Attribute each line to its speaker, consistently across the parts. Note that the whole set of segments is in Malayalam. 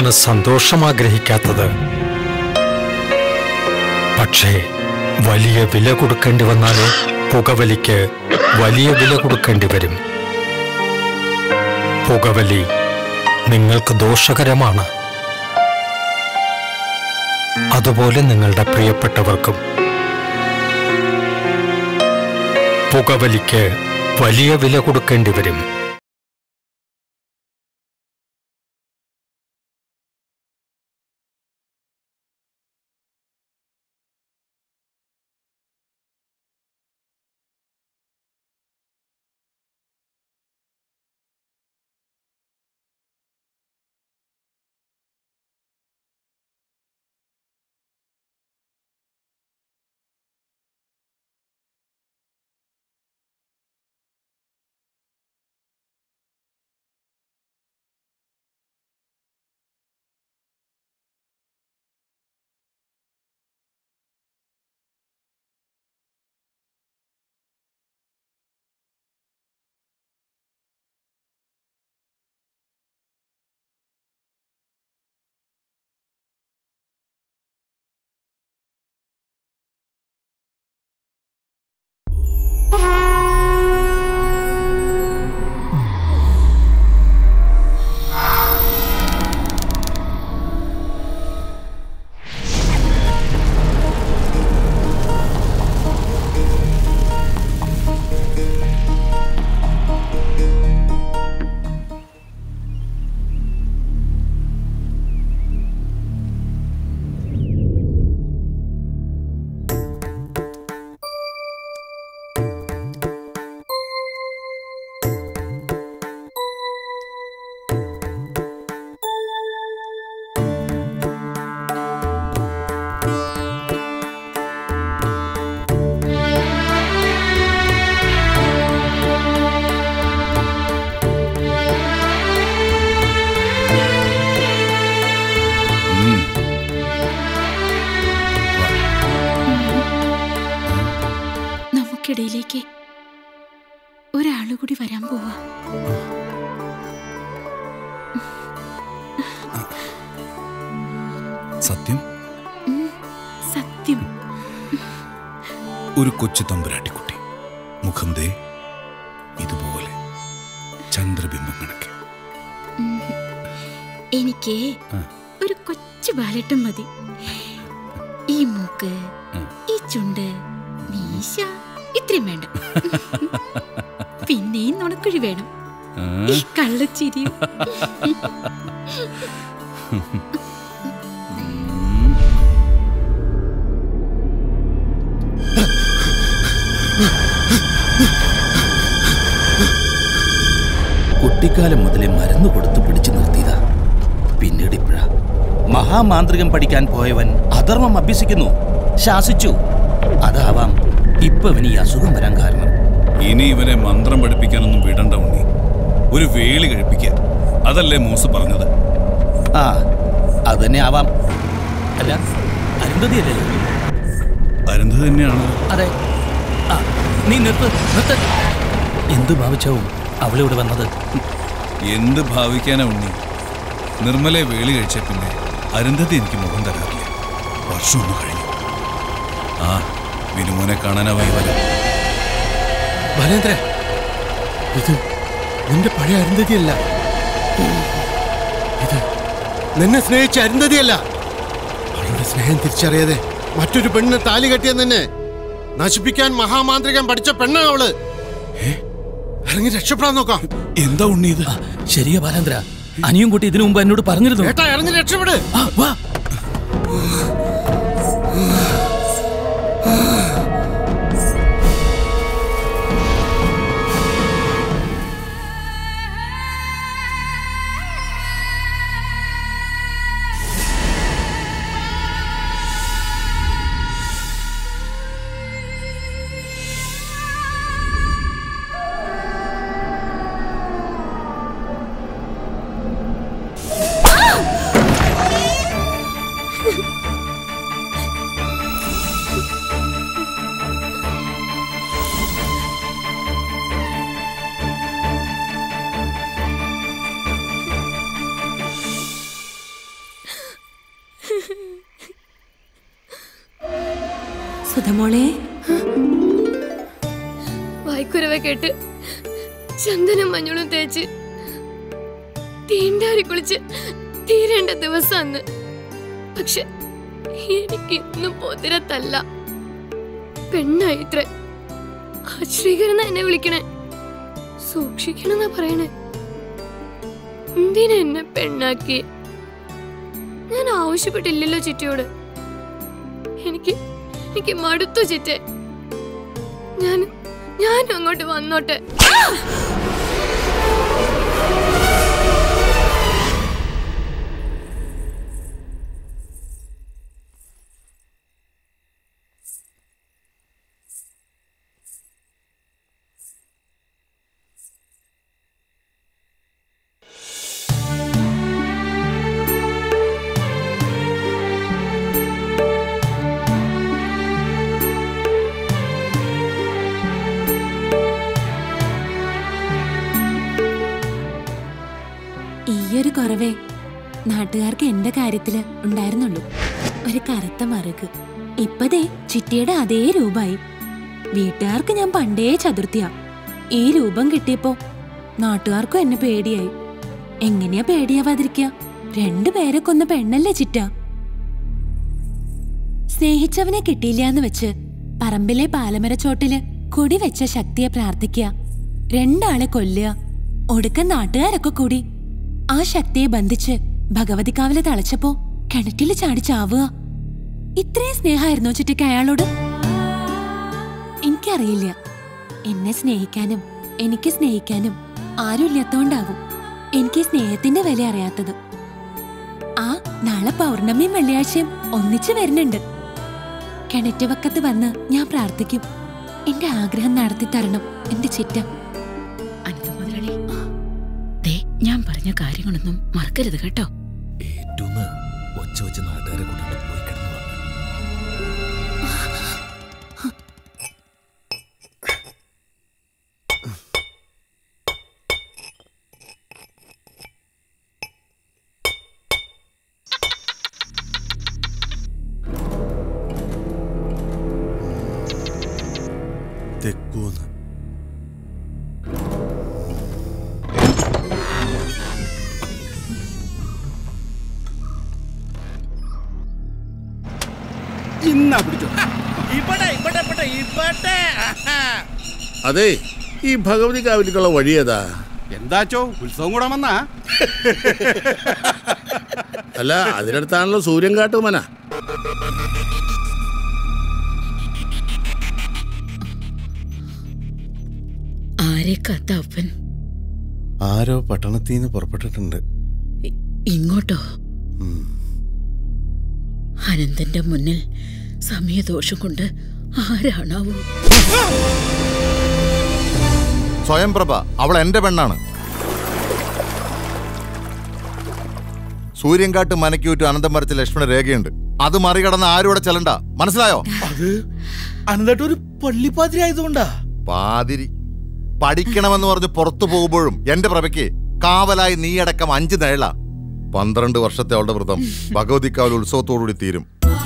Speaker 1: എന്തിനാണ് സന്തോഷം ആഗ്രഹിക്കാത്തത് പക്ഷേ വലിയ വില കൊടുക്കേണ്ടി വന്നാലോ പുകവലിക്ക് വലിയ വില കൊടുക്കേണ്ടി വരും പുകവലി നിങ്ങൾക്ക് ദോഷകരമാണ് അതുപോലെ നിങ്ങളുടെ പ്രിയപ്പെട്ടവർക്കും പുകവലിക്ക് വലിയ വില കൊടുക്കേണ്ടി വരും
Speaker 2: നമുക്കിടയിലേക്ക് ഒരാള് കൂടി വരാൻ പോവാ
Speaker 3: സത്യം
Speaker 2: സത്യം
Speaker 3: ഒരു കൊച്ചു തമ്പുരാട്ടിക്കുട്ടി മുഖം ദേ ഇതുപോലെ ചന്ദ്രബിംബം കണക്കെ
Speaker 2: എനിക്ക്
Speaker 3: ആ.
Speaker 2: ഒരു കൊച്ചു ബാലട്ടം മതി ഈ മൂക്ക് ഈ ചുണ്ട് മീശ ഇത്രയും വേണ്ട പിന്നെയും നുണക്കുഴി വേണം ഈ കള്ളച്ചിരിയും
Speaker 4: കുട്ടിക്കാലം മുതലേ മരുന്ന് കൊടുത്ത് പിടിച്ചു നിർത്തിയതാ പിന്നീട് ഇപ്പോഴാ മഹാമാന്ത്രികം പഠിക്കാൻ പോയവൻ അധർമ്മം അഭ്യസിക്കുന്നു ശാസിച്ചു അതാവാം ഇപ്പൊ ഇവന് ഈ അസുഖം വരാൻ കാരണം
Speaker 3: ഇനി ഇവനെ മന്ത്രം പഠിപ്പിക്കാനൊന്നും വിടണ്ട ഉണ്ണി ഒരു വേളി കഴിപ്പിക്കുക അതല്ലേ മൂസ് പറഞ്ഞത്
Speaker 4: ആ അത് തന്നെ ആവാം അല്ല അരുന്ധതി അല്ലേ
Speaker 3: അരുന്ധ തന്നെയാണ്
Speaker 4: അതെ ആ നീ നിർത്ത് നിർത്ത് എന്ത് ഭാവിച്ചാവും അവളിവിടെ വന്നത്
Speaker 3: എന്ത് ഭാവിക്കാനാ ഉണ്ണി നിർമ്മലെ വേളി കഴിച്ച പിന്നെ അരുന്ധതി എനിക്ക് മുഖം തരാറില്ല വർഷം ഒന്ന് കഴിഞ്ഞു ആ വിനുമോനെ കാണാനാവായി വരാം
Speaker 5: ബാലേന്ദ്ര ഇത് നിന്റെ പഴയ അരുന്ധതിയല്ല ഇത് നിന്നെ സ്നേഹിച്ച അരുന്ധതിയല്ല അവളുടെ സ്നേഹം തിരിച്ചറിയാതെ മറ്റൊരു പെണ്ണിനെ താലി കെട്ടിയെന്ന് തന്നെ നശിപ്പിക്കാൻ മഹാമാന്ത്രികൻ പഠിച്ച പെണ്ണാ അവള് ഏ? ഇറങ്ങി രക്ഷപ്പെടാൻ നോക്കാം
Speaker 3: എന്താ ഉണ്ണി ഇത്
Speaker 4: ശരിയാ ബാലേന്ദ്ര അനിയും കുട്ടി ഇതിനു മുമ്പ് എന്നോട് പറഞ്ഞിരുന്നു
Speaker 5: ഏട്ടാ ഇറങ്ങി രക്ഷപ്പെട്
Speaker 4: ആ, വാ
Speaker 2: സുധമോളെ
Speaker 6: വായ്ക്കുരവ കേട്ട് ചന്ദനം മഞ്ഞളും തേച്ച് തീണ്ടാരി കുളിച്ച് തീരേണ്ട ദിവസം അന്ന് പക്ഷെ എനിക്ക് ഇന്നും പൊതിരത്തല്ല പെണ്ണായിത്ര ആ ശ്രീകരന എന്നെ വിളിക്കണേ സൂക്ഷിക്കണെന്നാ പറയണേ എന്തിനാ എന്നെ പെണ്ണാക്കി ഞാൻ ആവശ്യപ്പെട്ടില്ലല്ലോ ചിറ്റയോട് എനിക്ക് എനിക്ക് മടുത്തു ചിറ്റേ ഞാൻ ഞാൻ അങ്ങോട്ട് വന്നോട്ടെ
Speaker 2: ഈയൊരു കുറവേ നാട്ടുകാർക്ക് എന്റെ കാര്യത്തില് ഉണ്ടായിരുന്നുള്ളൂ ഒരു കറുത്ത മറുക് ഇപ്പതേ ചിറ്റിയുടെ അതേ രൂപായി വീട്ടുകാർക്ക് ഞാൻ പണ്ടേ ചതുർത്ഥിയാ ഈ രൂപം കിട്ടിയപ്പോ നാട്ടുകാർക്കും എന്നെ പേടിയായി എങ്ങനെയാ പേടിയാവാതിരിക്കുക രണ്ടുപേരെ കൊന്ന പെണ്ണല്ലേ ചിറ്റ സ്നേഹിച്ചവനെ കിട്ടിയില്ലാന്ന് വെച്ച് പറമ്പിലെ പാലമരച്ചോട്ടില് കൊടി വെച്ച ശക്തിയെ പ്രാർത്ഥിക്കുക രണ്ടാളെ കൊല്ലുക ഒടുക്കം നാട്ടുകാരൊക്കെ കൂടി ആ ശക്തിയെ ബന്ധിച്ച് ഭഗവതിക്കാവിലെ തളച്ചപ്പോ കിണറ്റില് ചാടി ചാവുക ഇത്രയും സ്നേഹമായിരുന്നോ ചുറ്റിക്ക് അയാളോട് എനിക്കറിയില്ല എന്നെ സ്നേഹിക്കാനും എനിക്ക് സ്നേഹിക്കാനും ആരുമില്ലാത്തോണ്ടാവും എനിക്ക് ഈ സ്നേഹത്തിന്റെ വില അറിയാത്തത് ആ നാളെ പൗർണമിയും വെള്ളിയാഴ്ചയും ഒന്നിച്ചു വരുന്നുണ്ട് കിണറ്റുവക്കത്ത് വന്ന് ഞാൻ പ്രാർത്ഥിക്കും എന്റെ ആഗ്രഹം നടത്തി തരണം എന്റെ ചിറ്റ
Speaker 7: അനിത മുതലാളി ദേ ഞാൻ പറഞ്ഞ കാര്യങ്ങളൊന്നും മറക്കരുത് കേട്ടോ
Speaker 4: ഏറ്റൂന്ന് ഒച്ച വെച്ച് നാട്ടുകാരെ കൂട്ടിട്ട് പോയി കിടന്നു
Speaker 5: തെക്കൂന്ന്
Speaker 8: ഇന്നാ പിടിച്ചോ
Speaker 4: ഇവിടെ ഇവിടെ ഇവിടെ ഇവിടെ
Speaker 9: അതെ ഈ ഭഗവതി കാവിലേക്കുള്ള വഴി ഏതാ
Speaker 8: എന്താച്ചോ ഉത്സവം കൂടാൻ വന്നാ
Speaker 9: അല്ല അതിനടുത്താണല്ലോ സൂര്യൻ കാട്ടുമന
Speaker 7: ആരെ കത്ത അപ്പൻ
Speaker 5: ആരോ പട്ടണത്തിൽ നിന്ന് പുറപ്പെട്ടിട്ടുണ്ട്
Speaker 7: ഇ- ഇങ്ങോട്ടോ
Speaker 5: ഉം.
Speaker 7: അനന്തന്റെ മുന്നിൽ സമയദോഷം കൊണ്ട് ആരാണാവോ
Speaker 10: സ്വയംപ്രഭ അവൾ എന്റെ പെണ്ണാണ് സൂര്യൻകാട്ട് മനക്കൂറ്റ് അനന്തം വരച്ച ലക്ഷ്മണ രേഖയുണ്ട് അത് മറികടന്ന് ആരും ഇവിടെ ചെല്ലണ്ട മനസ്സിലായോ
Speaker 4: അത് അനന്തട്ട് ഒരു പള്ളിപ്പാതിരി ആയതുകൊണ്ടാ
Speaker 10: പാതിരി പഠിക്കണമെന്ന് പറഞ്ഞ് പുറത്തു പോകുമ്പോഴും എന്റെ പ്രഭയ്ക്ക് കാവലായി നീയടക്കം അഞ്ച് നിഴല പന്ത്രണ്ട് വർഷത്തെ അവളുടെ വ്രതം ഭഗവതിക്കാവൽ ഉത്സവത്തോടുകൂടി തീരും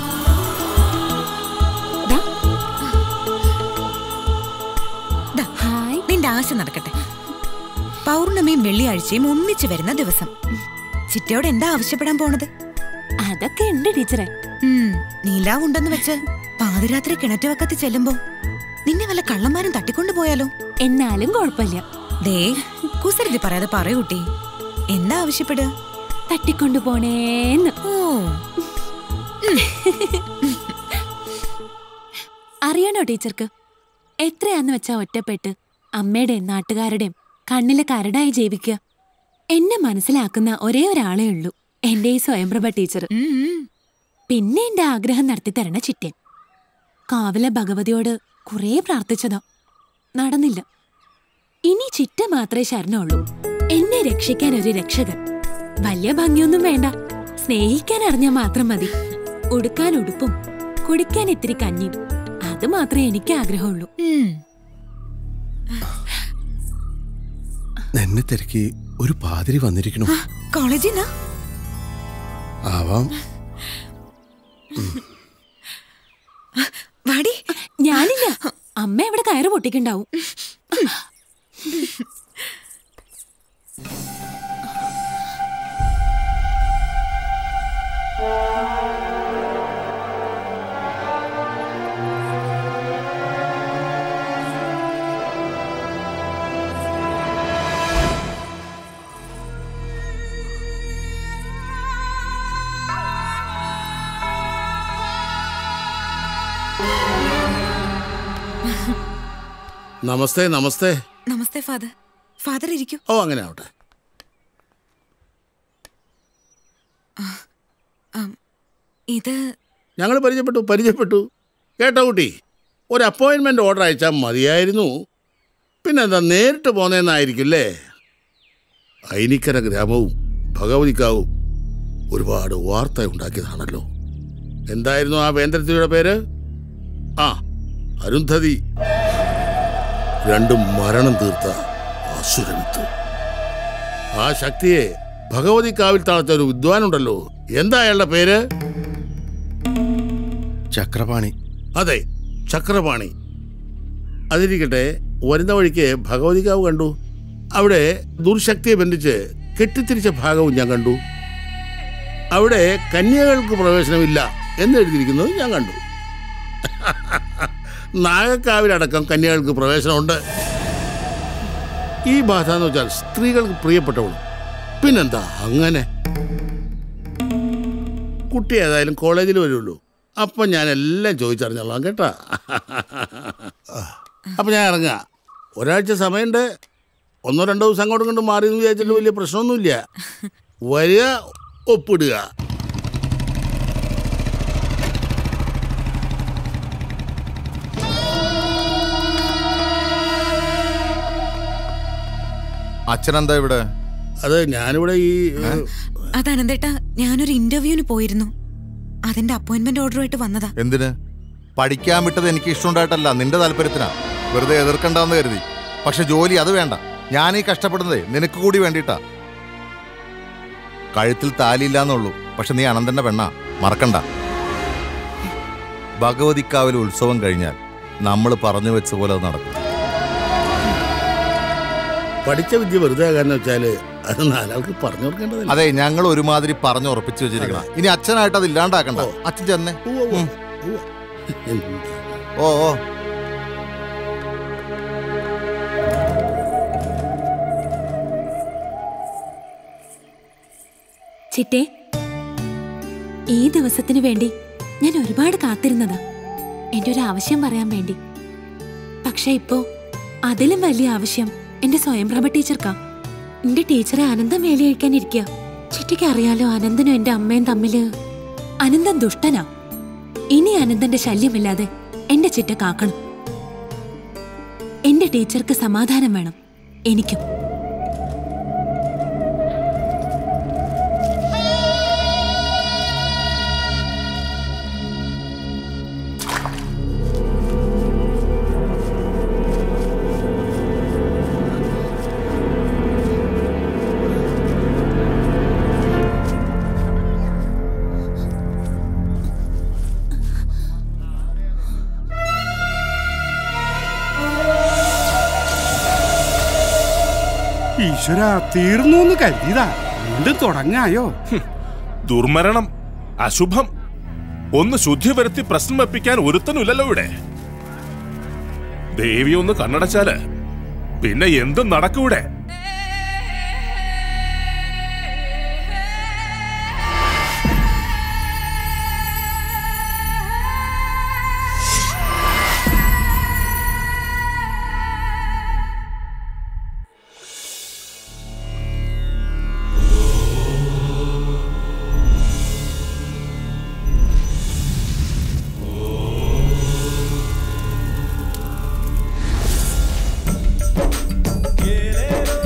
Speaker 2: ഹായ്
Speaker 11: നിന്റെ ആശ നടക്കട്ടെ പൗർണമിയും വെള്ളിയാഴ്ചയും ഒന്നിച്ചു വരുന്ന ദിവസം ചിറ്റയോട് എന്താ ആവശ്യപ്പെടാൻ പോണത്
Speaker 2: അതൊക്കെ ഉണ്ട് ടീച്ചറെ
Speaker 11: ഉം, നീലാവുണ്ടെന്ന് വെച്ച് പാതിരാത്രി കിണറ്റുവക്കത്ത് ചെല്ലുമ്പോ നിന്നെ വല്ല കള്ളന്മാരും തട്ടിക്കൊണ്ടു പോയാലോ
Speaker 2: എന്നാലും കുഴപ്പമില്ല
Speaker 11: ദേ കുസൃതി പറയാതെ പറയൂട്ടി എന്താ ആവശ്യപ്പെടുക
Speaker 2: തട്ടിക്കൊണ്ടു പോണേന്ന്
Speaker 11: ഓ
Speaker 2: അറിയണോ ടീച്ചർക്ക് എത്രയാന്ന് വെച്ചാ ഒറ്റപ്പെട്ട് അമ്മയുടെയും നാട്ടുകാരുടെയും കണ്ണിലെ കരടായി ജീവിക്കുക എന്നെ മനസ്സിലാക്കുന്ന ഒരേ ഒരാളേ ഉള്ളൂ എന്റെ ഈ സ്വയംപ്രഭ ടീച്ചർ
Speaker 11: ഉം, ഉം.
Speaker 2: പിന്നെ എന്റെ ആഗ്രഹം നടത്തി തരണ ചിറ്റൻ കാവില ഭഗവതിയോട് കുറേ പ്രാർത്ഥിച്ചതാ നടന്നില്ല ഇനി ചിറ്റ മാത്രമേ ശരണുള്ളൂ എന്നെ രക്ഷിക്കാൻ ഒരു രക്ഷകൻ വലിയ ഭംഗിയൊന്നും വേണ്ട സ്നേഹിക്കാൻ അറിഞ്ഞാൽ മാത്രം മതി ഉടുക്കാൻ ഉടുപ്പും കുടിക്കാൻ ഇത്തിരി കഞ്ഞിയും അത് മാത്രമേ എനിക്ക് ആഗ്രഹമുള്ളൂ
Speaker 11: ഉം.
Speaker 5: എന്നെ തിരക്കി ഒരു പാതിരി വന്നിരിക്കണു
Speaker 11: കോളേജിന്നാ
Speaker 5: ആവാം
Speaker 11: വാടി
Speaker 2: അമ്മ അവിടെ കയറ് പൊട്ടിക്കുണ്ടാവും
Speaker 9: നമസ്തേ നമസ്തേ
Speaker 11: നമസ്തേ ഫാദർ ഫാദർ ഇരിക്കൂ
Speaker 9: ഓ അങ്ങനെ ആവട്ടെ
Speaker 11: ആം, ഇത്
Speaker 9: ഞങ്ങൾ പരിചയപ്പെട്ടു പരിചയപ്പെട്ടു കേട്ടോ കുട്ടി ഒരു അപ്പോയിൻമെന്റ് ഓർഡർ അയച്ചാൽ മതിയായിരുന്നു പിന്നെന്താ നേരിട്ട് പോന്നേന്നായിരിക്കില്ലേ ഐനിക്കര ഗ്രാമവും ഭഗവതിക്കാവും ഒരുപാട് വാർത്ത ഉണ്ടാക്കിയതാണല്ലോ എന്തായിരുന്നു ആ വേന്ദ്രത്തിയുടെ പേര് ആ അരുന്ധതി രണ്ടും മരണം തീർത്ത അസുരവിത്ത് ആ ശക്തിയെ ഭഗവതിക്കാവിൽ താഴ്ത്ത ഒരു വിദ്വാനുണ്ടല്ലോ എന്താ അയാളുടെ പേര്
Speaker 5: ചക്രപാണി
Speaker 9: അതെ ചക്രപാണി അതിരിക്കട്ടെ വരുന്ന വഴിക്ക് ഭഗവതികാവ് കണ്ടു അവിടെ ദുർശക്തിയെ ബന്ധിച്ച് കെട്ടിത്തിരിച്ച ഭാഗവും ഞാൻ കണ്ടു അവിടെ കന്യകൾക്ക് പ്രവേശനമില്ല എന്ന് എഴുതിയിരിക്കുന്നത് ഞാൻ കണ്ടു നാഗക്കാവിലടക്കം കന്യകൾക്ക് പ്രവേശനമുണ്ട് ഈ ബാധ എന്ന് വെച്ചാൽ സ്ത്രീകൾക്ക് പ്രിയപ്പെട്ടവളും പിന്നെന്താ അങ്ങനെ കുട്ടി ഏതായാലും കോളേജിൽ വരുള്ളൂ അപ്പം ഞാൻ എല്ലാം ചോദിച്ചറിഞ്ഞോളാം കേട്ടാ അപ്പം ഞാൻ ഇറങ്ങാം ഒരാഴ്ച സമയമുണ്ട് ഒന്നോ രണ്ടോ ദിവസം അങ്ങോട്ടും കൊണ്ട് മാറി എന്ന് വിചാരിച്ചിട്ട് വലിയ പ്രശ്നമൊന്നുമില്ല വരിക ഒപ്പിടുക
Speaker 10: അച്ഛനെന്താ ഇവിടെ
Speaker 9: അത് ഞാനിവിടെ ഈ
Speaker 11: അത് അനന്തേട്ടാ ഞാനൊരു ഇന്റർവ്യൂവിന് പോയിരുന്നു അതിന്റെ അപ്പോയിന്റ്മെന്റ് ഓർഡറുമായിട്ട് വന്നതാ
Speaker 10: എന്തിന് പഠിക്കാൻ വിട്ടത് എനിക്ക് ഇഷ്ടമുണ്ടായിട്ടല്ല നിന്റെ താല്പര്യത്തിനാ വെറുതെ എതിർക്കണ്ടെന്ന് കരുതി പക്ഷെ ജോലി അത് വേണ്ട ഞാൻ ഈ കഷ്ടപ്പെടുന്നതേ നിനക്ക് കൂടി വേണ്ടിയിട്ടാ കഴുത്തിൽ താലിയില്ലാന്നുള്ളൂ പക്ഷെ നീ അനന്തന്റെ പെണ്ണാ മറക്കണ്ട ഭഗവതിക്കാവിൽ ഉത്സവം കഴിഞ്ഞാൽ നമ്മൾ പറഞ്ഞു വെച്ച പോലെ അത് നടക്കും
Speaker 9: പഠിച്ച വിദ്യ വെറുതെ ആകാന്ന് വെച്ചാല് അത് നാലാൾക്ക് പറഞ്ഞു കൊടുക്കേണ്ടതല്ല
Speaker 10: അതെ ഞങ്ങൾ ഒരുമാതിരി പറഞ്ഞു ഉറപ്പിച്ചു വെച്ചിരിക്കണം ഇനി അച്ഛനായിട്ട് അത് ഇല്ലാണ്ടാക്കണ്ട അച്ഛൻ ചെന്നേ ഉം. ഓ ഓ
Speaker 2: ചിറ്റേ ഈ ദിവസത്തിനു വേണ്ടി ഞാൻ ഒരുപാട് കാത്തിരുന്നതാ എന്റെ ഒരു ആവശ്യം പറയാൻ വേണ്ടി പക്ഷെ ഇപ്പോ അതിലും വലിയ ആവശ്യം എന്റെ സ്വയംപ്രഭ ടീച്ചർക്കാ എന്റെ ടീച്ചറെ അനന്തം വേലി കഴിക്കാൻ ഇരിക്കുക ചിറ്റയ്ക്ക് അറിയാലോ അനന്തനും എന്റെ അമ്മയും തമ്മില് അനന്തൻ ദുഷ്ടനാ ഇനി അനന്തന്റെ ശല്യമില്ലാതെ എന്റെ ചിറ്റ കാക്കണം എന്റെ ടീച്ചർക്ക് സമാധാനം വേണം എനിക്കും
Speaker 8: ഈശ്വര തീർന്നു എന്ന് കരുതിയതാ വീണ്ടും തുടങ്ങായോ
Speaker 12: ദുർമരണം അശുഭം ഒന്ന് ശുദ്ധി വരുത്തി പ്രശ്നം വെപ്പിക്കാൻ ഒരുത്തനുമില്ലല്ലോ ഇവിടെ ദേവി ഒന്ന് കണ്ണടച്ചാല് പിന്നെ എന്തും നടക്കൂടെ
Speaker 13: Get it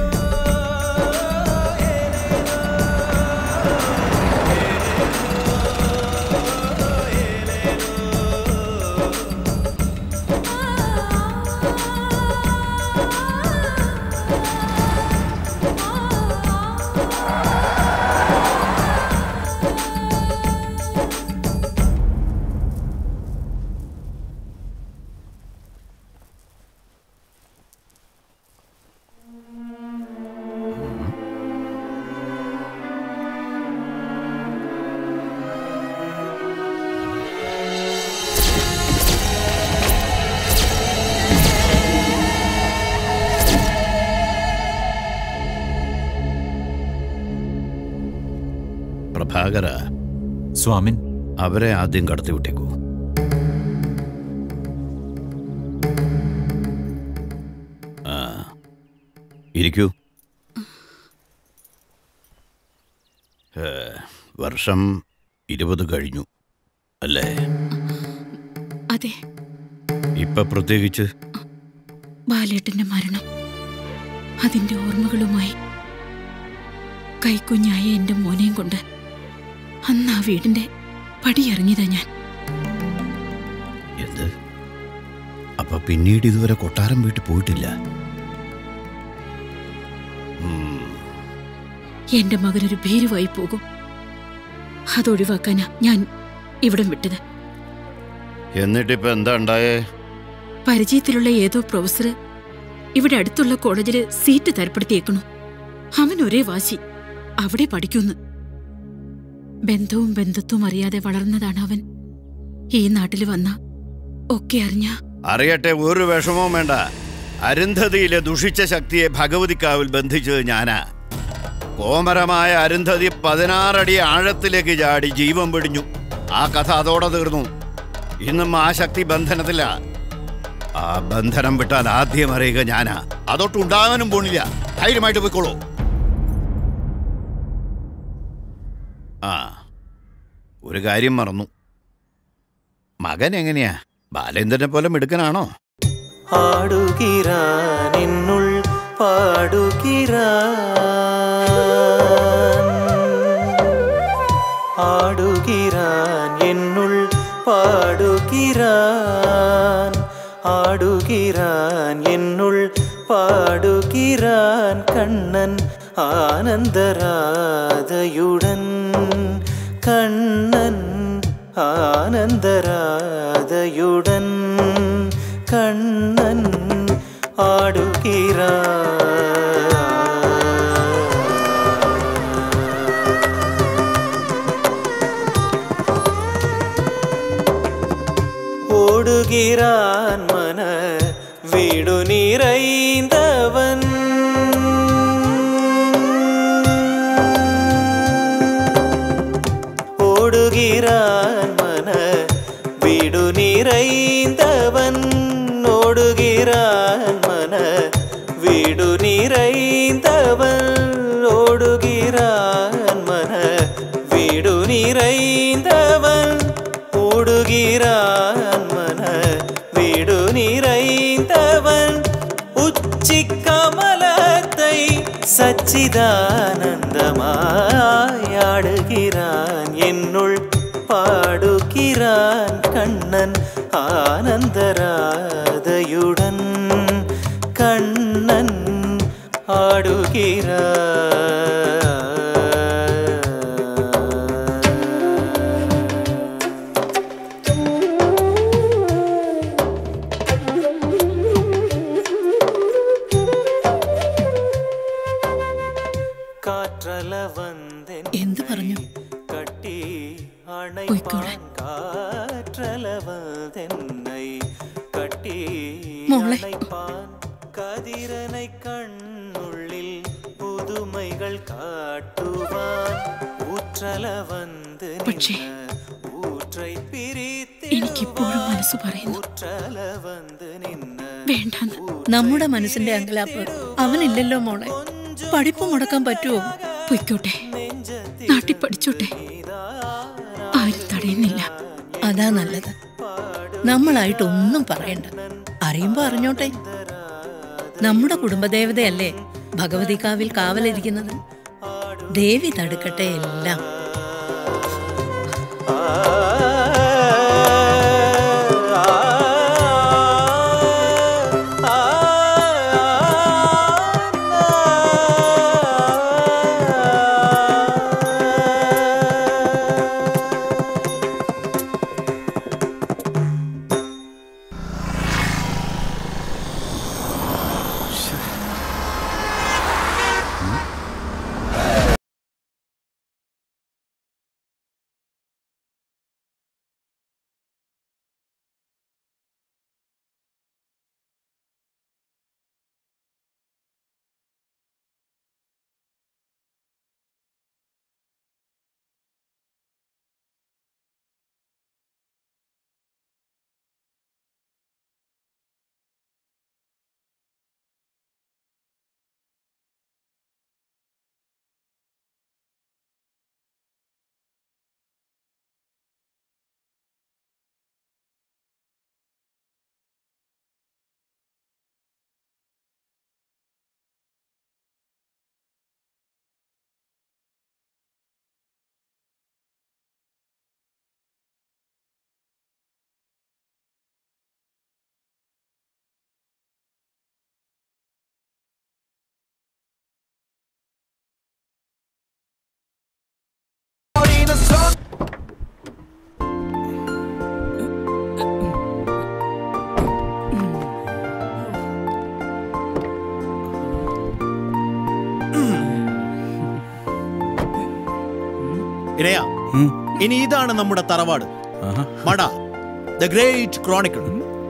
Speaker 13: സാഗര
Speaker 14: സ്വാമിൻ
Speaker 13: അവരെ ആദ്യം കടത്തിവിട്ടേക്കൂ ആ ഇരിക്കൂ ഏ, വർഷം ഇരുപത് കഴിഞ്ഞു അല്ലേ
Speaker 7: അതെ
Speaker 13: ഇപ്പൊ പ്രത്യേകിച്ച്
Speaker 7: ബാലേട്ടന്റെ മരണം അതിന്റെ ഓർമ്മകളുമായി കൈക്കുഞ്ഞായ എന്റെ മോനെയും കൊണ്ട് അന്ന് ആ വീടിന്റെ പടിയിറങ്ങിയതാ ഞാൻ
Speaker 13: എന്ത് അപ്പൊ പിന്നീട് ഇതുവരെ കൊട്ടാരം വീട്ടിൽ പോയിട്ടില്ല ഉം,
Speaker 7: എന്റെ മകനൊരു ഭീരുവായി പോകും അതൊഴിവാക്കാനാ ഞാൻ ഇവിടം വിട്ടത്
Speaker 13: എന്നിട്ടിപ്പോ എന്താ ഉണ്ടായേ
Speaker 7: പരിചയത്തിലുള്ള ഏതോ പ്രൊഫസർ ഇവിടെ അടുത്തുള്ള കോളേജില് സീറ്റ് തരപ്പെടുത്തിയേക്കണു അവൻ ഒരേ വാശി അവിടെ പഠിക്കുന്നു ബന്ധവും ബന്ധുത്വവും അറിയാതെ വളർന്നതാണ് അവൻ ഈ നാട്ടിൽ വന്ന ഒക്കെ അറിഞ്ഞ
Speaker 13: അറിയട്ടെ ഒരു വിഷമവും വേണ്ട അരുന്ധതിയിലെ ദുഷിച്ച ശക്തിയെ ഭഗവതിക്കാവിൽ ബന്ധിച്ചത് ഞാനാ കോമരമായ അരുന്ധതി പതിനാറടി ആഴത്തിലേക്ക് ചാടി ജീവൻ പിടിഞ്ഞു ആ കഥ അതോടെ തീർന്നു ഇന്നും ആ ശക്തി ബന്ധനത്തില്ല ആ ബന്ധനം വിട്ടാൽ ആദ്യം അറിയുക ഞാനാ അതൊട്ടുണ്ടാകാനും പോണില്ല ധൈര്യമായിട്ട് പോയിക്കോളൂ ആ ഒരു കാര്യം മറന്നു മകൻ എങ്ങനെയാ ബാലേന്ദ്രനെ പോലെ മിടുക്കനാണോ
Speaker 15: ஆடுகிறான் என்னுள் பாடுகிறான் ஆடுகிறான் என்னுள் பாடுகிறான் ஆடுகிறான் என்னுள் பாடுகிறான் கண்ணன் ஆனந்தராதையுடன் கண்ணன் ஆனந்தராதையுடன் கண்ணன் ஆடுகிறான் ஓடுகிறான் மன வீடு நிறைந்தவன் ஓடுகிறான் மன வீடு நிறைந்தவன் ஓடுகிறான் மன வீடு நிறைந்தவன் ஓடுகிறான் மன வீடு நிறைந்தவன் ஓடுகிறான் மன வீடு நிறைந்தவன் உச்சி கமலத்தை சச்சிதானந்தமாயாடுகிறான் என்னுள் பாடுகிறான் கண்ணன் ஆனந்தராதையுடன் கண்ணன் ஆடுகிறான் കാറ്റല വന്നെൻ
Speaker 7: എന്ത് പറഞ്ഞു
Speaker 15: കട്ടി
Speaker 7: പൊയ്ക്കോളെ.
Speaker 15: അണൈപ്പാൻ കാറ്റല വന്നെന്നൈ കട്ടി
Speaker 7: മോളെ.
Speaker 15: അണൈപ്പാൻ കതിരனை കണ്ണുള്ളിൽ പുതുമൈകൾ കാട്ടുവാൻ ഊற்றല വന്ന്
Speaker 7: പക്ഷേ
Speaker 15: ഊற்றை പിരിത്തി
Speaker 7: എനിക്കിപ്പോഴും മനസ്സ് പറയുന്നു
Speaker 15: ഊற்றല വന്ന് നിന്ന്
Speaker 7: വേണ്ടാന്ന്
Speaker 16: നമ്മുടെ മനസ്സിന്റെ അങ്കലാപ്പ് അവനില്ലല്ലോ മോളെ പഠിപ്പ് മുടക്കാൻ പറ്റുമോ
Speaker 7: പൊയ്ക്കോട്ടെ നാട്ടിൽ പഠിച്ചോട്ടെ ആരും തടയുന്നില്ല
Speaker 16: അതാ നല്ലത് നമ്മളായിട്ട് ഒന്നും പറയണ്ട അറിയുമ്പോ അറിഞ്ഞോട്ടെ നമ്മുടെ കുടുംബദേവതയല്ലേ ഭഗവതിക്കാവിൽ കാവലിരിക്കുന്നത് ദേവി തടുക്കട്ടെ എല്ലാം
Speaker 14: ഗ്രേയ ഇനി ഇതാണ് നമ്മുടെ തറവാട് മട ദ ഗ്രേറ്റ് ക്രോണിക്കിൾ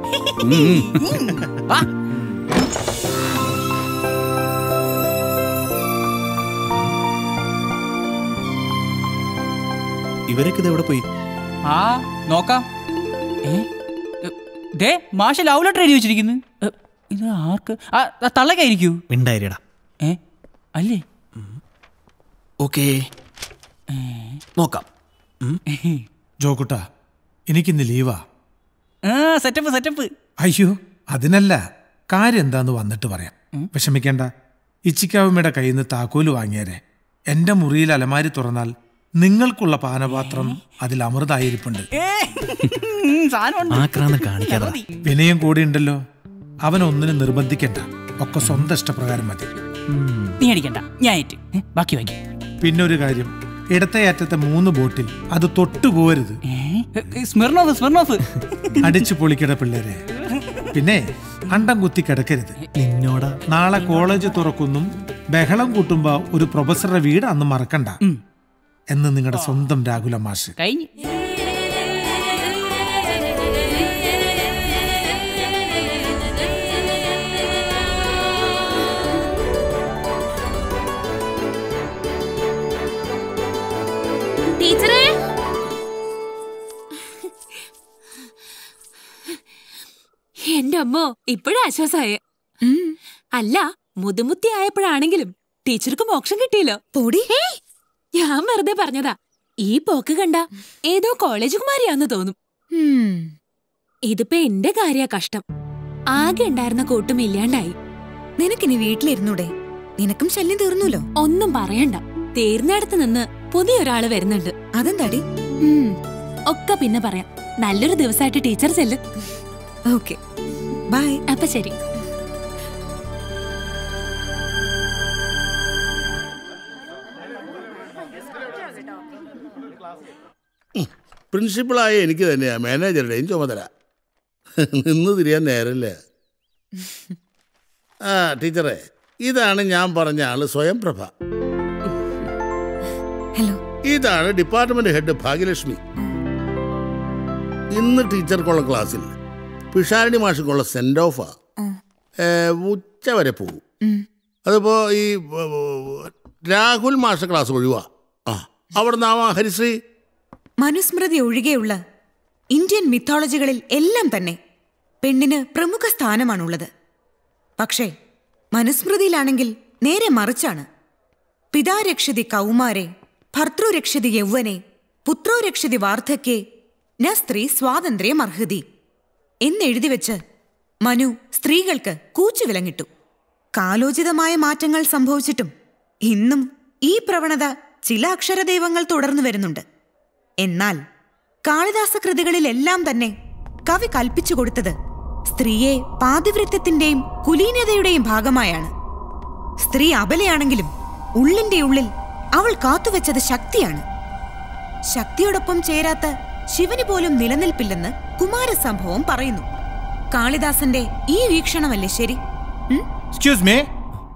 Speaker 14: ഇവരൊക്കെ ഇത് എവിടെ പോയി
Speaker 17: ആ നോക്കാം ഏ എ, ദേ മാഷ ലവ് ലെറ്റർ എഴുതി വെച്ചിരിക്കുന്നു എ, ഇത് ആർക്ക് ആ ആ, തള്ളക്കായിരിക്കൂ
Speaker 14: മിണ്ടായിരിടാ
Speaker 17: ഏ അല്ലേ
Speaker 14: ഓക്കേ നോക്കാം
Speaker 18: ജോക്കുട്ട എനിക്കിന്ന് ലീവാ
Speaker 17: ആ സെറ്റപ്പ് സെറ്റപ്പ്
Speaker 18: അയ്യോ അതിനല്ല കാര്യം എന്താന്ന് വന്നിട്ട് പറയാം വിഷമിക്കേണ്ട ഇച്ചിക്കാവുമ്മയുടെ കയ്യിൽ നിന്ന് താക്കോല് വാങ്ങിയാരെ എന്റെ മുറിയിൽ അലമാരി തുറന്നാൽ നിങ്ങൾക്കുള്ള പാനപാത്രം അതിൽ അമൃതായിരിപ്പുണ്ട്
Speaker 14: ആക്രാന്തം കാണിക്കാതെ
Speaker 18: വിനയം കൂടി ഉണ്ടല്ലോ അവൻ ഒന്നിനും നിർബന്ധിക്കണ്ട ഒക്കെ സ്വന്തം ഇഷ്ടപ്രകാരം മതി
Speaker 17: നീ അടിക്കണ്ട ഞാൻ ഏറ്റ് ഏ, ബാക്കി വാങ്ങി
Speaker 18: പിന്നെ ഒരു കാര്യം ഇടത്തെ അറ്റത്തെ മൂന്ന് ബോട്ടിൽ അത് തൊട്ടു പോരുത്
Speaker 17: സ്മിർണോഫ് സ്മിർണോഫ്
Speaker 18: അടിച്ചു പൊളിക്കട പിള്ളേരെ പിന്നെ അണ്ടം കുത്തി കിടക്കരുത്
Speaker 14: നിന്നോടാ
Speaker 18: നാളെ കോളേജ് തുറക്കുന്നു ബഹളം കൂട്ടുമ്പോ ഒരു പ്രൊഫസറുടെ വീട് അന്ന് മറക്കണ്ട എന്ന് നിങ്ങളുടെ സ്വന്തം രാഹുല മാഷ്
Speaker 17: കഴിഞ്ഞ്
Speaker 2: ടീച്ചറേ എന്റെ അമ്മോ ഇപ്പോഴും ആശ്വാസായ അല്ല മുതുമുത്തി ആയപ്പോഴാണെങ്കിലും ടീച്ചർക്ക് മോക്ഷം കിട്ടിയല്ലോ
Speaker 11: പൊടി
Speaker 2: ഞാൻ വെറുതെ പറഞ്ഞതാ ഈ പോക്ക് കണ്ട ഏതോ കോളേജ് കുമാരിയാന്ന് തോന്നും ഇതിപ്പോ എന്റെ കാര്യ കഷ്ടം ആകെ ഉണ്ടായിരുന്ന കൂട്ടും ഇല്ലാണ്ടായി
Speaker 11: നിനക്കിനി വീട്ടിലിരുന്നൂടെ നിനക്കും ശല്യം തീർന്നല്ലോ
Speaker 2: ഒന്നും പറയണ്ട തീർന്നിടത്ത് നിന്ന് പുതിയൊരാള് വരുന്നുണ്ട്
Speaker 11: അതെന്താടി
Speaker 2: ഉം, ഒക്കെ പിന്നെ പറയാം നല്ലൊരു ദിവസമായിട്ട് ടീച്ചർ ചെല്ല്
Speaker 11: ഓക്കെ ബൈ
Speaker 2: അപ്പൊ ശരി
Speaker 9: പ്രിൻസിപ്പളായ എനിക്ക് തന്നെയാ മാനേജറുടെയും ചുമതല നിന്ന് തിരിയാൻ നേരമില്ല ആ ടീച്ചറെ ഇതാണ് ഞാൻ പറഞ്ഞ ആള് സ്വയം പ്രഭ
Speaker 11: ഹലോ
Speaker 9: ഇതാണ് ഡിപ്പാർട്ട്മെന്റ് ഹെഡ് ഭാഗ്യലക്ഷ്മി ഇന്ന് ടീച്ചർക്കുള്ള ക്ലാസ്സിൽ പിഷാരണി മാഷക്കുള്ള സെൻഡ് ഓഫാ ഏ, ഉച്ച വരെ പോകും അതിപ്പോ ഈ ഏ, രാഹുൽ മാഷ ക്ലാസ് ഒഴിവാ ആ അവിടെ നാമ ഹരിശ്രീ
Speaker 11: മനുസ്മൃതി ഒഴികെയുള്ള ഇന്ത്യൻ മിത്തോളജികളിൽ എല്ലാം തന്നെ പെണ്ണിന് പ്രമുഖ സ്ഥാനമാണുള്ളത് പക്ഷേ മനുസ്മൃതിയിലാണെങ്കിൽ നേരെ മറിച്ചാണ് പിതാരക്ഷതി കൗമാരെ ഭർത്തൃരക്ഷതി യൗവനെ പുത്രോരക്ഷതി വാർദ്ധക്യേ ന സ്ത്രീ സ്വാതന്ത്ര്യം അർഹതി എന്നെഴുതി വെച്ച് മനു സ്ത്രീകൾക്ക് കൂച്ചുവിലങ്ങിട്ടു കാലോചിതമായ മാറ്റങ്ങൾ സംഭവിച്ചിട്ടും ഇന്നും ഈ പ്രവണത ചില അക്ഷരദൈവങ്ങൾ തുടർന്നു വരുന്നുണ്ട് എന്നാൽ കാളിദാസ കൃതികളിലെല്ലാം തന്നെ കവി കൽപ്പിച്ചു കൊടുത്തത് സ്ത്രീയെ പാതിവൃത്യത്തിന്റെയും കുലീനതയുടെയും ഭാഗമായാണ് സ്ത്രീ അബലയാണെങ്കിലും ഉള്ളിന്റെ ഉള്ളിൽ അവൾ കാത്തുവെച്ചത് ശക്തിയാണ് ശക്തിയോടൊപ്പം ചേരാത്ത ശിവന് പോലും നിലനിൽപ്പില്ലെന്ന് കുമാരസംഭവം പറയുന്നു കാളിദാസന്റെ ഈ വീക്ഷണമല്ലേ ശരി ഉം?
Speaker 18: Excuse me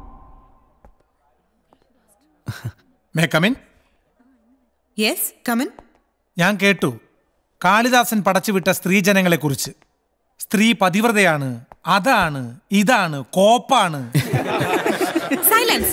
Speaker 18: may come in
Speaker 11: yes come in
Speaker 18: ഞാൻ കേട്ടു കാളിദാസൻ പടച്ചുവിട്ട സ്ത്രീജനങ്ങളെക്കുറിച്ച് സ്ത്രീ പതിവ്രതയാണ് അതാണ് ഇതാണ് കോപ്പാണ്
Speaker 11: സൈലൻസ്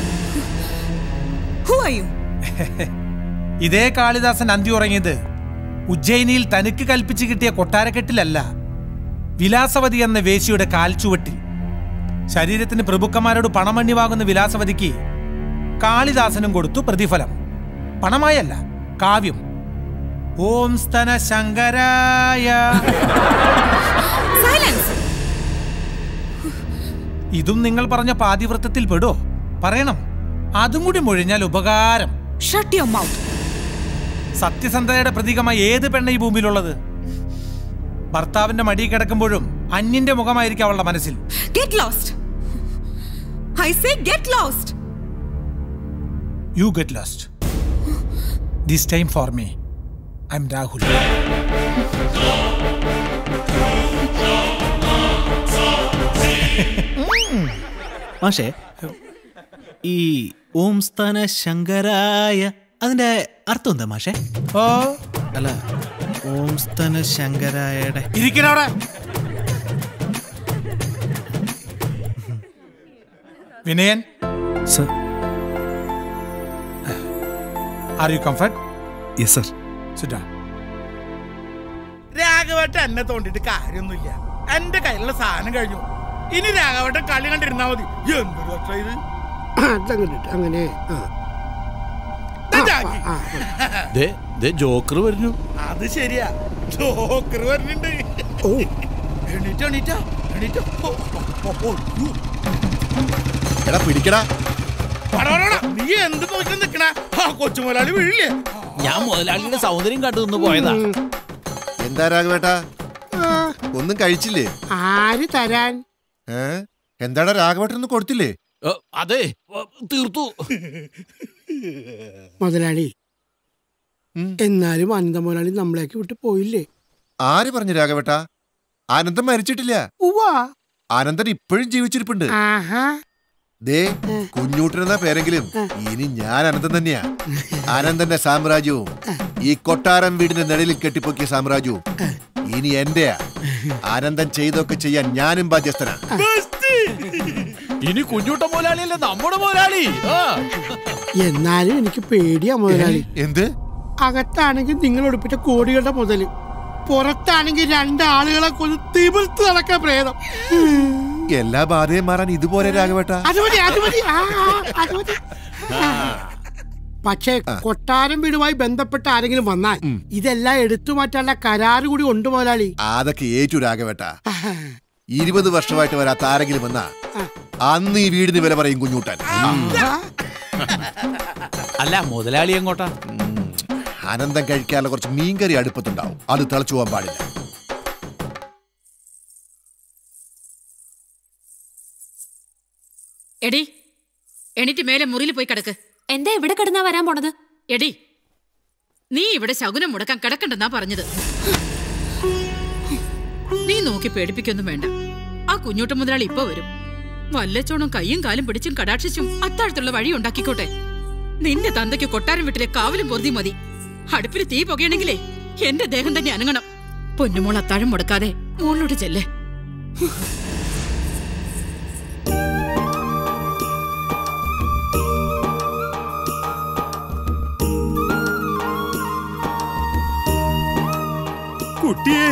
Speaker 11: ഹു ആർ യു
Speaker 18: ഇതേ കാളിദാസൻ അന്തി ഉറങ്ങിയത് ഉജ്ജയിനിയിൽ തനിക്ക് കൽപ്പിച്ചു കിട്ടിയ കൊട്ടാരക്കെട്ടിലല്ല വിലാസവതി എന്ന വേശിയുടെ കാൽച്ചുവട്ടിൽ ശരീരത്തിന് പ്രഭുക്കന്മാരോട് പണമണ്ണി വാങ്ങുന്ന വിലാസവതിക്ക് കാളിദാസനും കൊടുത്തു പ്രതിഫലം പണമായല്ല കാവ്യം ഓം സ്തന ശങ്കരായ
Speaker 11: സൈലൻസ്
Speaker 18: ഇതും നിങ്ങൾ പറഞ്ഞ പാതിവൃത്തത്തിൽ പെടോ പറയണം അതും കൂടി മൊഴിഞ്ഞാൽ ഉപകാരം
Speaker 11: ഷട്ട് യുവർ മൗത്ത്
Speaker 18: സത്യസന്ധതയുടെ പ്രതീകമായി ഏത് പെണ്ണ ഈ ഭൂമിയിലുള്ളത് ഭർത്താവിന്റെ മടി കിടക്കുമ്പോഴും അന്യന്റെ മുഖമായിരിക്കും അവളുടെ മനസ്സിൽ
Speaker 11: get lost I say get lost
Speaker 18: you get lost this time for me I'm Rahul
Speaker 14: മാഷേ ഈ ഓം സ്ഥാന ശങ്കരായ അതിന്റെ അർത്ഥം എന്താ മാഷേ
Speaker 18: ഓ
Speaker 14: അല്ല ഓം സ്തന ശങ്കരായയുടെ
Speaker 18: ഇരിക്കണവിടെ Vinayan
Speaker 3: sir
Speaker 18: are you comfort
Speaker 3: yes sir
Speaker 18: സിറ്റാ
Speaker 19: രാഘവട്ട എന്നെ തോണ്ടിട്ട് കാര്യമൊന്നുമില്ല എന്റെ കയ്യിലുള്ള സാധനം കഴിഞ്ഞു ഇനി രാഘവട്ടൻ കളി കണ്ടിരുന്നാ മതി എന്തൊരു കഷ്ടം ഇത്
Speaker 5: അതങ്ങോട്ട് അങ്ങനെ ആ.
Speaker 19: ദേ ജാക്കി.
Speaker 14: ദേ ദേ ജോക്കർ വരുന്നു
Speaker 19: അത് ശരിയാ ജോക്കർ വരുന്നുണ്ട് എണീറ്റോ എണീറ്റോ എണീറ്റോ ഓ, ഓ, ഓ, യ്യോ.
Speaker 10: എടാ പിടിക്കടാ
Speaker 19: വാടാ, വാടാ, വാടാ. നീ എന്ത് നോക്കി നിക്കണ ആ കൊച്ചുമുതലാളി വീഴില്ലേ
Speaker 14: ഞാൻ മുതലാളിയുടെ സൗന്ദര്യം കണ്ടു നിന്ന് പോയതാ
Speaker 10: എന്താ രാഘവേട്ടാ ഒന്നും കഴിച്ചില്ലേ
Speaker 5: ആര് തരാൻ
Speaker 10: ഏ എന്താടാ രാഘവേട്ടനൊന്നും കൊടുത്തില്ലേ
Speaker 14: അതെ തീർത്തു
Speaker 5: മുതലാളി എന്നാലും അനന്ത മുതലാളി നമ്മളേക്ക് വിട്ട് പോയില്ലേ
Speaker 10: ആര് പറഞ്ഞു രാഘവേട്ടാ ആനന്ദൻ മരിച്ചിട്ടില്ല
Speaker 5: ഉവാ
Speaker 10: ആനന്ദൻ ഇപ്പോഴും ജീവിച്ചിരിപ്പുണ്ട്
Speaker 5: ആഹാ
Speaker 10: ദേ കുഞ്ഞൂട്ടൻ എന്ന പേരെങ്കിലും ഇനി ഞാൻ അനന്തൻ തന്നെയാ ആനന്ദന്റെ സാമ്രാജ്യവും ഈ കൊട്ടാരം വീടിന്റെ നിഴലിൽ കെട്ടിപ്പൊക്കിയ സാമ്രാജ്യവും ഇനി എന്റെയാ ആനന്ദൻ ചെയ്തൊക്കെ ചെയ്യാൻ ഞാനും ബാധ്യസ്ഥനാ
Speaker 14: ഇനി കുഞ്ഞൂട്ട മുതലാളിയല്ലേ നമ്മുടെ മുതലാളി ആ.
Speaker 5: എന്നാലും എനിക്ക് പേടിയാ മുതലാളി
Speaker 10: എന്ത്
Speaker 5: അകത്താണെങ്കിൽ നിങ്ങൾ ഒടുപ്പിച്ച കോടികളുടെ മുതല് പുറത്താണെങ്കിൽ രണ്ടാളുകളെ കൊന്ന് തിമിർത്ത് നടക്കാൻ പ്രേതം
Speaker 10: എല്ലാ ബാധയും മാറാൻ ഇതുപോലെ രാഘവേട്ട
Speaker 5: അത് മതി അത് മതി ആ, ആ, അത് മതി ആ. പക്ഷേ കൊട്ടാരം വീടുമായി ബന്ധപ്പെട്ട ആരെങ്കിലും വന്നാൽ ഇതെല്ലാം എടുത്തു മാറ്റാനുള്ള കരാറ് കൂടി ഉണ്ട് മുതലാളി
Speaker 10: അതൊക്കെ ഏറ്റു രാഘവേട്ട ഇരുപത് വർഷമായിട്ട് വരാത്ത ആരെങ്കിലും വന്നാ അന്ന് ഈ വീടിന് വില പറയും കുഞ്ഞൂട്ടൻ
Speaker 14: അല്ല മുതലാളി എങ്ങോട്ടാ
Speaker 10: അനന്തം കഴിക്കാനുള്ള കുറച്ച് മീൻകറി അടുപ്പത്തുണ്ടാവും അത് തിളച്ചു പോകാൻ പാടില്ല
Speaker 7: എടി എണീറ്റ് മേലെ മുറിയിൽ പോയി കിടക്ക്
Speaker 2: എന്താ ഇവിടെ കിടന്നാ വരാൻ പോണത്
Speaker 7: എടി നീ ഇവിടെ ശകുനം മുടക്കാൻ കിടക്കണ്ടെന്നാ പറഞ്ഞത് നീ നോക്കി പേടിപ്പിക്കൊന്നും വേണ്ട ആ കുഞ്ഞൂട്ട മുതലാളി ഇപ്പൊ വരും വല്ലച്ചോണം കയ്യും കാലും പിടിച്ചും കടാക്ഷിച്ചും അത്താഴത്തുള്ള വഴി ഉണ്ടാക്കിക്കോട്ടെ നിന്റെ തന്തയ്ക്ക് കൊട്ടാരം വീട്ടിലെ കാവലും പൊറുതി മതി അടുപ്പിൽ തീ പുകയണെങ്കിലേ എന്റെ ദേഹം തന്നെ അനങ്ങണം പൊന്നുമോൾ അത്താഴം മുടക്കാതെ മോളിലോട്ട് ചെല്ലേ
Speaker 8: കുട്ടിയെ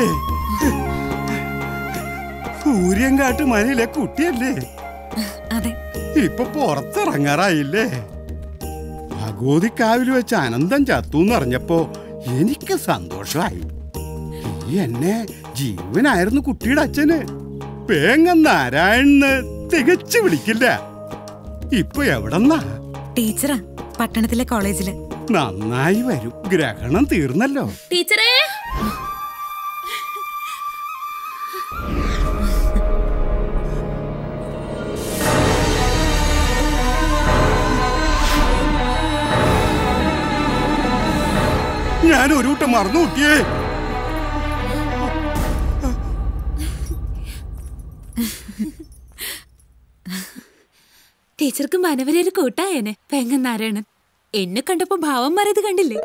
Speaker 8: സൂര്യൻകാട്ട് മനയിലെ കുട്ടിയല്ലേ
Speaker 11: അതെ
Speaker 8: ഇപ്പൊ പുറത്തിറങ്ങാറായില്ലേ ഭഗവതിക്കാവിൽ വെച്ച് അനന്തം ചത്തു അറിഞ്ഞപ്പോ എനിക്ക് സന്തോഷമായി ഈ എന്നെ ജീവനായിരുന്നു കുട്ടിയുടെ അച്ഛന് പേങ്ങ നാരായണന് തികച്ചു വിളിക്കില്ല ഇപ്പൊ എവിടെന്നാ
Speaker 11: ടീച്ചറാ പട്ടണത്തിലെ കോളേജില്
Speaker 8: നന്നായി വരും ഗ്രഹണം തീർന്നല്ലോ
Speaker 2: ടീച്ചറേ
Speaker 8: ഞാൻ ഒരു കൂട്ടം മറന്നു കുട്ടിയേ
Speaker 2: ടീച്ചർക്ക് മനവരൊരു കൂട്ടായേനെ പെങ്ങൻ നാരായണൻ എന്നെ കണ്ടപ്പോ ഭാവം മാറിയത് കണ്ടില്ലേ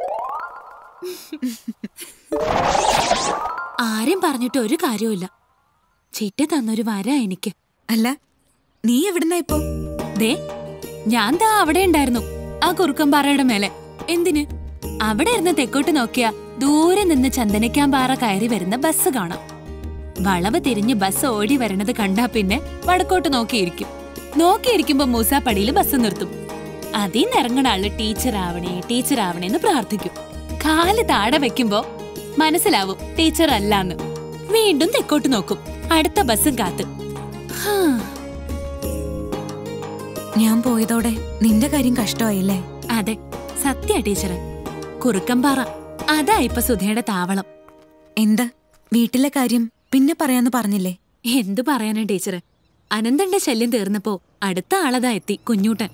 Speaker 2: ആരും പറഞ്ഞിട്ട് ഒരു കാര്യവുമില്ല ചിറ്റ തന്നൊരു വര എനിക്ക്
Speaker 11: അല്ല നീ എവിടുന്നാ ഇപ്പോ
Speaker 2: ദേ ഞാൻ ദാ അവിടെ ഉണ്ടായിരുന്നു ആ കുറുക്കമ്പാറയുടെ മേലെ എന്തിന് അവിടെ ഇരുന്ന് തെക്കോട്ട് നോക്കിയാ ദൂരെ നിന്ന് ചന്ദനക്കാമ്പാറ കയറി വരുന്ന ബസ് കാണാം വളവ് തിരിഞ്ഞ് ബസ് ഓടി വരണത് കണ്ടാ പിന്നെ വടക്കോട്ട് നോക്കിയിരിക്കും നോക്കിയിരിക്കുമ്പോ മൂസാപ്പടിയിൽ ബസ് നിർത്തും അതിന്ന് ഇറങ്ങണ ആള് ടീച്ചർ ആവണേ ടീച്ചർ ആവണേ എന്ന് പ്രാർത്ഥിക്കും കാല് താഴെ വെക്കുമ്പോ മനസ്സിലാവും ടീച്ചർ അല്ലാന്ന് വീണ്ടും തെക്കോട്ട് നോക്കും അടുത്ത ബസ്സും കാത്ത് ഹാ
Speaker 11: ഞാൻ പോയതോടെ നിന്റെ കാര്യം കഷ്ടമായില്ലേ
Speaker 2: അതെ സത്യ ടീച്ചറെ കുറുക്കമ്പാറ അതാ ഇപ്പൊ സുധയുടെ താവളം
Speaker 11: എന്താ വീട്ടിലെ കാര്യം പിന്നെ പറയാന്ന് പറഞ്ഞില്ലേ
Speaker 2: എന്തു പറയാനാ ടീച്ചറെ അനന്തന്റെ ശല്യം തീർന്നപ്പോ അടുത്ത ആളതാ എത്തി കുഞ്ഞൂട്ടൻ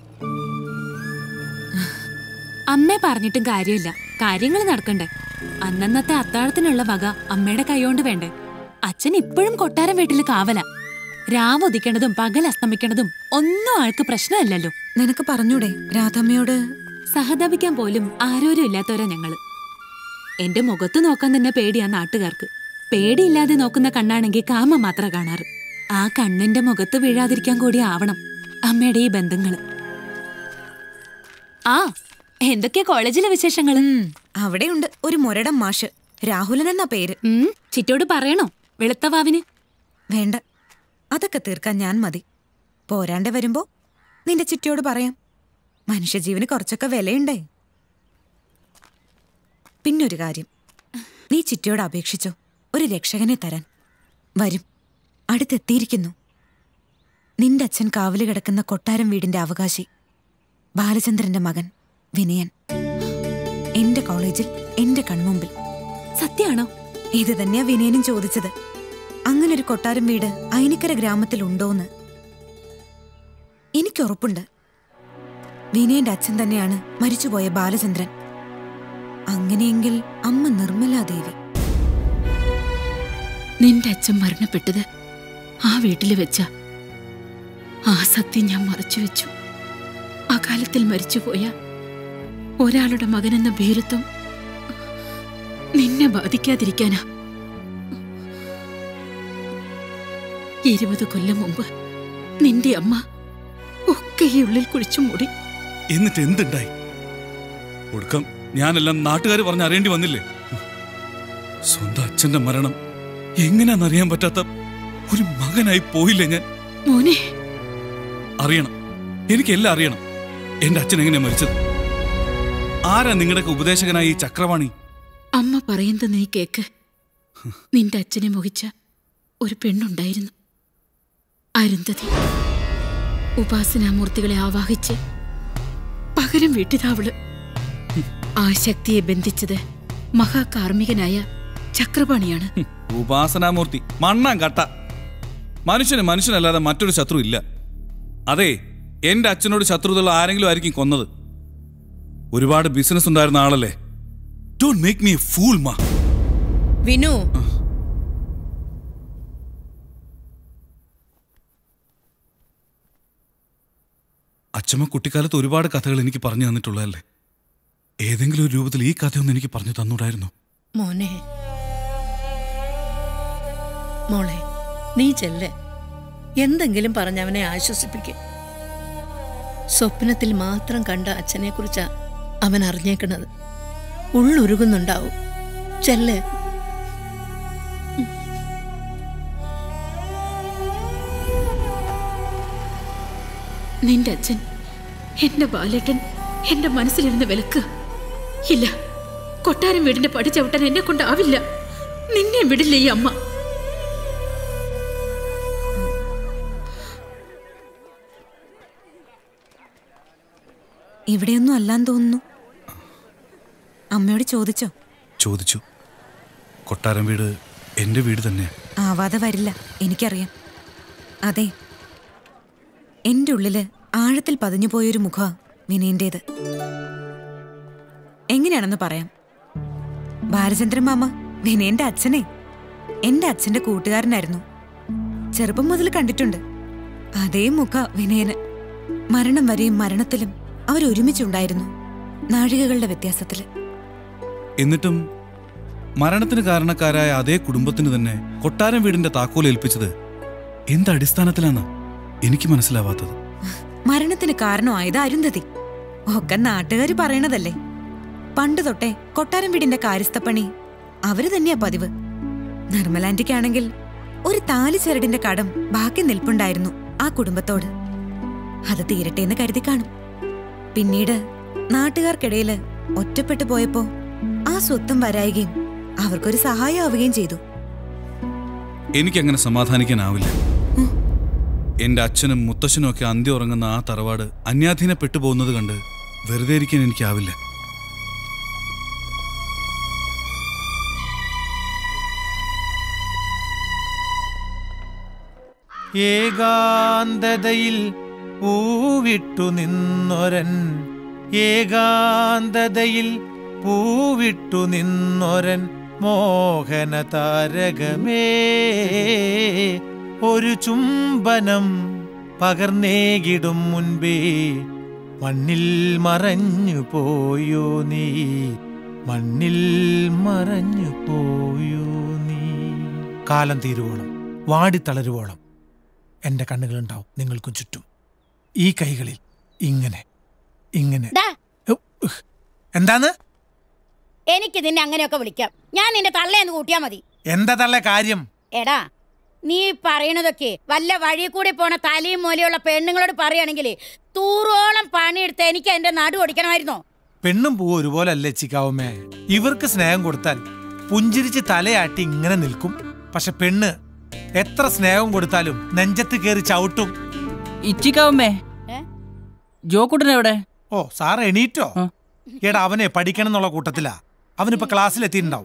Speaker 2: അമ്മയെ പറഞ്ഞിട്ടും കാര്യമില്ല കാര്യങ്ങൾ നടക്കണ്ടേ അന്നന്നത്തെ അത്താഴത്തിനുള്ള വക അമ്മയുടെ കൈകൊണ്ട് വേണ്ടേ അച്ഛൻ ഇപ്പോഴും കൊട്ടാരം വീട്ടിൽ കാവല രാവ് ഉദിക്കണതും പകൽ അസ്തമിക്കണതും ഒന്നും ആൾക്ക് പ്രശ്നമല്ലല്ലോ
Speaker 11: നിനക്ക് പറഞ്ഞൂടെ രാധമ്മയോട്
Speaker 2: സഹതപിക്കാൻ പോലും ആരോരും ഇല്ലാത്തവരാ ഞങ്ങള് എന്റെ മുഖത്ത് നോക്കാൻ തന്നെ പേടിയാ നാട്ടുകാർക്ക് പേടിയില്ലാതെ നോക്കുന്ന കണ്ണാണെങ്കിൽ കാമം മാത്ര കാണാറ് ആ കണ്ണിന്റെ മുഖത്ത് വീഴാതിരിക്കാൻ കൂടി ആവണം അമ്മയുടെ ഈ ബന്ധങ്ങള് ആ എന്തൊക്കെയാ കോളേജിലെ വിശേഷങ്ങള്
Speaker 11: അവിടെയുണ്ട് ഒരു മുരടം മാഷ് രാഹുലൻ എന്ന പേര്
Speaker 2: ചിറ്റോട് പറയണോ വെളുത്തവാവിന്
Speaker 11: വേണ്ട അതൊക്കെ തീർക്കാൻ ഞാൻ മതി പോരാണ്ട് വരുമ്പോ നിന്റെ ചിറ്റയോട് പറയാം മനുഷ്യജീവന് കുറച്ചൊക്കെ വിലയുണ്ടേ പിന്നൊരു കാര്യം നീ ചിറ്റയോട് അപേക്ഷിച്ചോ ഒരു രക്ഷകനെ തരാൻ വരും അടുത്തെത്തിയിരിക്കുന്നു നിന്റെ അച്ഛൻ കാവല് കിടക്കുന്ന കൊട്ടാരം വീടിന്റെ അവകാശി ബാലചന്ദ്രന്റെ മകൻ വിനയൻ എന്റെ കോളേജിൽ എന്റെ കൺമുമ്പിൽ
Speaker 2: സത്യാണോ
Speaker 11: ഇത് തന്നെയാ വിനയനും ചോദിച്ചത് അങ്ങനൊരു കൊട്ടാരം വീട് അയനിക്കര ഗ്രാമത്തിൽ ഉണ്ടോന്ന് എനിക്ക് ഉറപ്പുണ്ട് വിനയന്റെ അച്ഛൻ തന്നെയാണ് മരിച്ചുപോയ ബാലചന്ദ്രൻ അങ്ങനെയെങ്കിൽ അമ്മ നിർമ്മലാദേവി
Speaker 7: നിന്റെ അച്ഛൻ മരണപ്പെട്ടത് ആ വീട്ടിൽ വെച്ച ആ സത്യം ഞാൻ മറച്ചു വെച്ചു അകാലത്തിൽ മരിച്ചുപോയ ഒരാളുടെ മകനെന്ന ഭീരുത്വം നിന്നെ ബാധിക്കാതിരിക്കാനാ ഇരുപത് കൊല്ലം മുമ്പ് നിന്റെ അമ്മ ഒക്കെ ഈ ഉള്ളിൽ കുഴിച്ചു മൂടി
Speaker 3: എന്നിട്ട് എന്തുണ്ടായി ഒടുക്കം ഞാനെല്ലാം നാട്ടുകാർ പറഞ്ഞ് അറിയേണ്ടി വന്നില്ലേ സ്വന്തം അച്ഛന്റെ മരണം എങ്ങനെയാണെന്നറിയാൻ പറ്റാത്ത ഒരു മകനായി പോയില്ലേ ഞാൻ
Speaker 7: മോനെ
Speaker 3: അറിയണം എനിക്കെല്ലാം അറിയണം എന്റെ അച്ഛൻ എങ്ങനെയാ മരിച്ചത് ആരാ നിങ്ങളുടെയൊക്കെ ഉപദേശകനായ ഈ ചക്രവാണി
Speaker 7: അമ്മ പറയുന്നത് നീ കേക്ക് നിന്റെ അച്ഛനെ മോഹിച്ച ഒരു പെണ്ണുണ്ടായിരുന്നു അരുന്ധതി ഉപാസനാമൂർത്തികളെ ആവാഹിച്ച് പകരം വീട്ടിതാവള് ആ ശക്തിയെ ബന്ധിച്ചത് മഹാകാർമ്മികനായ ചക്രപാണിയാണ്
Speaker 3: ഉപാസനാമൂർത്തി മണ്ണാൻ കട്ട മനുഷ്യന് മനുഷ്യനല്ലാതെ മറ്റൊരു ശത്രു ഇല്ല അതെ എന്റെ അച്ഛനോട് ശത്രുതയുള്ള ആരെങ്കിലും ആയിരിക്കും കൊന്നത് ഒരുപാട് ബിസിനസ് ഉണ്ടായിരുന്ന ആളല്ലേ ഡോണ്ട് മേക്ക് മീ ഫൂൾ മാ
Speaker 16: വിനു
Speaker 3: അച്ഛമ്മ കുട്ടിക്കാലത്ത് ഒരുപാട് കഥകൾ എനിക്ക് പറഞ്ഞു തന്നിട്ടുള്ളതല്ലേ ഏതെങ്കിലും ഒരു രൂപത്തിൽ ഈ കഥയൊന്നും എനിക്ക് പറഞ്ഞു തന്നൂടായിരുന്നു
Speaker 16: മോനെ മോളെ നീ ചെല്ല് എന്തെങ്കിലും പറഞ്ഞവനെ ആശ്വസിപ്പിക്കും സ്വപ്നത്തിൽ മാത്രം കണ്ട അച്ഛനെ കുറിച്ചാ അവൻ അറിഞ്ഞേക്കണത് ഉള്ളുരുകുന്നുണ്ടാവും ചെല്ല്
Speaker 7: നിന്റെ അച്ഛൻ എന്റെ ബാലേട്ടൻ എന്റെ മനസ്സിലിരുന്ന് വിലക്കുക ഇല്ല കൊട്ടാരം വീടിന്റെ പടി ചവിട്ടാൻ എന്നെ കൊണ്ടാവില്ല നിന്നെ വിടില്ല ഈ അമ്മ
Speaker 11: ഇവിടെയൊന്നും അല്ലാന്ന് തോന്നുന്നു അമ്മയോട് ചോദിച്ചോ
Speaker 3: ചോദിച്ചു കൊട്ടാരം വീട് എന്റെ വീട് തന്നെ
Speaker 11: ആവാതെ വരില്ല എനിക്കറിയാം അതെ എന്റെ ഉള്ളില് ആഴത്തിൽ പതിഞ്ഞു പോയൊരു മുഖ വിനയന്റേത് എങ്ങനെയാണെന്ന് പറയാം ബാലചന്ദ്രൻ മാമ വിനയന്റെ അച്ഛനെ എന്റെ അച്ഛന്റെ കൂട്ടുകാരനായിരുന്നു ചെറുപ്പം മുതൽ കണ്ടിട്ടുണ്ട് അതേ മുഖ വിനയന് മരണം വരെയും മരണത്തിലും അവരൊരുമിച്ചുണ്ടായിരുന്നു നാഴികകളുടെ വ്യത്യാസത്തില്
Speaker 3: എന്നിട്ടും മരണത്തിന് കാരണക്കാരായ അതേ കുടുംബത്തിന് തന്നെ കൊട്ടാരം വീടിന്റെ താക്കോൽ ഏൽപ്പിച്ചത് എന്ത് അടിസ്ഥാനത്തിലാണ് എനിക്ക് മനസ്സിലാവാത്തത്
Speaker 11: മരണത്തിന് കാരണമായത് അരുന്ധതി ഒക്കെ നാട്ടുകാര് പറയണതല്ലേ പണ്ട് തൊട്ടേ കൊട്ടാരം വീടിന്റെ കാര്യസ്ഥപ്പണി അവര് തന്നെയാ പതിവ് നിർമ്മലാന്റിക്കാണെങ്കിൽ ഒരു താലി ചരടിന്റെ കടം ബാക്കി നിൽപ്പുണ്ടായിരുന്നു ആ കുടുംബത്തോട് അത് തീരട്ടെ എന്ന് കരുതി കാണും പിന്നീട് നാട്ടുകാർക്കിടയില് ഒറ്റപ്പെട്ടു പോയപ്പോ ആ സ്വത്തും വരായികയും അവർക്കൊരു സഹായമാവുകയും ചെയ്തു
Speaker 3: എനിക്കങ്ങനെ സമാധാനിക്കാനാവില്ല എന്റെ അച്ഛനും മുത്തശ്ശനും ഒക്കെ അന്ത്യം ഉറങ്ങുന്ന ആ തറവാട് അന്യാധീനപ്പെട്ടു പോകുന്നത് കണ്ട് വെറുതെ ഇരിക്കാൻ എനിക്കാവില്ല
Speaker 18: ഏകാന്തതയിൽ പൂവിട്ടു നിന്നൊരൻ ഏകാന്തതയിൽ പൂവിട്ടു നിന്നൊരൻ മോഹന താരകമേ ഒരു ചുംബനം പകർന്നേകിടും മുൻപേ മണ്ണിൽ മറഞ്ഞു പോയോ നീ മണ്ണിൽ മറഞ്ഞു പോയോ നീ കാലം തീരുവോളം വാടിത്തളരുവോളം എൻ്റെ കണ്ണുകളുണ്ടാവും നിങ്ങൾക്കും ചുറ്റും ഈ കൈകളിൽ ഇങ്ങനെ ഇങ്ങനെ
Speaker 20: ദാ,
Speaker 18: എന്താന്ന്
Speaker 20: എനിക്ക് നിന്നെ അങ്ങനെയൊക്കെ വിളിക്കാം ഞാൻ നിന്റെ തള്ളയെന്ന് കൂട്ടിയാ മതി
Speaker 18: എന്താ തള്ള കാര്യം
Speaker 20: എടാ നീ പറയണതൊക്കെ വല്ല വഴി കൂടി പോണ തലയും മൂലയുള്ള പെണ്ണുങ്ങളോട് പറയുകയാണെങ്കിൽ തൂറോളം പണിയെടുത്ത് എനിക്ക് എന്റെ നടു ഓടിക്കണമായിരുന്നോ
Speaker 18: പെണ്ണും പൂവും ഒരുപോലെ അല്ലേ ചിക്കാവുമേ ഇവർക്ക് സ്നേഹം കൊടുത്താൽ പുഞ്ചിരിച്ച് തലയാട്ടി ഇങ്ങനെ നിൽക്കും പക്ഷെ പെണ്ണ് എത്ര സ്നേഹം കൊടുത്താലും നെഞ്ചത്ത് കയറി ചവിട്ടും
Speaker 17: ഇച്ചിക്കാവുമ്മേ ജോക്കുട്ടൻ എവിടെ
Speaker 18: ഓ സാർ എണീറ്റോ എടാ അവനെ പഠിക്കണം എന്നുള്ള കൂട്ടത്തിലാ അവനിപ്പോ ക്ലാസ്സിലെത്തിയിട്ടുണ്ടാവും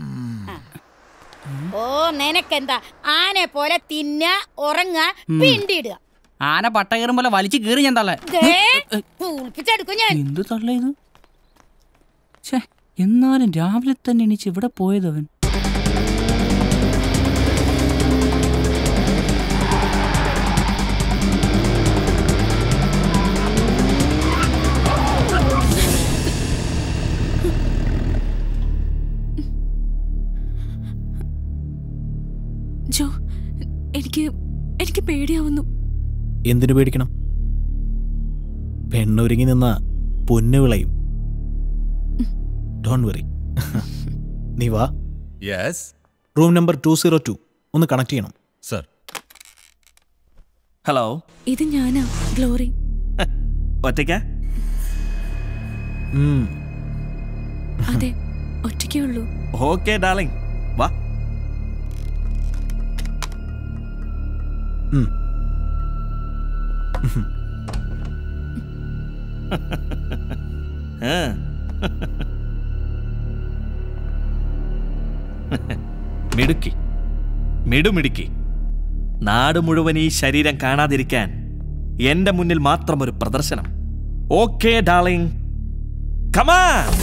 Speaker 20: ഓ നിനക്കെന്താ ആനെ പോലെ തിന്ന ഉറങ്ങ
Speaker 17: ഉം.
Speaker 20: പിണ്ടിടുക
Speaker 17: ആന പട്ട കയറും പോലെ വലിച്ചു കീറി ഞാൻ തള്ളേ
Speaker 20: ദേ, പൂളിപ്പിച്ചെടുക്കും ഞാൻ
Speaker 17: എന്ത് തള്ള ഇത് ഛേ എന്നാലും രാവിലെ തന്നെ എണീച്ച് ഇവിടെ പോയതവൻ
Speaker 2: ജോ എനിക്ക് എനിക്ക് പേടിയാവുന്നു
Speaker 14: എന്തിനു പേടിക്കണം പെണ്ണൊരുങ്ങി നിന്ന പൊന്നു വിളയും ഡോൺ വെറി നീ വാ
Speaker 21: yes
Speaker 14: room number two zero two ഒന്ന് കണക്ട് ചെയ്യണം
Speaker 21: സർ
Speaker 12: ഹലോ
Speaker 2: ഇത് ഞാനാ ഗ്ലോറി
Speaker 12: ഒറ്റയ്ക്ക
Speaker 2: അതെ ഒറ്റയ്ക്കേ ഉള്ളൂ
Speaker 12: ഓക്കെ ഡാർലിംഗ് വാ ആ. മിടുക്കി മിടുമിടുക്കി നാട് മുഴുവൻ ഈ ശരീരം കാണാതിരിക്കാൻ എന്റെ മുന്നിൽ മാത്രം ഒരു പ്രദർശനം ഓക്കെ ഡാർലിംഗ് കമാ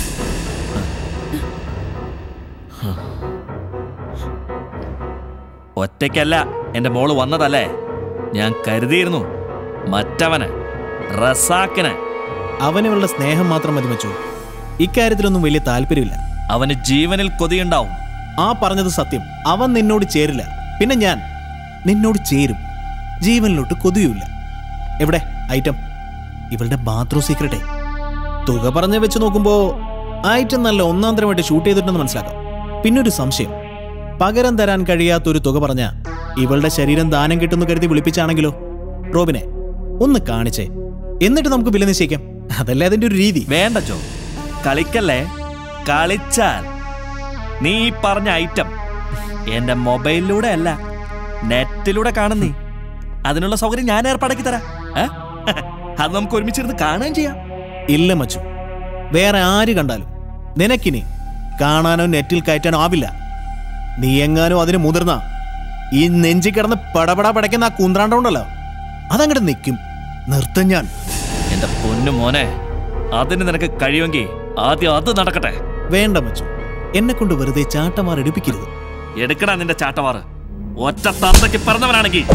Speaker 12: ഒറ്റയ്ക്കല്ല എന്റെ മോള് വന്നതല്ലേ ഞാൻ കരുതിയിരുന്നു മറ്റവന് റസാക്കിന്
Speaker 14: അവനുള്ള സ്നേഹം മാത്രം മതി മച്ചു ഇക്കാര്യത്തിലൊന്നും വലിയ താല്പര്യമില്ല
Speaker 12: അവന് ജീവനിൽ കൊതിയുണ്ടാവും
Speaker 14: ആ പറഞ്ഞത് സത്യം അവൻ നിന്നോട് ചേരില്ല പിന്നെ ഞാൻ നിന്നോട് ചേരും ജീവനിലോട്ട് കൊതിയുമില്ല എവിടെ ഐറ്റം ഇവളുടെ ബാത്റൂം സീക്രട്ടേ തുക പറഞ്ഞ് വെച്ച് നോക്കുമ്പോ ഐറ്റം നല്ല ഒന്നാം തരമായിട്ട് ഷൂട്ട് ചെയ്തിട്ടുണ്ടെന്ന് മനസ്സിലാക്കാം പിന്നൊരു സംശയം പകരം തരാൻ കഴിയാത്തൊരു തുക പറഞ്ഞ ഇവളുടെ ശരീരം ദാനം കിട്ടുന്നു കരുതി വിളിപ്പിച്ചാണെങ്കിലോ റോബിനെ ഒന്ന് കാണിച്ചേ എന്നിട്ട് നമുക്ക് വില നിശ്ചയിക്കാം അതല്ലേ അതിന്റെ ഒരു രീതി
Speaker 12: വേണ്ട ജോ കളിക്കല്ലേ കളിച്ചാൽ നീ ഈ പറഞ്ഞ ഐറ്റം എന്റെ മൊബൈലിലൂടെ അല്ല നെറ്റിലൂടെ കാണുന്നീ അതിനുള്ള സൗകര്യം ഞാൻ ഏർപ്പാടാക്കി തരാം ഏ? അത് നമുക്ക് ഒരുമിച്ചിരുന്ന് കാണുകയും ചെയ്യാം
Speaker 14: ഇല്ല മച്ചു വേറെ ആര് കണ്ടാലും നിനക്കിനി കാണാനോ നെറ്റിൽ കയറ്റാനോ ആവില്ല നീ എങ്ങാനും അതിന് മുതിർന്ന ഈ നെഞ്ചി കിടന്ന് പടപട പടയ്ക്കുന്ന ആ കുന്ത്രാണ്ടം ഉണ്ടല്ലോ അതങ്ങോട്ട് നിൽക്കും നിർത്തും ഞാൻ
Speaker 12: എന്റെ പൊന്നു മോനെ അതിന് നിനക്ക് കഴിയുമെങ്കിൽ ആദ്യം അത് നടക്കട്ടെ
Speaker 14: വേണ്ട മച്ചു എന്നെ കൊണ്ട് വെറുതെ ചാട്ടമാർ എടുപ്പിക്കരുത്
Speaker 12: എടുക്കടാ നിന്റെ ചാട്ടവാറ് ഒറ്റ തന്തയ്ക്ക് പറഞ്ഞവനാണെങ്കിൽ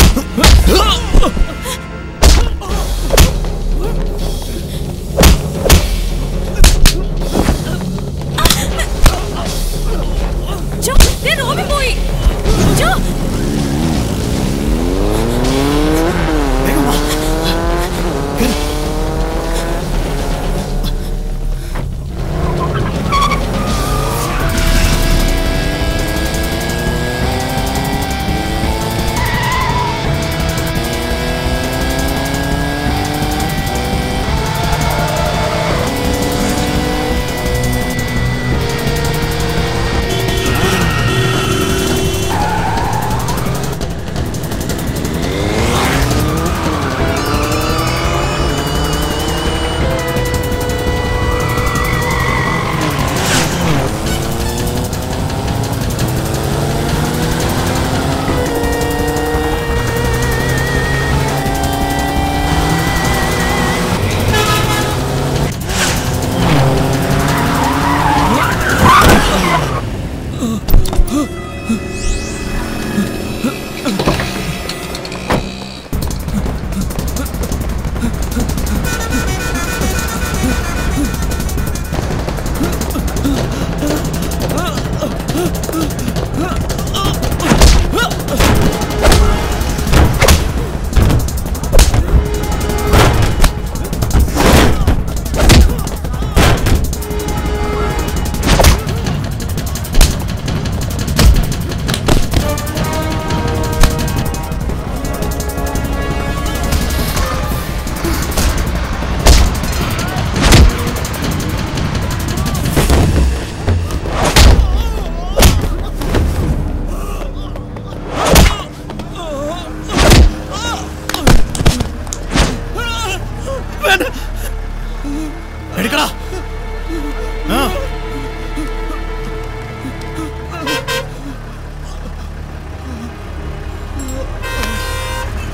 Speaker 2: ജോ ദേ റോബി പോയി ജോ
Speaker 14: ആ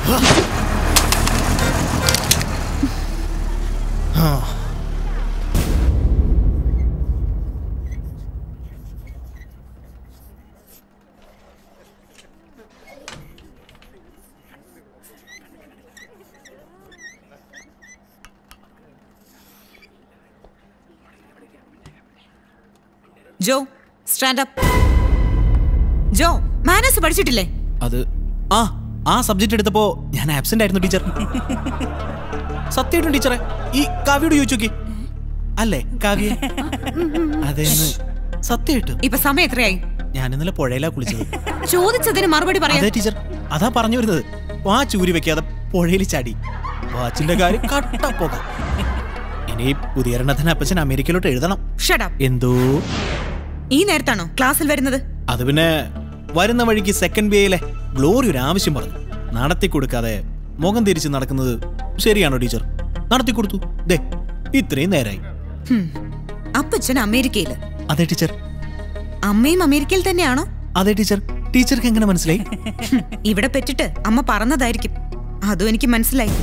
Speaker 11: Jo stand up Jo manners പഠിച്ചിട്ടില്ലേ
Speaker 14: അത് ആ ആ സബ്ജക്റ്റ് എടുത്തപ്പോ ഞാൻ ആബ്സെന്റ് ആയിരുന്നു ടീച്ചർ സത്യമായിട്ടും ടീച്ചറെ ഈ കാവ്യോട് ചോദിച്ചു നോക്കി അല്ലേ കാവ്യ അതെന്ന് സത്യമായിട്ടും
Speaker 11: ഇപ്പൊ സമയം എത്രയായി
Speaker 14: ഞാൻ ഇന്നലെ പുഴയിലാ കുളിച്ചത്
Speaker 11: ചോദിച്ചതിന് മറുപടി പറയാം
Speaker 14: അതെ ടീച്ചർ അതാ പറഞ്ഞു വരുന്നത് വാച്ച് ഊരി വെക്കാതെ പുഴയിൽ ചാടി വാച്ചിന്റെ കാര്യം കട്ട പോക ഇനി പുതിയ എണ്ണത്തിന് അപ്പച്ചൻ അമേരിക്കയിലോട്ട് എഴുതണം
Speaker 11: ഷട്ട് അപ്പ്
Speaker 14: എന്തോ
Speaker 11: ഈ നേരത്താണോ ക്ലാസ്സിൽ വരുന്നത്
Speaker 14: അത് പിന്നെ വരുന്ന വഴിക്ക് സെക്കൻഡ് ബി ഐയിലെ ഗ്ലോറി ഒരു ആവശ്യം പറഞ്ഞു നടത്തി കൊടുക്കാതെ മുഖം തിരിച്ച് നടക്കുന്നത് ശരിയാണോ ടീച്ചർ നടത്തി കൊടുത്തു ദേ ഇത്രയും നേരായി
Speaker 11: ഹും. അപ്പച്ചൻ അമേരിക്കയില്
Speaker 14: അതെ ടീച്ചർ
Speaker 11: അമ്മയും അമേരിക്കയിൽ തന്നെയാണോ
Speaker 14: അതെ ടീച്ചർ ടീച്ചർക്ക് എങ്ങനെ മനസ്സിലായി
Speaker 11: ഹും. ഇവിടെ പെറ്റിട്ട് അമ്മ പറഞ്ഞതായിരിക്കും അതും എനിക്ക് മനസ്സിലായി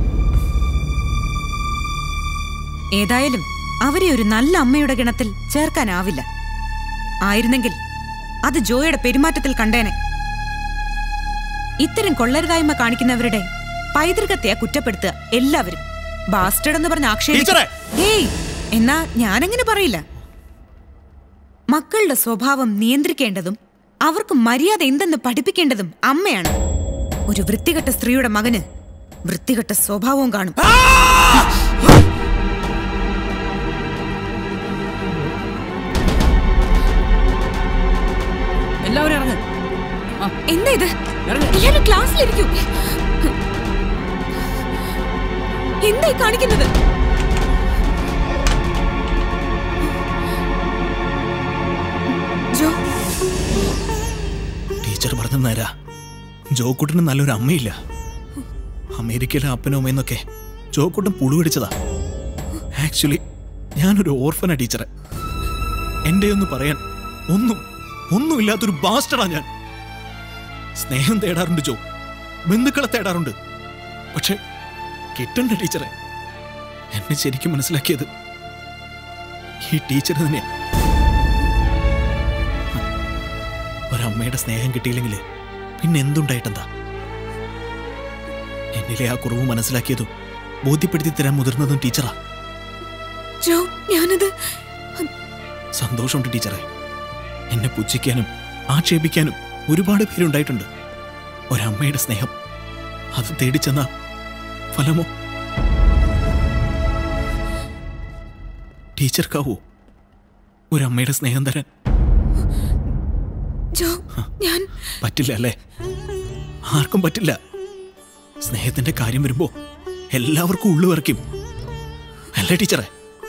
Speaker 11: ഏതായാലും അവരെ ഒരു നല്ല അമ്മയുടെ ഗണത്തിൽ ചേർക്കാനാവില്ല ആയിരുന്നെങ്കിൽ അത് ജോയുടെ പെരുമാറ്റത്തിൽ കണ്ടേനെ ഇത്തരം കൊള്ളരുതായ്മ കാണിക്കുന്നവരുടെ പൈതൃകത്തെ കുറ്റപ്പെടുത്തുക എല്ലാവരും ബാസ്റ്റഡ് എന്ന് പറഞ്ഞ
Speaker 14: ടീച്ചറെ!
Speaker 11: ആക്ഷേപം ഏയ് എന്നാ ഞാനങ്ങനെ പറയില്ല മക്കളുടെ സ്വഭാവം നിയന്ത്രിക്കേണ്ടതും അവർക്ക് മര്യാദ എന്തെന്ന് പഠിപ്പിക്കേണ്ടതും അമ്മയാണ് ഒരു വൃത്തികെട്ട സ്ത്രീയുടെ മകന് വൃത്തികെട്ട സ്വഭാവവും കാണും
Speaker 17: എല്ലാവരും ഇറങ്ങ്
Speaker 11: എന്താ ഇത് എല്ലാവരും ക്ലാസ്സിലിരിക്കൂ എന്തായി കാണിക്കുന്നത് ജോ
Speaker 14: ടീച്ചർ പറഞ്ഞ നേരാ ജോക്കുട്ടിന് നല്ലൊരു അമ്മയില്ല അമേരിക്കയിലെ അപ്പനും അമ്മയെന്നൊക്കെ ജോക്കുട്ടൻ പുളു പിടിച്ചതാ ആക്ച്വലി ഞാനൊരു ഓർഫനാ ടീച്ചറെ എന്റെ ഒന്ന് പറയാൻ ഒന്നും ഒന്നുമില്ലാത്തൊരു ബാസ്റ്റഡാ ഞാൻ സ്നേഹം തേടാറുണ്ട് ജോ ബന്ധുക്കളെ തേടാറുണ്ട് പക്ഷെ കിട്ടണ്ട ടീച്ചറെ എന്നെ ശരിക്കും മനസ്സിലാക്കിയത് ഈ ടീച്ചർ തന്നെയാ ഒരമ്മയുടെ സ്നേഹം കിട്ടിയില്ലെങ്കിൽ പിന്നെ എന്തുണ്ടായിട്ടെന്താ എന്നിലെ ആ കുറവ് മനസ്സിലാക്കിയതും ബോധ്യപ്പെടുത്തി തരാൻ മുതിർന്നതും ടീച്ചറാ
Speaker 11: ജോ ഞാനത്
Speaker 14: സന്തോഷമുണ്ട് ടീച്ചറെ എന്നെ പുച്ഛിക്കാനും ആക്ഷേപിക്കാനും ഒരുപാട് പേരുണ്ടായിട്ടുണ്ട് ഒരമ്മയുടെ സ്നേഹം അത് തേടിച്ചെന്ന ഫലമോ ടീച്ചർക്കാവോ ഒരമ്മയുടെ സ്നേഹം തരാൻ
Speaker 11: ജോ ഞാൻ
Speaker 14: പറ്റില്ല അല്ലേ ആർക്കും പറ്റില്ല സ്നേഹത്തിന്റെ കാര്യം വരുമ്പോ എല്ലാവർക്കും ഉള്ളു വരയ്ക്കും അല്ലേ ടീച്ചറെ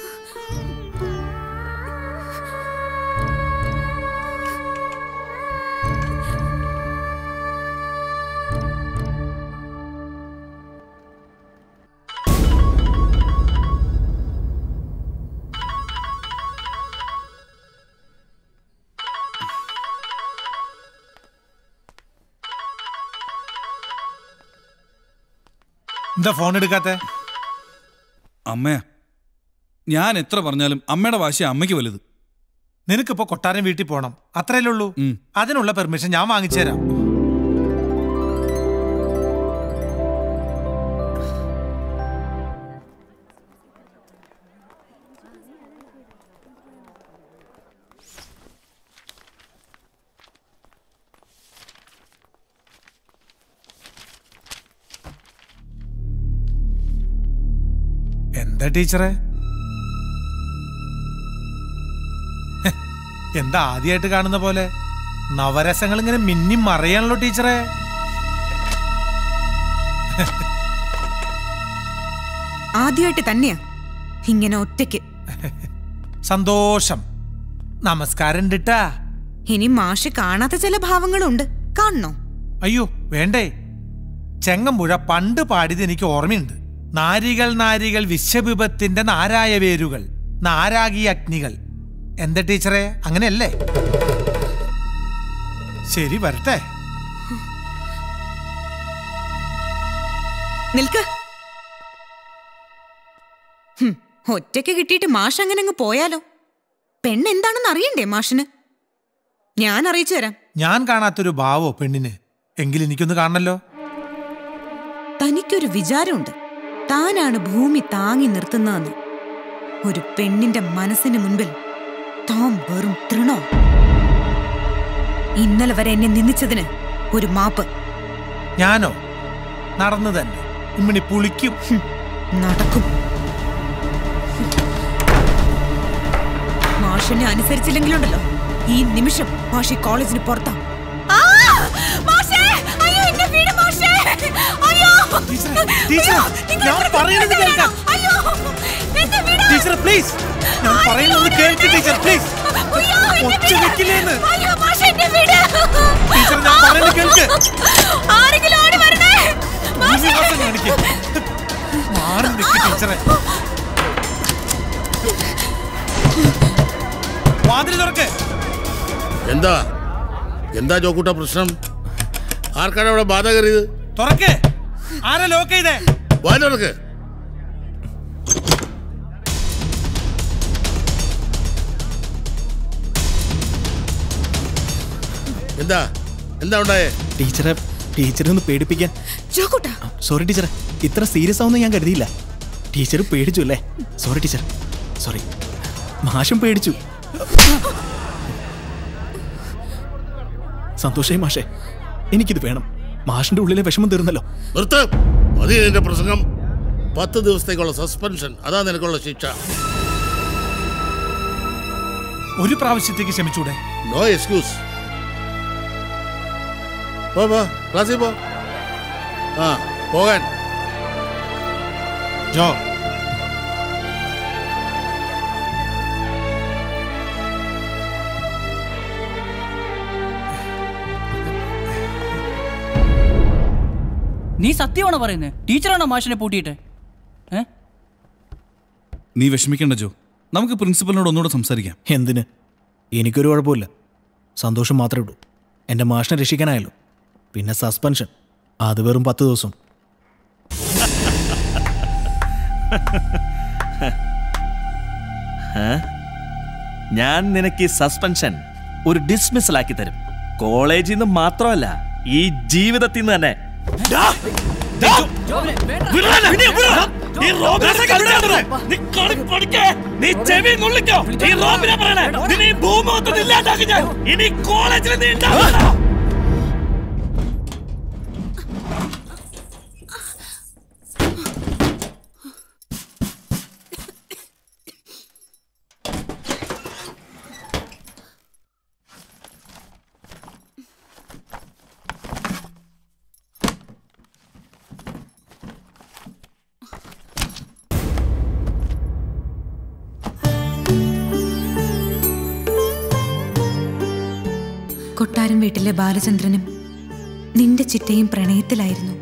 Speaker 18: എന്താ ഫോൺ എടുക്കാത്തെ
Speaker 3: അമ്മയാ ഞാൻ എത്ര പറഞ്ഞാലും അമ്മയുടെ വാശി അമ്മയ്ക്ക് വലുത്
Speaker 18: നിനക്കിപ്പോ കൊട്ടാരം വീട്ടിൽ പോണം അത്രയല്ലേ ഉള്ളൂ അതിനുള്ള പെർമിഷൻ ഞാൻ വാങ്ങിച്ചു തരാം എന്താ ടീച്ചറെ ഹെ, എന്താ ആദ്യമായിട്ട് കാണുന്ന പോലെ നവരസങ്ങൾ ഇങ്ങനെ മിന്നി മറയാണല്ലോ ടീച്ചറെ
Speaker 11: ആദ്യമായിട്ട് തന്നെയാ ഇങ്ങനെ ഒറ്റയ്ക്ക്
Speaker 18: സന്തോഷം നമസ്കാരം ട്ടാ
Speaker 11: ഇനി മാഷ് കാണാത്ത ചില ഭാവങ്ങളുണ്ട് കാണണോ
Speaker 18: അയ്യോ വേണ്ടേ ചെങ്ങമ്പുഴ പണ്ട് പാടിയത് എനിക്ക് ഓർമ്മയുണ്ട് നാരികൾ നാരികൾ വിശ്വവിപത്തിന്റെ നാരായ വേരുകൾ നാരാഗി അഗ്നികൾ എന്താ ടീച്ചറെ അങ്ങനെയല്ലേ ശരി വരട്ടെ
Speaker 11: നിൽക്ക് ഹും, ഒറ്റയ്ക്ക് കിട്ടിയിട്ട് മാഷ് അങ്ങനെ അങ്ങ് പോയാലോ പെണ്ണ് എന്താണെന്ന് അറിയണ്ടേ മാഷിന് ഞാൻ അറിയിച്ചു തരാം
Speaker 18: ഞാൻ കാണാത്തൊരു ഭാവോ പെണ്ണിന് എങ്കിൽ എനിക്കൊന്ന് കാണണല്ലോ
Speaker 11: തനിക്കൊരു വിചാരമുണ്ട് താനാണ് ഭൂമി താങ്ങി നിർത്തുന്നതെന്ന് ഒരു പെണ്ണിന്റെ മനസ്സിന് മുൻപിൽ താൻ വെറും തൃണോ ഇന്നലെ വരെ എന്നെ നിന്ദിച്ചതിന് ഒരു മാപ്പ്
Speaker 18: ഞാനോ നടന്നു തന്നെ ഇമ്മിണി പുളിക്കും
Speaker 11: നടക്കും മാഷിനെ അനുസരിച്ചില്ലെങ്കിലുണ്ടല്ലോ ഈ നിമിഷം മാഷി കോളേജിന് പുറത്താ
Speaker 18: ഞാൻ പറയുന്നത് കേൾക്കാം ടീച്ചർ പ്ലീസ് ഞാൻ പറയുന്നത് കേൾക്ക് ടീച്ചർ പ്ലീസ് ഒച്ച വെക്കില്ലേന്ന് ടീച്ചർ ഞാൻ പറയുന്നത് കേൾക്ക് ഭൂമിവാസം കാണിക്ക്. മാറി നിൽക്ക് ടീച്ചറെ വാതിൽ തുറക്ക്
Speaker 9: എന്താ എന്താ ജോക്കൂട്ട പ്രശ്നം ആർക്കാണ് അവിടെ ബാധ കയറിയത്
Speaker 18: തുറക്ക് ആരാ ലോക്ക് ചെയ്തേ
Speaker 9: വാതിൽ തുറക്ക് എന്താ എന്താ ഉണ്ടായേ
Speaker 14: ടീച്ചറെ ടീച്ചറെ ഒന്ന് പേടിപ്പിക്കാൻ സോറി ടീച്ചറെ ഇത്ര സീരിയസ് ആവുമെന്ന് ഞാൻ കരുതിയില്ല ടീച്ചർ പേടിച്ചു അല്ലേ സോറി ടീച്ചർ സോറി മാഷും പേടിച്ചു സന്തോഷായി മാഷേ എനിക്കിത് വേണം മാഷിന്റെ ഉള്ളിലെ വിഷമം തീർന്നല്ലോ
Speaker 9: നിർത്ത് മതി നിന്റെ പ്രസംഗം പത്ത് ദിവസത്തേക്കുള്ള സസ്പെൻഷൻ അതാ നിനക്കുള്ള ശിക്ഷ
Speaker 18: ഒരു പ്രാവശ്യത്തേക്ക് ക്ഷമിച്ചൂടെ
Speaker 9: നോ എക്സ്ക്യൂസ് പോ പോ ക്ലാസ്സിൽ പോ ആ പോകാൻ
Speaker 18: ജോ
Speaker 17: നീ സത്യമാണോ പറയുന്നത് ടീച്ചറാണോ മാഷിനെ പൂട്ടിയിട്ട് ഏ
Speaker 3: നീ വിഷമിക്കണ്ട ജോ നമുക്ക് പ്രിൻസിപ്പലിനോട് ഒന്നുകൂടെ സംസാരിക്കാം
Speaker 14: എന്തിന് എനിക്കൊരു കുഴപ്പമില്ല സന്തോഷം മാത്രമേ ഉള്ളൂ എൻ്റെ മാഷിനെ രക്ഷിക്കാനായല്ലോ പിന്നെ സസ്പെൻഷൻ അത് വെറും പത്ത് ദിവസം
Speaker 12: ഏ? ഞാൻ നിനക്ക് ഈ സസ്പെൻഷൻ ഒരു ഡിസ്മിസൽ ആക്കി തരും കോളേജിൽ നിന്ന് മാത്രമല്ല ഈ ജീവിതത്തിൽ നിന്ന് തന്നെ ഇനി കോളേജിൽ നീ ഉണ്ടാവില്ല
Speaker 11: കൊട്ടാരം വീട്ടിലെ ബാലചന്ദ്രനും നിന്റെ ചിറ്റയും പ്രണയത്തിലായിരുന്നു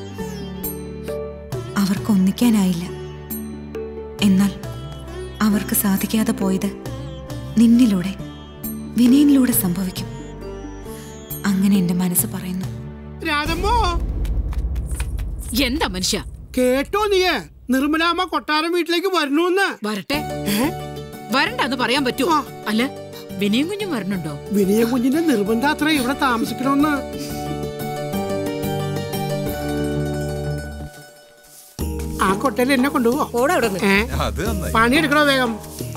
Speaker 11: അവർക്ക് ഒന്നിക്കാനായില്ല എന്നാൽ അവർക്ക് സാധിക്കാതെ പോയത് നിന്നിലൂടെ വിനയനിലൂടെ സംഭവിക്കും അങ്ങനെ എന്റെ മനസ്സ് പറയുന്നു
Speaker 21: രാധമ്മോ
Speaker 7: എന്താ മനുഷ്യ
Speaker 21: കേട്ടോ നീയേ നിർമ്മലാമ്മ കൊട്ടാരം വീട്ടിലേക്ക് വരണോന്ന്
Speaker 7: വരട്ടെ വരണ്ടെന്ന് പറയാൻ പറ്റുമോ അല്ല വിനയം കുഞ്ഞും വരണുണ്ടോ
Speaker 21: വിനയ കുഞ്ഞിന്റെ നിർബന്ധം അത്ര ഇവിടെ താമസിക്കണമെന്ന് ആ കൊട്ടയിൽ എന്നെ കൊണ്ടുപോവോ ഏ? പണിയെടുക്കണോ വേഗം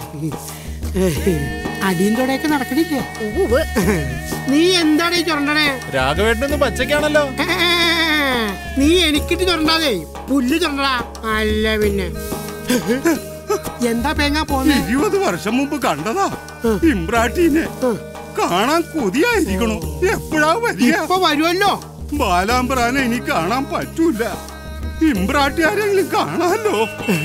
Speaker 21: അടിയും തൊടയൊക്കെ നടക്കണില്ലേ നീ എന്താണ് ഈ ചുരണ്ടണേ
Speaker 18: രാഘവേട്ടനൊന്ന് പച്ചക്കാണല്ലോ
Speaker 21: നീ എനിക്കിട്ട് ചുരണ്ടാതെ പുല്ല് ചുരണ്ടടാ അല്ല പിന്നെ എന്താ പേങ്ങാ പോന്നെ
Speaker 8: ഇരുപത് വർഷം മുമ്പ് കണ്ടതാ ഇമ്രാട്ടീനെ കാണാൻ കൊതിയായിരിക്കണു എപ്പോഴാ വരിക
Speaker 21: ഇപ്പൊ വരുമല്ലോ
Speaker 8: ബാലാമ്പ്രാനെ ഇനി കാണാൻ പറ്റൂല ഇമ്രാട്ടി ആരെങ്കിലും കാണാലോ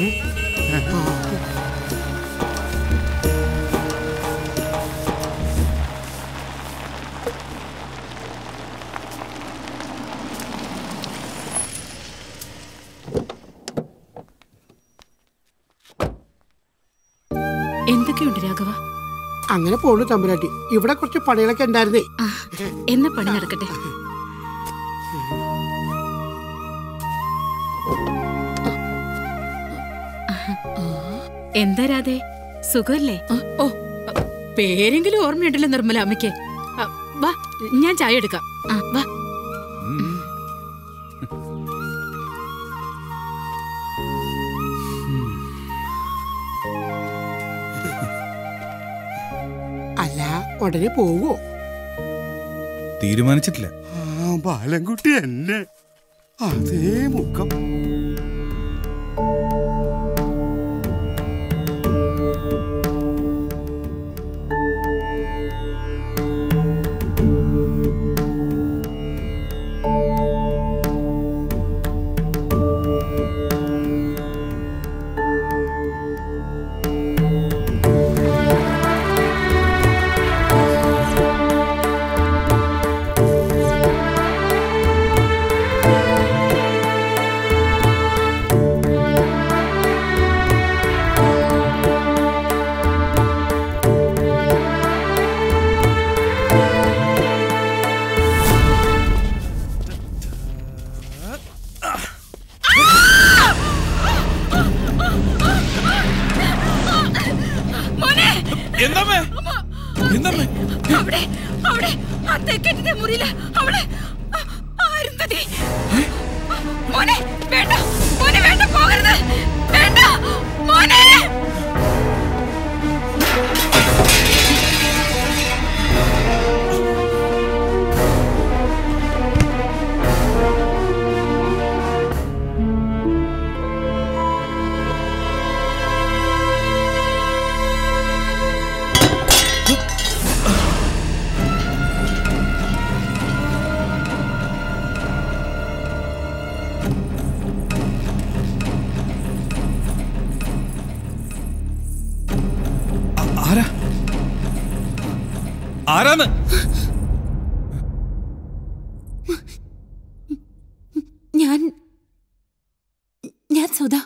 Speaker 7: എന്തൊക്കെയുണ്ട് രാഘവ
Speaker 21: അങ്ങനെ പോണു തമ്പുരാട്ടി ഇവിടെ കുറച്ച് പണികളൊക്കെ ഉണ്ടായിരുന്നേ
Speaker 7: എന്ന പണി നടക്കട്ടെ എന്താ രാധേ സുഖല്ലേ ഓ പേരെങ്കിലും ഓർമ്മയുണ്ടല്ലോ നിർമ്മല അമ്മയ്ക്ക് ആ, വാ ഞാൻ ചായ എടുക്കാം ആ, വാ
Speaker 21: അല്ല ഉടനെ പോവോ
Speaker 3: തീരുമാനിച്ചിട്ടില്ല
Speaker 8: ആ ബാലൻകുട്ടി എന്നെ അതേ മുഖം
Speaker 3: എന്താമേ എന്താമേ
Speaker 7: അവിടെ അവിടെ ആ തെക്കറ്റിന്റെ മുറിയില് അവിടെ ആ, അരുന്ധതി മോനെ വേണ്ട മോനെ വേണ്ട പോകരുത് വേണ്ട മോനെ
Speaker 3: ആരാ ആരാന്ന്
Speaker 2: ഞാൻ ഞാൻ സുധ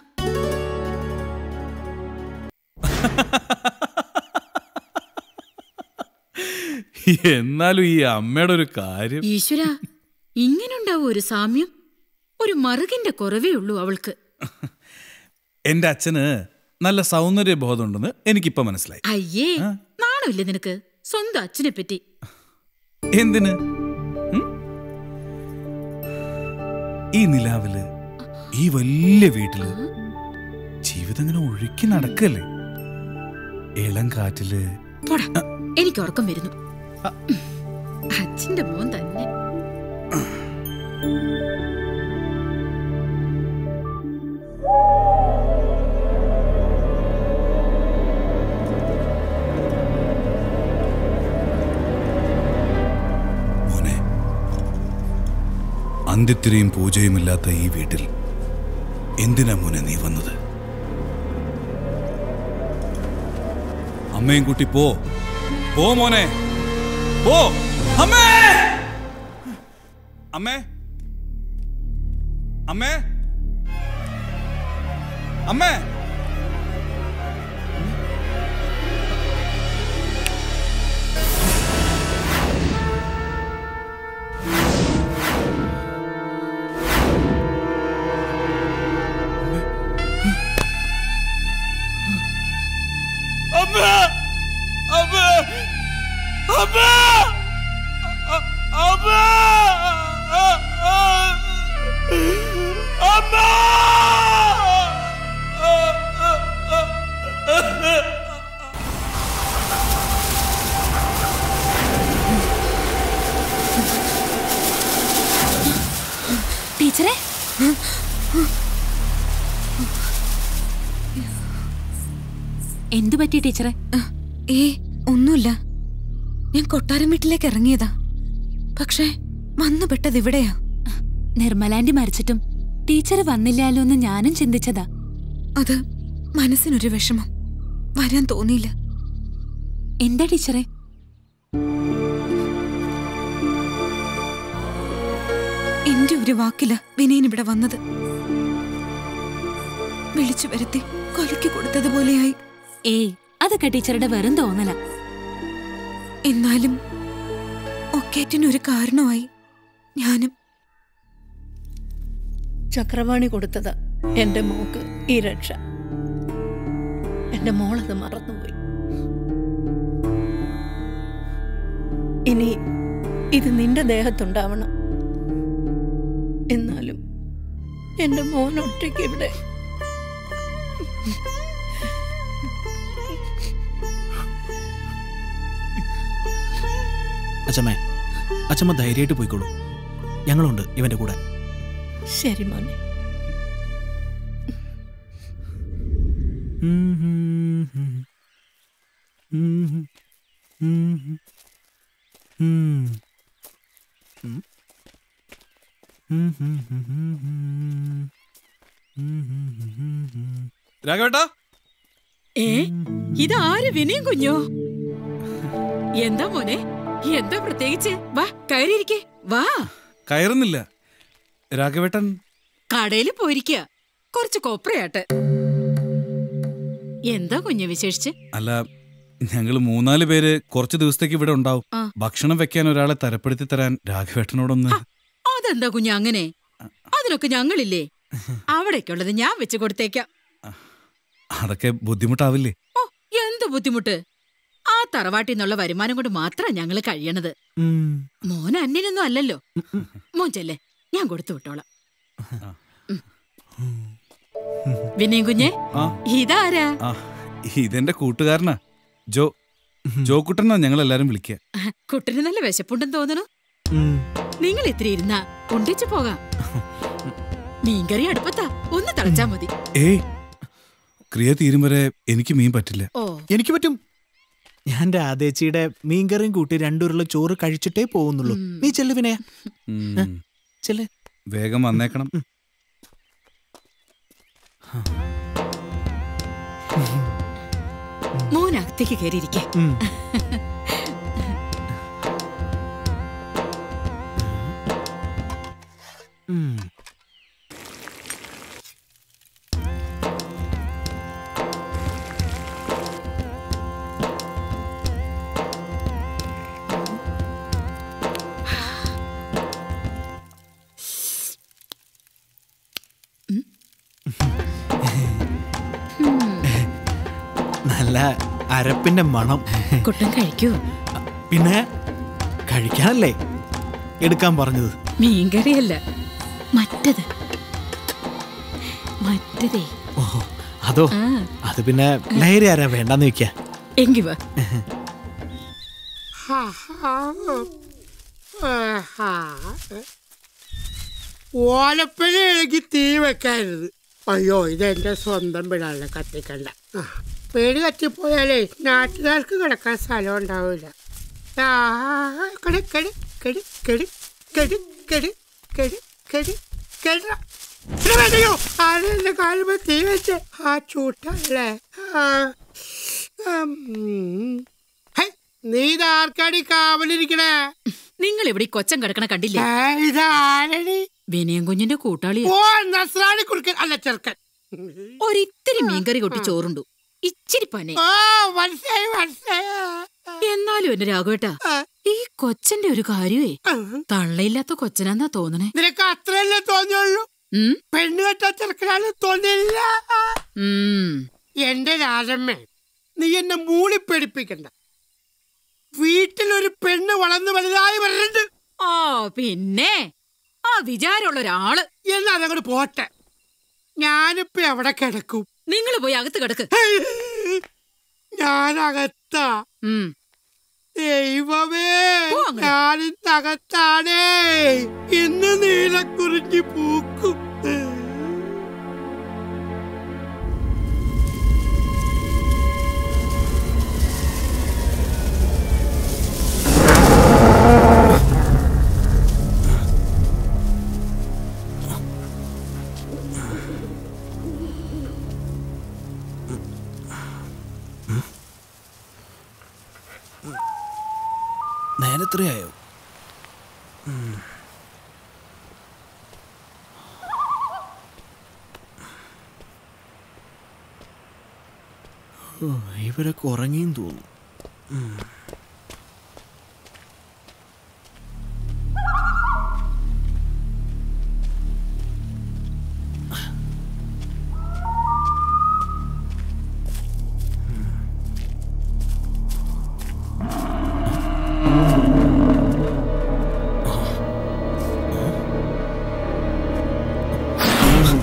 Speaker 3: എന്നാലും ഈ അമ്മയുടെ ഒരു കാര്യം
Speaker 7: ഈശ്വര ഇങ്ങനുണ്ടാവും ഒരു സാമ്യം ഒരു മറുകിന്റെ കുറവേ ഉള്ളൂ അവൾക്ക്
Speaker 3: എന്റെ അച്ഛന് നല്ല സൗന്ദര്യ ബോധമുണ്ടെന്ന് എനിക്കിപ്പോ മനസ്സിലായി
Speaker 7: അയ്യേ നാണമില്ലേ നിനക്ക് സ്വന്തം അച്ഛനെ പറ്റി
Speaker 3: എന്തിന് ഉം? ഈ നിലാവില് ഈ വലിയ വീട്ടില് ജീവിതം ഇങ്ങനെ ഒഴുക്കി നടക്കല്ലേ ഇളം കാറ്റില്
Speaker 7: പോടാ എനിക്ക് ഉറക്കം വരുന്നു അച്ഛന്റെ മോൻ തന്നെ
Speaker 3: അന്ത്യത്തിരയും പൂജയുമില്ലാത്ത ഈ വീട്ടിൽ എന്തിനാ മോനെ നീ വന്നത് അമ്മയും കുട്ടി പോ പോ മോനെ പോ അമ്മേ അമ്മേ അമ്മേ അമ്മേ
Speaker 19: അമ്മ അമ്മ അമ്മ അമ്മ അമ്മ
Speaker 2: ടീച്ചറെ എന്തു പറ്റി ടീച്ചറെ
Speaker 11: ഏ ഒന്നുമില്ല ഞാൻ കൊട്ടാരം വീട്ടിലേക്ക് ഇറങ്ങിയതാ പക്ഷേ വന്നു പെട്ടത് ഇവിടെയാ
Speaker 2: നിർമ്മലാന്റി മരിച്ചിട്ടും ടീച്ചർ വന്നില്ലാലോ എന്ന് ഞാനും ചിന്തിച്ചതാ
Speaker 11: അത് മനസ്സിനൊരു വിഷമം വരാൻ തോന്നിയില്ല
Speaker 2: എന്താ ടീച്ചറെ
Speaker 11: എന്റെ ഒരു വാക്കില വിനയൻ ഇവിടെ വന്നത് വിളിച്ചു വരുത്തി കൊലക്കി കൊടുത്തതുപോലെയായി
Speaker 2: ഏയ് അതൊക്കെ ടീച്ചറുടെ വെറും തോന്നല
Speaker 11: എന്നാലും ഒക്കേറ്റിനൊരു കാരണമായി ഞാനും
Speaker 16: ചക്രവാണി കൊടുത്തതാ എന്റെ മോക്ക് ഈ രക്ഷ എന്റെ മോളത് മറന്നുപോയി ഇനി ഇത് നിന്റെ ദേഹത്തുണ്ടാവണം എന്നാലും എന്റെ മോൻ ഒറ്റയ്ക്ക് ഇവിടെ
Speaker 14: അച്ഛമ്മേ അച്ഛമ്മ ധൈര്യമായിട്ട് പോയിക്കോളൂ ഞങ്ങളുണ്ട് ഇവന്റെ കൂടെ
Speaker 16: ശരി മോനെ
Speaker 3: രാഘവേട്ടാ
Speaker 7: ഏ ഇതാര് വിനയും കുഞ്ഞോ എന്താ മോനെ എന്താ പ്രത്യേകിച്ച് വാ കയറിയിരിക്കേ വാ
Speaker 3: കയറുന്നില്ല രാഘവേട്ടൻ
Speaker 7: കടയിൽ പോയിരിക്കുക കുറച്ച് കൊപ്രയാട്ട് എന്താ കുഞ്ഞ് വിശേഷിച്ച്
Speaker 3: അല്ല ഞങ്ങൾ മൂന്നാല് പേര് കുറച്ച് ദിവസത്തേക്ക് ഇവിടെ ഉണ്ടാവും
Speaker 7: ആ.
Speaker 3: ഭക്ഷണം വെക്കാൻ ഒരാളെ തരപ്പെടുത്തി തരാൻ രാഘവേട്ടനോടൊന്ന്
Speaker 7: അതെന്താ കുഞ്ഞ് അങ്ങനെ അതിനൊക്കെ ഞങ്ങളില്ലേ അവിടേക്കുള്ളത് ഞാൻ വെച്ച് കൊടുത്തേക്കാം
Speaker 3: അതൊക്കെ ബുദ്ധിമുട്ടാവില്ലേ
Speaker 7: ഓ എന്ത് ബുദ്ധിമുട്ട് ആ തറവാട്ടിൽ നിന്നുള്ള വരുമാനം കൊണ്ട് മാത്രം ഞങ്ങൾ കഴിയണത് മോൻ അന്യനൊന്നും അല്ലല്ലോ മോൻ ചെല്ലേ ഞാൻ കൊടുത്തു വിട്ടോളാം ഉം. വിനയൻ കുഞ്ഞെ
Speaker 3: ആ
Speaker 7: ഇതാരാ
Speaker 3: ആ ഇതെന്റെ കൂട്ടുകാരനാ ജോ ജോക്കുട്ടനാ ഞങ്ങൾ എല്ലാരും വിളിക്കുക
Speaker 7: കുട്ടന് നല്ല വിശപ്പുണ്ടെന്ന് തോന്നണു നിങ്ങൾ ഇത്തിരി ഇരുന്നാ ഉണ്ടിച്ചു പോകാം മീൻകറി അടുപ്പത്താ ഒന്ന് തളച്ചാ മതി
Speaker 3: ഏയ് ക്രിയ തീരും വരെ എനിക്ക് മീൻ പറ്റില്ല
Speaker 7: ഓ
Speaker 14: എനിക്ക് പറ്റും ഞാൻ രാധേച്ചിയുടെ മീൻകറിയും കൂട്ടി രണ്ടുരുള്ള ചോറ് കഴിച്ചിട്ടേ പോകുന്നുള്ളൂ നീ ചെല്ലു വിനയ
Speaker 3: ഉം.
Speaker 14: ചെല്ല്
Speaker 3: വേഗം വന്നേക്കണം
Speaker 7: മോൻ അകത്തേക്ക് കയറിയിരിക്കെ
Speaker 14: നല്ല അരപ്പിന്റെ മണം
Speaker 7: കുട്ടൻ കഴിക്കൂ
Speaker 14: പിന്നെ കഴിക്കാനല്ലേ എടുക്കാൻ പറഞ്ഞത്
Speaker 7: മീൻകറിയല്ല മറ്റത് മറ്റതേ
Speaker 14: ഓ അതോ
Speaker 7: ആ.
Speaker 14: അത് പിന്നെ ലഹരി ആരാ വേണ്ടെന്ന് വെക്ക
Speaker 7: എങ്കി വാ
Speaker 21: ഓലപ്പഴയാണെങ്കിൽ തീ വെക്കാരുത് അയ്യോ ഇതെന്റെ സ്വന്തം വീടാണ് കത്തിക്കണ്ട ആ, വീട് കത്തിപ്പോയാലേ നാട്ടുകാർക്ക് കിടക്കാൻ സ്ഥലം ഉണ്ടാവില്ല ആ, കെട്, കെട്, കെട്, കെട്, കെട്, കെട്, കെട്, കെട്, കെടാ. ഇവിടെ വേണ്ടയോ? ആരാ എന്റെ കാലുമ്പോ തീ വെച്ച് ആ ചൂട്ടല്ലേ ആ, ഉം. ഹൈ, നീ ഇതാർക്കാടി കാവലിരിക്കണേ
Speaker 7: നിങ്ങൾ ഇവിടെ ഈ കൊച്ചം കിടക്കണ കണ്ടില്ലേ
Speaker 21: ഇതാരടി
Speaker 7: വിനയൻ കുഞ്ഞിന്റെ കൂട്ടാളി
Speaker 21: ഓ നസ്രാണി കുറുക്കൻ അല്ല ചെറുക്കൻ
Speaker 7: ഒരിത്തിരി മീൻകറി കൊട്ടി ചോറുണ്ടു ഇച്ചിരി പനെ
Speaker 21: ഓ മനസ്സിലായി മനസ്സിലായി
Speaker 7: എന്നാലും എന്റെ രാഘവേട്ടാ ഈ കൊച്ചന്റെ ഒരു കാര്യമേ തള്ളയില്ലാത്ത കൊച്ചനാന്നാ തോന്നണേ
Speaker 21: നിനക്ക് അത്രയല്ലേ തോന്നിയുള്ളൂ പെണ്ണ് കെട്ടാ ചെറുക്കനാണ് തോന്നിയില്ല എന്റെ രാജമ്മേ നീ എന്നെ മൂളി പേടിപ്പിക്കണ്ട വീട്ടിലൊരു പെണ്ണ് വളർന്ന് വലുതായി വരുന്നുണ്ട്
Speaker 7: ഓ പിന്നെ ആ വിചാരമുള്ള ഒരാള്
Speaker 21: എന്നാ അതങ്ങോട്ട് പോട്ടെ ഞാനിപ്പോ എവിടെ കിടക്കും
Speaker 7: നിങ്ങൾ പോയി അകത്ത് കിടക്ക്
Speaker 21: ഞാനകത്താ ദൈവമേ ഞാനിന്നകത്താണേ ഇന്ന് നീലക്കുറിഞ്ഞി പൂക്കും
Speaker 14: നേരത്രയായോ ഇവരൊക്കെ ഉറങ്ങിയും തോന്നുന്നു ഉം.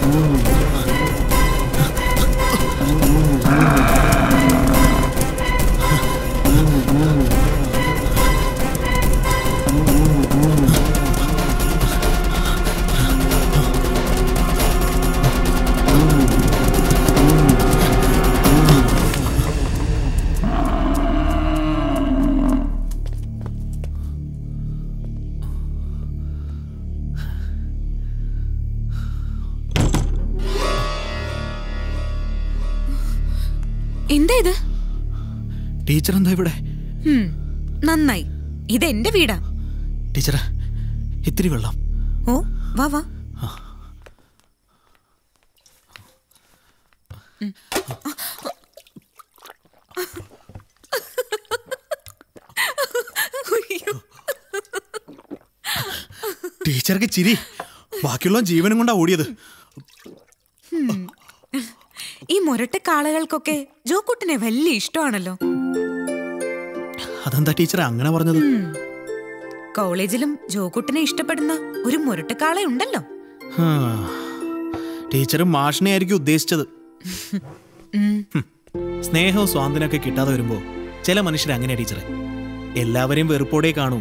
Speaker 11: എന്താ ഇത്
Speaker 14: ടീച്ചർ എന്താ ഇവിടെ
Speaker 11: ഹും, നന്നായി ഇത് എന്റെ വീടാ
Speaker 14: ടീച്ചർ ഇത്തിരി വെള്ളം
Speaker 11: ഓ വാ വാ ഉം. അയ്യോ.
Speaker 14: ടീച്ചർക്ക് ചിരി ബാക്കിയുള്ള ജീവനും കൊണ്ടാ ഓടിയത്
Speaker 11: ഹും. ഈ മുരട്ട കാളകൾക്കൊക്കെ ജോക്കുട്ടിനെ വലിയ ഇഷ്ടമാണല്ലോ
Speaker 14: അതെന്താ ടീച്ചർ അങ്ങനെ പറഞ്ഞത്
Speaker 11: ഉം. കോളേജിലും ജോക്കുട്ടിനെ ഇഷ്ടപ്പെടുന്ന ഒരു മുരട്ടക്കാള ഉണ്ടല്ലോ
Speaker 14: ഹാ. ടീച്ചർ മാഷിനെ ആയിരിക്കും ഉദ്ദേശിച്ചത്
Speaker 11: ഉം.
Speaker 14: ഹും. സ്നേഹവും സ്വാതന്ത്ര്യമൊക്കെ കിട്ടാതെ വരുമ്പോ ചില മനുഷ്യർ അങ്ങനെയാ ടീച്ചറെ എല്ലാവരെയും വെറുപ്പോടെ കാണൂ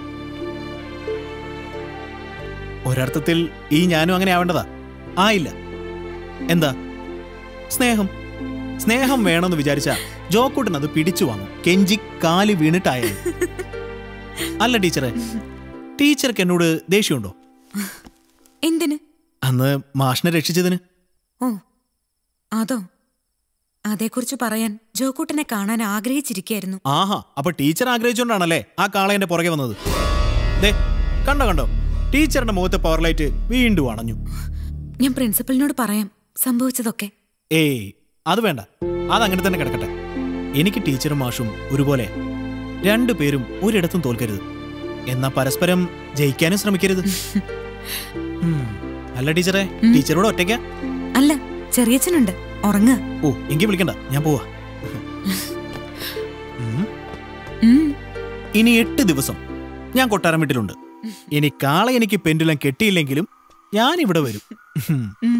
Speaker 14: ഒരർത്ഥത്തിൽ ഈ ഞാനും അങ്ങനെ ആവേണ്ടതാ ആയില്ല എന്താ സ്നേഹം സ്നേഹം വേണമെന്ന് വിചാരിച്ച ജോക്കൂട്ടൻ അത് പിടിച്ചു വാങ്ങും കെഞ്ചി കാല് വീണിട്ടായാലും അല്ല ടീച്ചറെ ടീച്ചർക്ക് എന്നോട് ദേഷ്യമുണ്ടോ
Speaker 11: എന്തിന്
Speaker 14: അന്ന് മാഷിനെ രക്ഷിച്ചതിന്
Speaker 11: ഓ അതോ അതേക്കുറിച്ച് പറയാൻ ജോക്കൂട്ടനെ കാണാൻ ആഗ്രഹിച്ചിരിക്കായിരുന്നു
Speaker 14: ആഹാ അപ്പൊ ടീച്ചർ ആഗ്രഹിച്ചുകൊണ്ടാണല്ലേ ആ കാളയന്റെ പുറകെ വന്നത് ദേ കണ്ടോ കണ്ടോ ടീച്ചറിന്റെ മുഖത്തെ പവർ ലൈറ്റ് വീണ്ടും അണഞ്ഞു
Speaker 11: ഞാൻ പ്രിൻസിപ്പലിനോട് പറയാം സംഭവിച്ചതൊക്കെ
Speaker 14: ഏയ് അത് വേണ്ട അതങ്ങനെ തന്നെ കിടക്കട്ടെ എനിക്ക് ടീച്ചറും മാഷും ഒരുപോലെ രണ്ടുപേരും ഒരിടത്തും തോൽക്കരുത് എന്നാ പരസ്പരം ജയിക്കാനും ശ്രമിക്കരുത് ഉം. അല്ല ടീച്ചറെ ടീച്ചറോട് ഒറ്റയ്ക്ക
Speaker 11: അല്ല ചെറിയച്ഛനുണ്ട് ഉറങ്ങുക
Speaker 14: ഓ എങ്കിൽ വിളിക്കണ്ട ഞാൻ പോവാ ഉം.
Speaker 11: ഉം.
Speaker 14: ഇനി എട്ട് ദിവസം ഞാൻ കൊട്ടാരം വീട്ടിലുണ്ട് ഇനി കാള എനിക്ക് പെൻഡുലം കെട്ടിയില്ലെങ്കിലും ഞാൻ ഇവിടെ വരും ഉം.
Speaker 11: ഉം.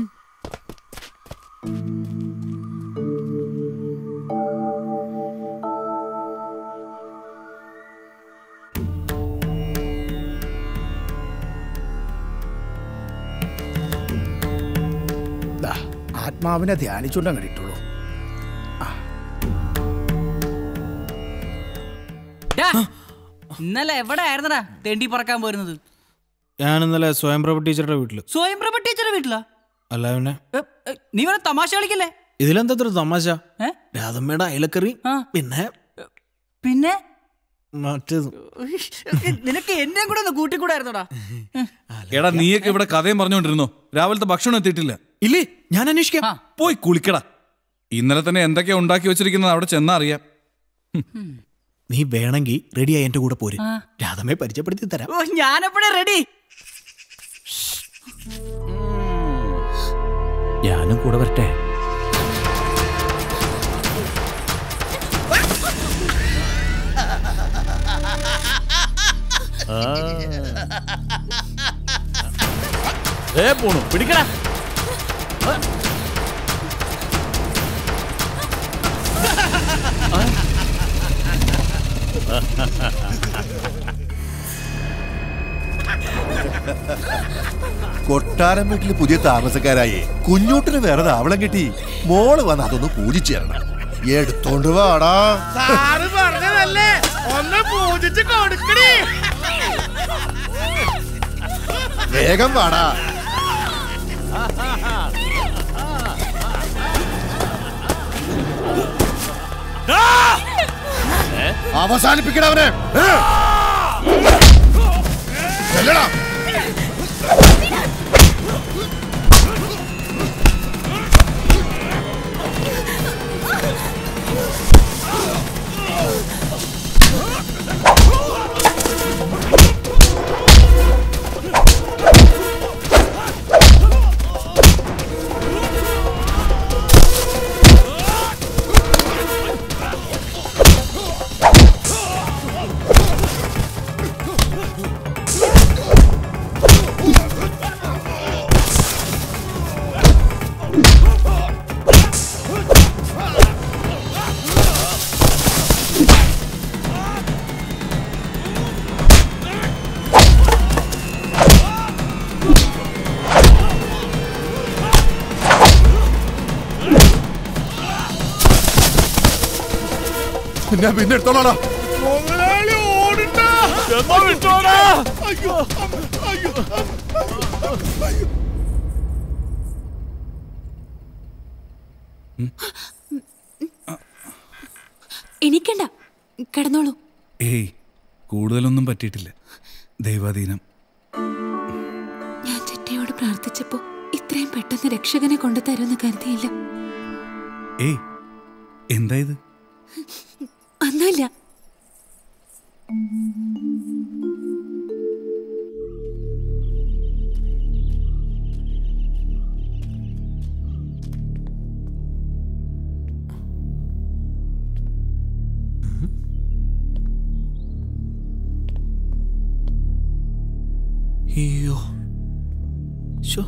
Speaker 8: ദാ, ആത്മാവിനെ ധ്യാനിച്ചുകൊണ്ടങ്ങ് ഇട്ടുള്ളൂ
Speaker 17: ഡാ, ഇന്നലെ എവിടെ ആയിരുന്നടാ തെണ്ടി പറക്കാൻ പോരുന്നത്
Speaker 14: ഞാൻ ഇന്നലെ സ്വയംപ്രഭ ടീച്ചറുടെ വീട്ടില്
Speaker 17: സ്വയം പ്രഭ ടീച്ചറെ വീട്ടിലാ
Speaker 14: അല്ല പിന്നെ
Speaker 17: എ, എ, നീ വേറെ തമാശ കളിക്കല്ലേ
Speaker 14: ഇതിലെന്താ ഇത്ര തമാശ
Speaker 17: ഏ?
Speaker 14: രാധമ്മയുടെ അയലക്കറി പിന്നെ
Speaker 17: പിന്നെ
Speaker 14: മറ്റേത്
Speaker 17: നിനക്ക് എന്നെയും കൂടെ ഒന്ന് കൂട്ടിക്കൂടായിരുന്നോടാ
Speaker 3: എടാ നീയൊക്കെ ഇവിടെ കഥയും പറഞ്ഞുകൊണ്ടിരുന്നോ രാവിലത്തെ ഭക്ഷണം എത്തിയിട്ടില്ല
Speaker 14: ഇല്ലേ ഞാൻ അന്വേഷിക്കാം
Speaker 3: പോയി കുളിക്കടാ ഇന്നലെ തന്നെ എന്തൊക്കെയാ ഉണ്ടാക്കി വെച്ചിരിക്കുന്നത് അവിടെ ചെന്നാ അറിയാം
Speaker 14: നീ വേണമെങ്കിൽ റെഡിയായി എന്റെ കൂടെ പോര്
Speaker 17: ആ.
Speaker 14: രാധമ്മയെ പരിചയപ്പെടുത്തി തരാം
Speaker 17: ഓ ഞാനെപ്പോഴേ റെഡി
Speaker 14: ഞാനും കൂടെ വരട്ടെ
Speaker 12: ഏ പോണു പിടിക്കടാ
Speaker 10: കൊട്ടാരം വീട്ടിൽ പുതിയ താമസക്കാരായി കുഞ്ഞൂട്ടിന് വേറെ താവളം കിട്ടി മോള് വന്ന് അതൊന്ന് പൂജിച്ചു തരണം എടുത്തോണ്ട് വാടാ
Speaker 19: സാറ് പറഞ്ഞതല്ലേ ഒന്ന് പൂജിച്ച് കൊടുക്കണേ
Speaker 10: വേഗം വാടാ അവസാനിപ്പിക്കണം അവനെ ഏ? ചെല്ലടാ ഞാൻ പിന്നെ എടുത്തോളാടാ
Speaker 19: മുതലാളി ഓടിണ്ട അയ്യോ അയ്യോ അയ്യോ
Speaker 2: എണീക്കണ്ട കിടന്നോളൂ
Speaker 3: ഏയ് കൂടുതലൊന്നും പറ്റിയിട്ടില്ല ദൈവാധീനം
Speaker 2: ഞാൻ ചിറ്റയോട് പ്രാർത്ഥിച്ചപ്പോ ഇത്രയും പെട്ടെന്ന് രക്ഷകനെ കൊണ്ടു തരുമെന്ന് കരുതിയില്ല
Speaker 3: ഏയ് എന്താ ഇത്
Speaker 2: ഒന്നുമില്ല
Speaker 14: അയ്യോ ശോ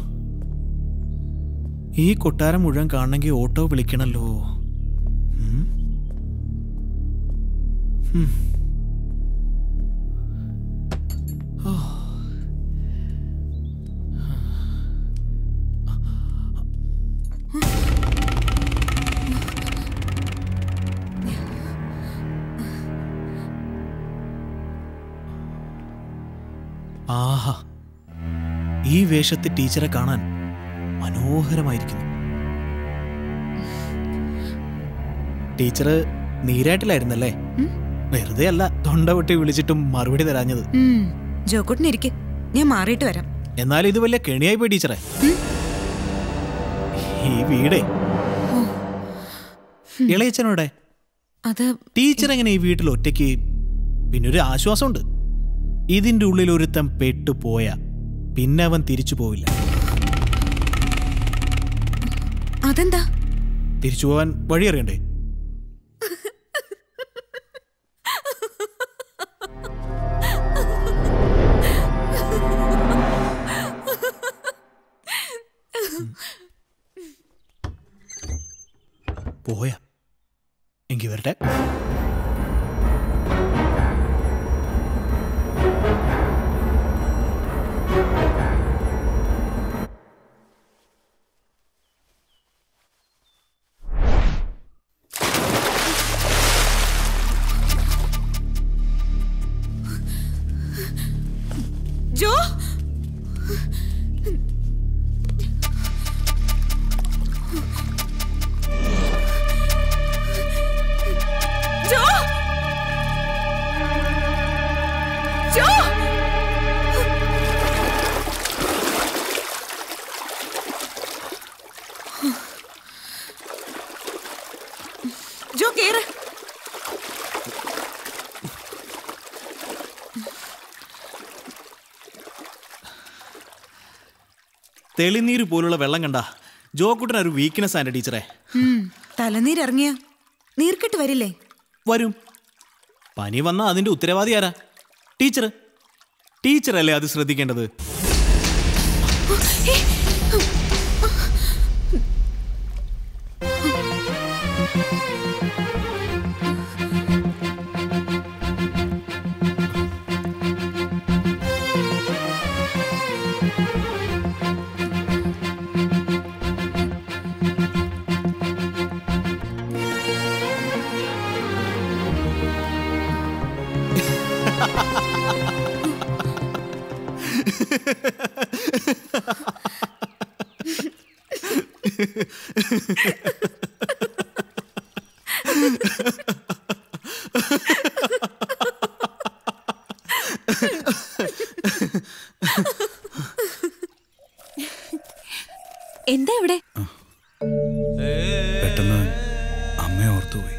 Speaker 14: ഈ കൊട്ടാരം മുഴുവൻ കാണണമെങ്കിൽ ഓട്ടോ വിളിക്കണല്ലോ ഉം. ഉം. ഓ. ആഹാ ഈ വേഷത്തിൽ ടീച്ചറെ കാണാൻ മനോഹരമായിരിക്കുന്നു ടീച്ചർ നീരായിട്ടില്ലായിരുന്നല്ലേ വെറുതെ അല്ല തൊണ്ട പൊട്ടി വിളിച്ചിട്ടും മറുപടി തരാഞ്ഞത്
Speaker 11: ഉം. ജോക്കുട്ടിനിരിക്കെ ഞാൻ മാറിയിട്ട് വരാം
Speaker 14: എന്നാലും ഇത് വലിയ കെണിയായി പോയി ടീച്ചറെ ഈ വീടേ ഇളയച്ചനോടെ
Speaker 11: അത്
Speaker 14: ടീച്ചർ എങ്ങനെ ഈ വീട്ടിൽ ഒറ്റയ്ക്ക് പിന്നെ ഒരു ആശ്വാസമുണ്ട് ഇതിന്റെ ഉള്ളിൽ ഒരുത്തൻ പെട്ടുപോയ പിന്നെ അവൻ തിരിച്ചു പോവില്ല
Speaker 11: അതെന്താ
Speaker 14: തിരിച്ചു പോവാൻ വഴി അറിയണ്ടേ പോയ എങ്കി വരട്ടെ
Speaker 11: ജോ ജോ ജോ ജോ കേറ്
Speaker 14: തെളിനീര് പോലുള്ള വെള്ളം കണ്ട ജോക്കുട്ടൻ ഒരു വീക്ക്നെസ് ആണ് ടീച്ചറെ
Speaker 11: ഉം. തലനീരിറങ്ങിയ നീർക്കെട്ട് വരില്ലേ
Speaker 14: വരും പനി വന്ന അതിന്റെ ഉത്തരവാദി ആരാ ടീച്ചർ ടീച്ചറല്ലേ അത് ശ്രദ്ധിക്കേണ്ടത്
Speaker 2: എന്താ ഇവിടെ
Speaker 3: പെട്ടെന്ന് അമ്മയെ ഓർത്തുപോയി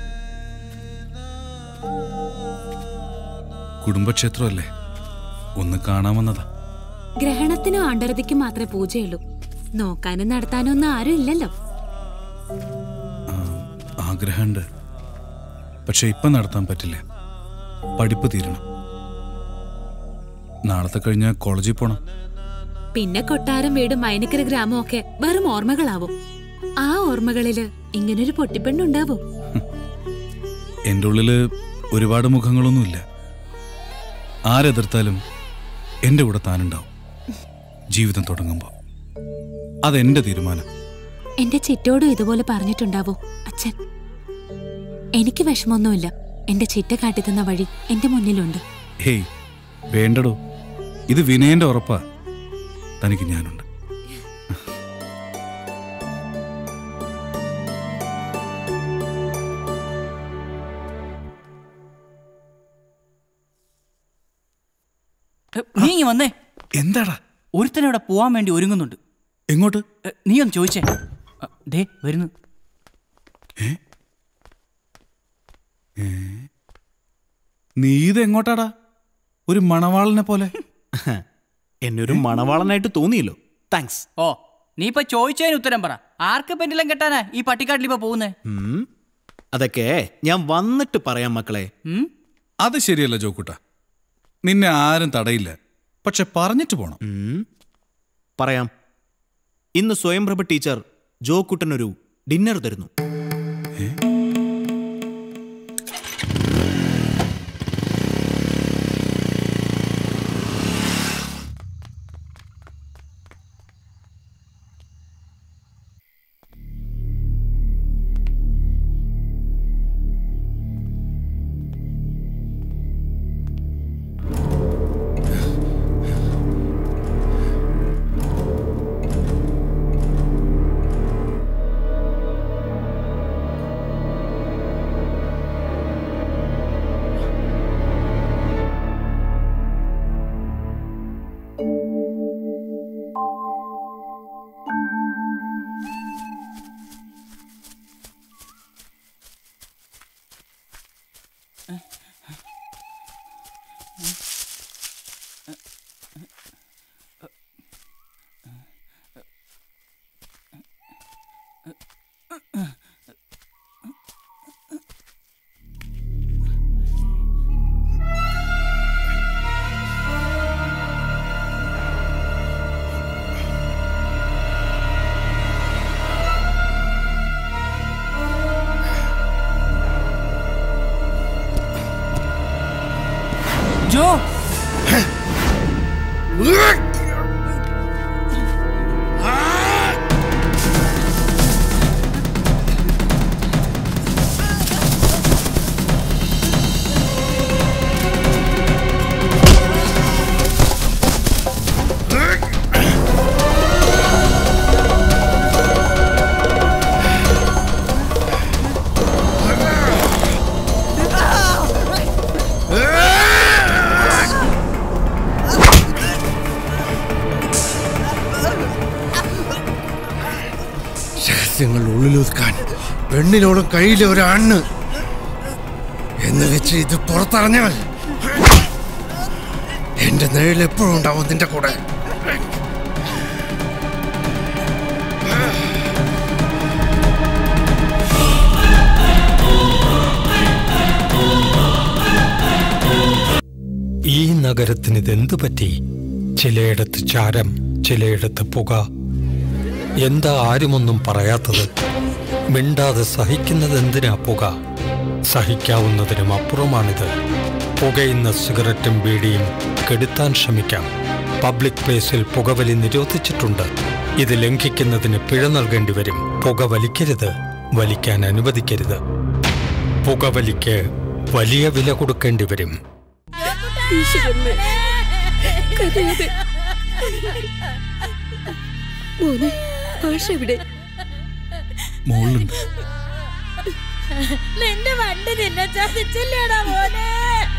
Speaker 3: കുടുംബക്ഷേത്രമല്ലേ ഒന്ന് കാണാമെന്നതാ
Speaker 2: ഗ്രഹണത്തിനും ആണ്ടരതിക്കും മാത്രമേ പൂജയുള്ളൂ നോക്കാനും നടത്താനും ഒന്നും ആരും ഇല്ലല്ലോ
Speaker 3: ആഗ്രഹമുണ്ട് പക്ഷെ ഇപ്പം നടത്താൻ പറ്റില്ല പഠിപ്പ് തീരണം നാളത്തെ കഴിഞ്ഞ് കോളേജിൽ പോണം
Speaker 2: പിന്നെ കൊട്ടാരം വീടും മൈനക്കര ഗ്രാമവും ഒക്കെ വെറും ഓർമ്മകളാവും ആ ഓർമ്മകളില് ഇങ്ങനൊരു പൊട്ടിപ്പെണ്ണുണ്ടാവോ
Speaker 3: എൻ്റെ ഉള്ളില് ഒരുപാട് മുഖങ്ങളൊന്നുമില്ല ആരെതിർത്താലും എൻ്റെ കൂടെ താനുണ്ടാവും ജീവിതം തുടങ്ങുമ്പോൾ അതെന്റെ തീരുമാനം
Speaker 2: എന്റെ ചിറ്റോടും ഇതുപോലെ പറഞ്ഞിട്ടുണ്ടാവോ അച്ഛൻ എനിക്ക് വിഷമമൊന്നുമില്ല എന്റെ ചിറ്റ കാട്ടിത്തന്ന വഴി എന്റെ മുന്നിലുണ്ട്
Speaker 3: ഹേയ് വേണ്ടടോ ഇത് വിനയന്റെ ഉറപ്പാ തനിക്ക് ഞാനുണ്ട്
Speaker 17: എ, നീ ഇങ്ങ് വന്നേ
Speaker 3: എന്താടാ
Speaker 17: ഒരുത്തനവിടെ പോവാൻ വേണ്ടി ഒരുങ്ങുന്നുണ്ട്
Speaker 3: എങ്ങോട്ട്
Speaker 17: എ, നീ ഒന്ന് ചോദിച്ചേ അ, ദേ വരുന്നു
Speaker 3: നീ ഇത് എങ്ങോട്ടാടാ ഒരു മണവാളനെ പോലെ
Speaker 14: എന്നെ ഒരു മണവാളനായിട്ട് തോന്നിയല്ലോ താങ്ക്സ്
Speaker 17: ഓ നീ ഇപ്പൊ ചോദിച്ചതിന് ഉത്തരം പറ ആർക്ക് പെൻഡിലും കെട്ടാനാ ഈ പട്ടിക്കാട്ടിൽ ഇപ്പൊ പോകുന്നേ
Speaker 14: ഉം. അതൊക്കെ ഞാൻ വന്നിട്ട് പറയാം മക്കളെ
Speaker 3: അത് ശരിയല്ല ജോക്കുട്ട നിന്നെ ആരും തടയില്ല പക്ഷെ പറഞ്ഞിട്ട് പോണം
Speaker 14: ഉം. പറയാം ഇന്ന് സ്വയംപ്രഭ ടീച്ചർ ജോ കുട്ടനൊരു ഡിന്നർ തരുന്നു
Speaker 17: ജോ
Speaker 5: രഹസ്യങ്ങൾ ഉള്ളിലൊതുക്കാൻ പെണ്ണിനോടും കയ്യിലെ ഒരു അണ്ണ് എന്ന് വെച്ച് ഇത് പുറത്തറിഞ്ഞാൽ എന്റെ നിഴൽ എപ്പോഴും ഉണ്ടാവും നിന്റെ കൂടെ
Speaker 1: ഈ നഗരത്തിന് ഇതെന്തു പറ്റി ചിലയിടത്ത് ചാരം ചിലയിടത്ത് പുക എന്താ ആരുമൊന്നും പറയാത്തത് മിണ്ടാതെ സഹിക്കുന്നത് എന്തിനാ പുക സഹിക്കാവുന്നതിനും അപ്പുറമാണിത് പുകയുന്ന സിഗരറ്റും ബീഡിയും കെടുത്താൻ ശ്രമിക്കാം പബ്ലിക് പ്ലേസിൽ പുകവലി നിരോധിച്ചിട്ടുണ്ട് ഇത് ലംഘിക്കുന്നതിന് പിഴ നൽകേണ്ടി വരും പുക വലിക്കരുത് വലിക്കാൻ അനുവദിക്കരുത് പുകവലിക്ക് വലിയ വില കൊടുക്കേണ്ടി വരും
Speaker 22: ഈശ്വരനെ കരയാതെ മോനെ ആഷ എവിടെ
Speaker 3: മുകളിലുണ്ട്
Speaker 20: നിന്റെ വണ്ടി നിന്നെ ചതിച്ചില്ലേടാ മോനെ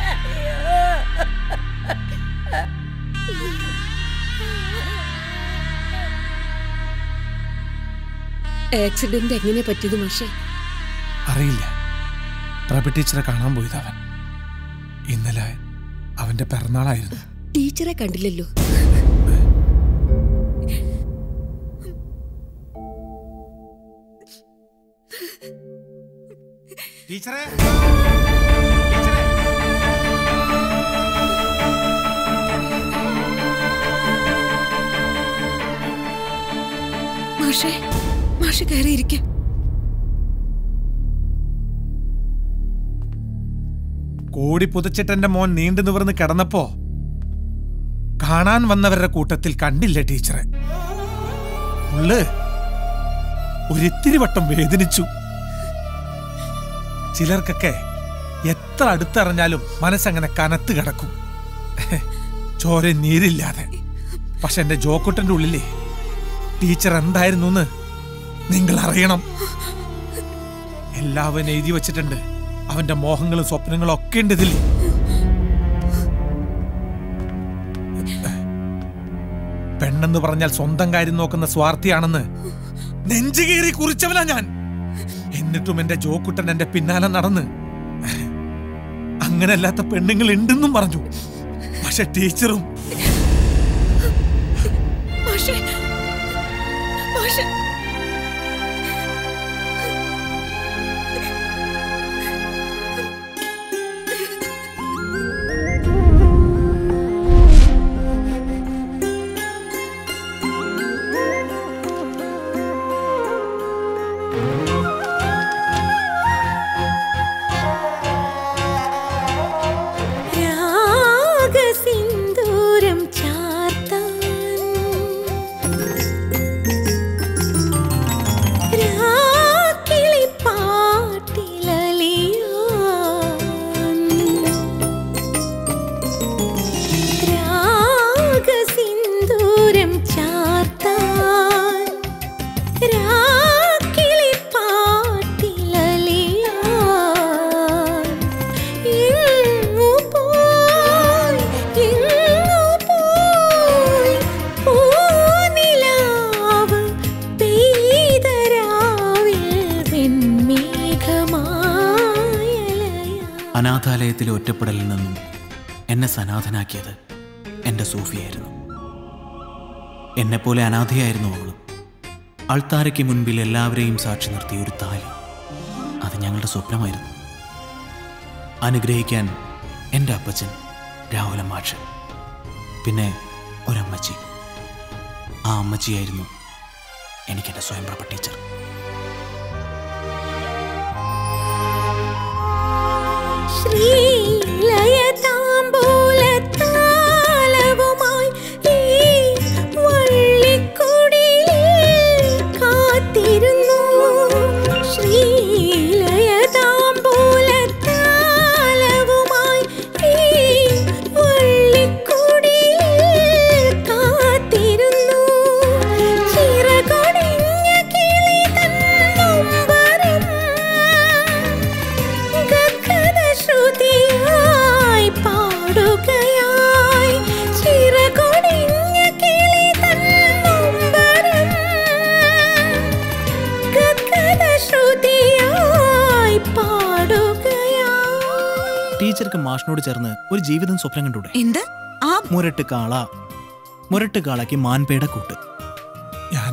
Speaker 22: ആക്സിഡന്റ് എങ്ങനെ പറ്റിയത് മാഷെ
Speaker 18: അറിയില്ല പ്രഭ ടീച്ചറെ കാണാൻ പോയത് അവൻ ഇന്നലെ അവന്റെ പിറന്നാളായിരുന്നു
Speaker 22: ടീച്ചറെ കണ്ടില്ലല്ലോ
Speaker 18: ടീച്ചറെ
Speaker 22: മാഷെ മാഷെ കയറിയിരിക്കെ
Speaker 18: കോടി പുതച്ചിട്ടെന്റെ മോൻ നീണ്ടു നിവർന്ന് കിടന്നപ്പോ കാണാൻ വന്നവരുടെ കൂട്ടത്തിൽ കണ്ടില്ല ടീച്ചറെ ഉള്ള് ഒരിത്തിരി വട്ടം വേദനിച്ചു ചിലർക്കൊക്കെ എത്ര അടുത്തറിഞ്ഞാലും മനസ്സങ്ങനെ കനത്ത് കിടക്കും ചോര നീരില്ലാതെ പക്ഷെ എന്റെ ജോക്കുട്ടന്റെ ഉള്ളിലെ ടീച്ചർ എന്തായിരുന്നു എന്ന് നിങ്ങൾ അറിയണം എല്ലാവരും എഴുതി വെച്ചിട്ടുണ്ട് അവന്റെ മോഹങ്ങളും സ്വപ്നങ്ങളും ഒക്കെ ഉണ്ട് ഇതിൽ പെണ്ണെന്ന് പറഞ്ഞാൽ സ്വന്തം കാര്യം നോക്കുന്ന സ്വാർത്ഥിയാണെന്ന് നെഞ്ചുകീറി കുറിച്ചവനാ ഞാൻ എന്നിട്ടും എന്റെ ജോക്കുട്ടൻ എന്റെ പിന്നാലെ നടന്ന് അങ്ങനല്ലാത്ത പെണ്ണുങ്ങൾ ഉണ്ടെന്നും പറഞ്ഞു പക്ഷെ ടീച്ചറും
Speaker 22: മാഷേ മാഷേ
Speaker 4: രാഗസിന്ദൂരം ചാർത്താൻ രാക്കിളിപ്പാട്ടിലലിയാൻ രാഗസിന്ദൂരം ചാർത്താൻ രാക്കിളിപ്പാട്ടിലലിയാൻ എങ്ങു പോയി എങ്ങു പോയി പൂനിലാവ് പെയ്തരാവിൽ വെൺമേഘമായലയാ
Speaker 14: അനാഥാലയത്തിലെ ഒറ്റപ്പെടലിൽ നിന്നും എന്നെ സനാഥനാക്കിയത് എൻ്റെ സൂഫിയായിരുന്നു എന്നെപ്പോലെ അനാഥയായിരുന്നു അവളും അൾത്താരയ്ക്ക് മുൻപിൽ എല്ലാവരെയും സാക്ഷി നിർത്തിയ ഒരു താലി അത് ഞങ്ങളുടെ സ്വപ്നമായിരുന്നു അനുഗ്രഹിക്കാൻ എൻ്റെ അപ്പച്ചൻ രാഹുല മാഷ് പിന്നെ ഒരമ്മച്ചി ആ അമ്മച്ചിയായിരുന്നു എനിക്കെൻ്റെ സ്വയംപ്രഭ ടീച്ചർ
Speaker 4: ശ്രീലയതാംബൂലത്താലവുമായി ഈ വള്ളിക്കുടിലിൽ കാത്തിരുന്നു. ശ്രീലയതാംബൂലത്താലവുമായി ഈ വള്ളിക്കുടിലിൽ കാത്തിരുന്നു. ചിറകൊടിഞ്ഞ കിളി തൻ നൊമ്പരം ഗദ്ഗദശ്രുതിയായി പാടുകയായി ചിറകൊടിഞ്ഞ കിളി തൻ നൊമ്പരം ഗദ്ഗദശ്രുതിയായി പാടുകയായി
Speaker 14: ടീച്ചർക്ക് മാഷിനോട് ചേർന്ന് ഒരു ജീവിതം സ്വപ്നം കണ്ടൂടെ
Speaker 11: എന്ത് ആ
Speaker 14: മുരട്ട് കാള മുരട്ട് കാളയ്ക്ക് മാൻപേട കൂട്ട്
Speaker 18: ഞാൻ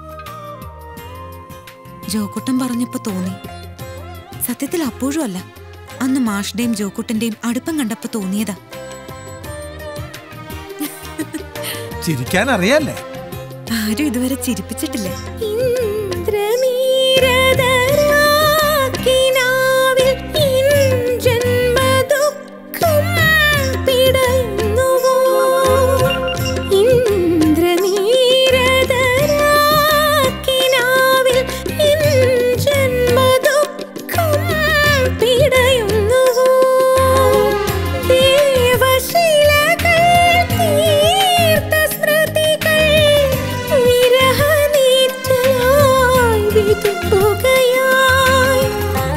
Speaker 11: ജോക്കുട്ടൻ പറഞ്ഞപ്പോ തോന്നി സത്യത്തിൽ അപ്പോഴും അല്ല അന്ന് മാഷിന്റെയും ജോക്കുട്ടന്റെയും അടുപ്പം കണ്ടപ്പോ തോന്നിയതാ
Speaker 18: ചിരിക്കാൻ അറിയാല്ലേ
Speaker 11: ആരും ഇതുവരെ ചിരിപ്പിച്ചിട്ടില്ല
Speaker 4: ഇന്ദ്രനീരദരാക്കിനാവിൽ ഇൻജന്മദുഃഖം പിടയുന്നുവോ? ഇന്ദ്രനീരദരാക്കിനാവിൽ ഇൻജന്മദുഃഖം പിടയുന്നുവോ? ദേവശിലകൾ തീർത്ത സ്മൃതികൾ വിരഹനീറ്റലായി വിതുമ്പുകയായി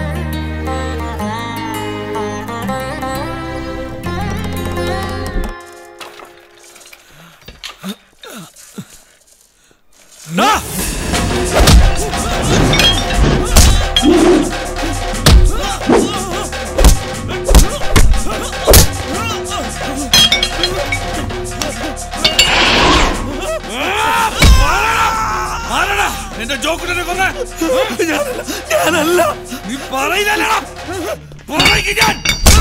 Speaker 3: എന്റെ ജോക്കുട്ടനെ കൊന്ന ഞാനല്ല നീ പറയുന്നല്ലടാ പറയിക്ക് ഞാൻ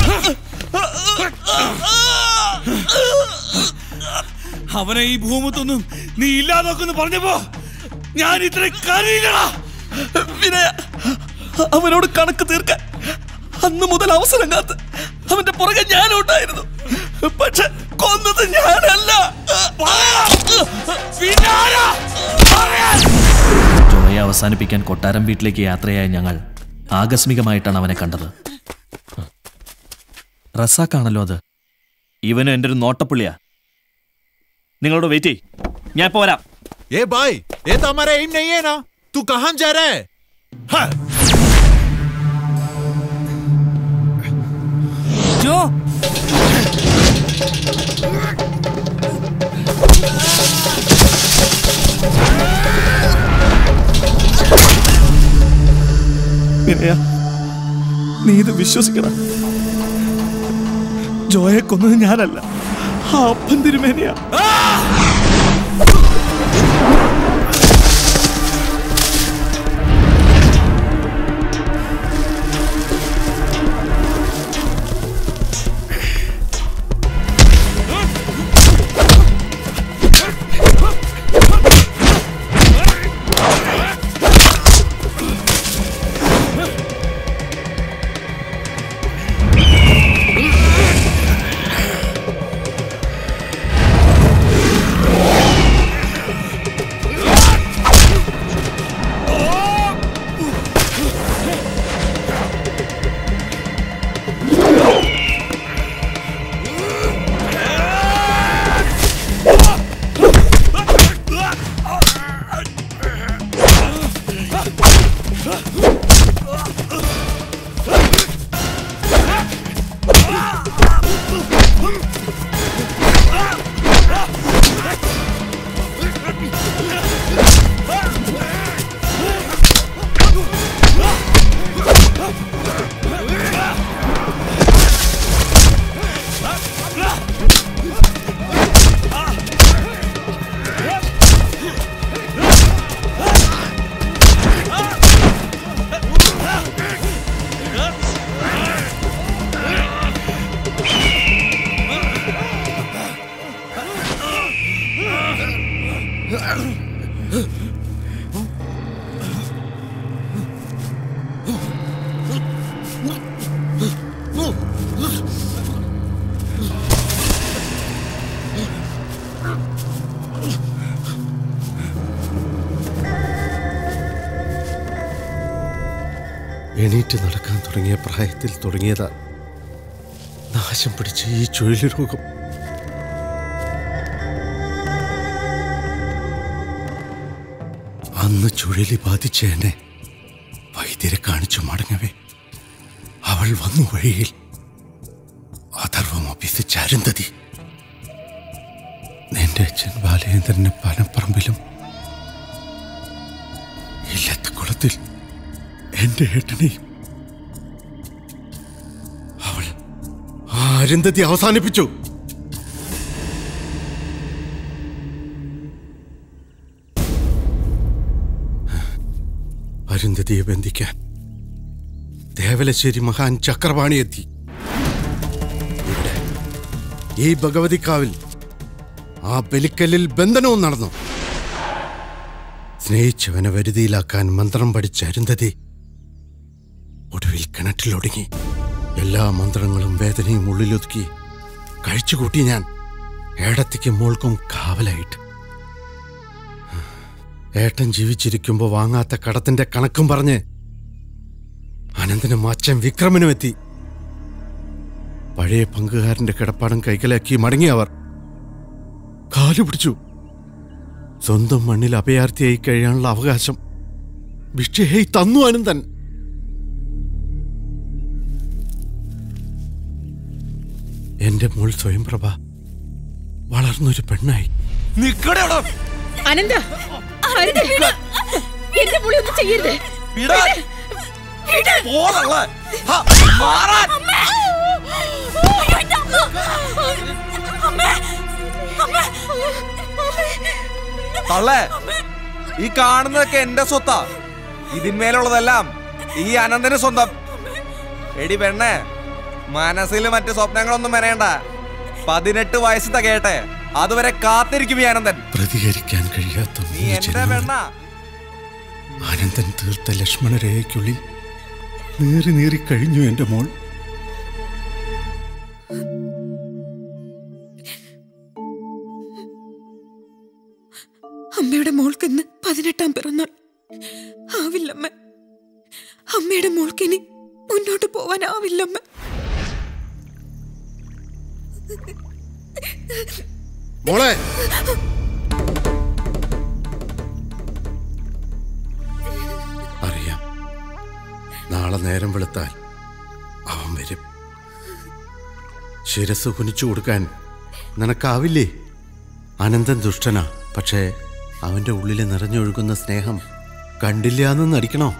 Speaker 3: അവനെ ഈ ഭൂമത്തൊന്നും നീ ഇല്ലാതാക്കുന്ന് പറഞ്ഞപ്പോ ഞാൻ ഇത്ര കരയില്ലടാ
Speaker 12: വിനയ അവനോട് കണക്ക് തീർക്കാൻ അന്ന് മുതൽ അവസരം കാത്ത് അവന്റെ പുറകെ ഞാനുണ്ടായിരുന്നു പക്ഷെ കൊന്നത് ഞാനല്ല
Speaker 3: പിന്നാരാ
Speaker 12: ജോയെ അവസാനിപ്പിക്കാൻ കൊട്ടാരം വീട്ടിലേക്ക് യാത്രയായ ഞങ്ങൾ ആകസ്മികമായിട്ടാണ് അവനെ കണ്ടത് റസാക്കാണല്ലോ അത് ഇവനും എൻ്റെ ഒരു നോട്ടപ്പുള്ളിയാ നിങ്ങളോട് വെയിറ്റ് ചെയ് ഞാൻ ഇപ്പൊ വരാം
Speaker 10: ए भाई ये तो हमारा एम नहीं है ना तू कहाँ जा रहा है हाँ।
Speaker 17: ജോ
Speaker 12: വിനയ നീ ഇത് വിശ്വസിക്കണം ജോയെ കൊന്നത് ഞാനല്ല ആ അപ്പൻ തിരുമേനിയാ
Speaker 5: എണീറ്റ് നടക്കാൻ തുടങ്ങിയ പ്രായത്തിൽ തുടങ്ങിയതാ നാശം പിടിച്ച ഈ ചുഴലി രോഗം അന്ന് ചുഴലി ബാധിച്ച എന്നെ വൈദ്യരെ കാണിച്ചു മടങ്ങവേ അവൾ വന്നു വഴിയിൽ അഥർവം അഭ്യസിച്ച അരുന്ധതി നിന്റെ അച്ഛൻ ബാലചന്ദ്രന്റെ പനപ്പറമ്പിലും ഇല്ലത്തെ കുളത്തിൽ എന്റെ ഏട്ടനെയും അവൾ ആ അരുന്ധതി അവസാനിപ്പിച്ചു അരുന്ധതിയെ ബന്ധിക്കാൻ ദേവലശ്ശേരി മഹാൻ ചക്രപാണി എത്തി ഇവിടെ ഈ ഭഗവതിക്കാവിൽ ആ ബലിക്കല്ലിൽ ബന്ധനവും നടന്നു സ്നേഹിച്ചവനെ വരുതിയിലാക്കാൻ മന്ത്രം പഠിച്ച അരുന്ധതി ഒടുവിൽ കിണറ്റിലൊടുങ്ങി എല്ലാ മന്ത്രങ്ങളും വേദനയും ഉള്ളിലൊതുക്കി കഴിച്ചുകൂട്ടി ഞാൻ ഏടത്തിക്കും മോൾക്കും കാവലായിട്ട് ഏട്ടൻ ജീവിച്ചിരിക്കുമ്പോൾ വാങ്ങാത്ത കടത്തിന്റെ കണക്കും പറഞ്ഞ് അനന്തനും അച്ഛൻ വിക്രമനും എത്തി പഴയ പങ്കുകാരന്റെ കിടപ്പാടം കൈക്കലാക്കി മടങ്ങി അവർ കാലു പിടിച്ചു സ്വന്തം മണ്ണിൽ അഭയാർത്ഥിയായി കഴിയാനുള്ള അവകാശം ഭിക്ഷയായി തന്നു അനന്തൻ എന്റെ മോൾ സ്വയംപ്രഭ വളർന്നൊരു പെണ്ണായി
Speaker 7: അനന്ത അരുത്. എന്റെ മോളെ ഒന്നും ചെയ്യരുത് വിട്. വിട്.
Speaker 6: തള്ളേ ഈ കാണുന്നതൊക്കെ എന്റെ സ്വത്താ ഇതിന്മേലുള്ളതെല്ലാം ഈ അനന്തന് സ്വന്തം എടി പെണ്ണേ മനസ്സിൽ മറ്റു സ്വപ്നങ്ങളൊന്നും വരേണ്ട പതിനെട്ട് വയസ്സ് തികയട്ടെ അതുവരെ കാത്തിരിക്കും ഈ അനന്തൻ
Speaker 5: പ്രതികരിക്കാൻ കഴിയാത്ത
Speaker 6: നീ
Speaker 5: മൂന്ന്
Speaker 6: എന്റെ
Speaker 5: ജന്മങ്ങൾ
Speaker 6: പെണ്ണ
Speaker 5: അനന്തൻ തീർത്ത ലക്ഷ്മണരേഖയ്ക്കുള്ളിൽ നീറി നീറി കഴിഞ്ഞു എന്റെ മോൾ
Speaker 7: അമ്മയുടെ മോൾക്ക് ഇന്ന് പതിനെട്ടാം പിറന്നാൾ ആവില്ലമ്മ
Speaker 22: അമ്മയുടെ മോൾക്കിനി മുന്നോട്ട് പോവാനാവില്ലമ്മ
Speaker 5: മോളെ അറിയാം നാളെ നേരം വെളുത്താൽ അവൻ വരും ശിരസ് കുനിച്ചു കൊടുക്കാൻ നിനക്കാവില്ലേ അനന്തൻ ദുഷ്ടനാ പക്ഷേ അവന്റെ ഉള്ളിൽ നിറഞ്ഞൊഴുകുന്ന സ്നേഹം കണ്ടില്ല എന്ന് നടിക്കണോ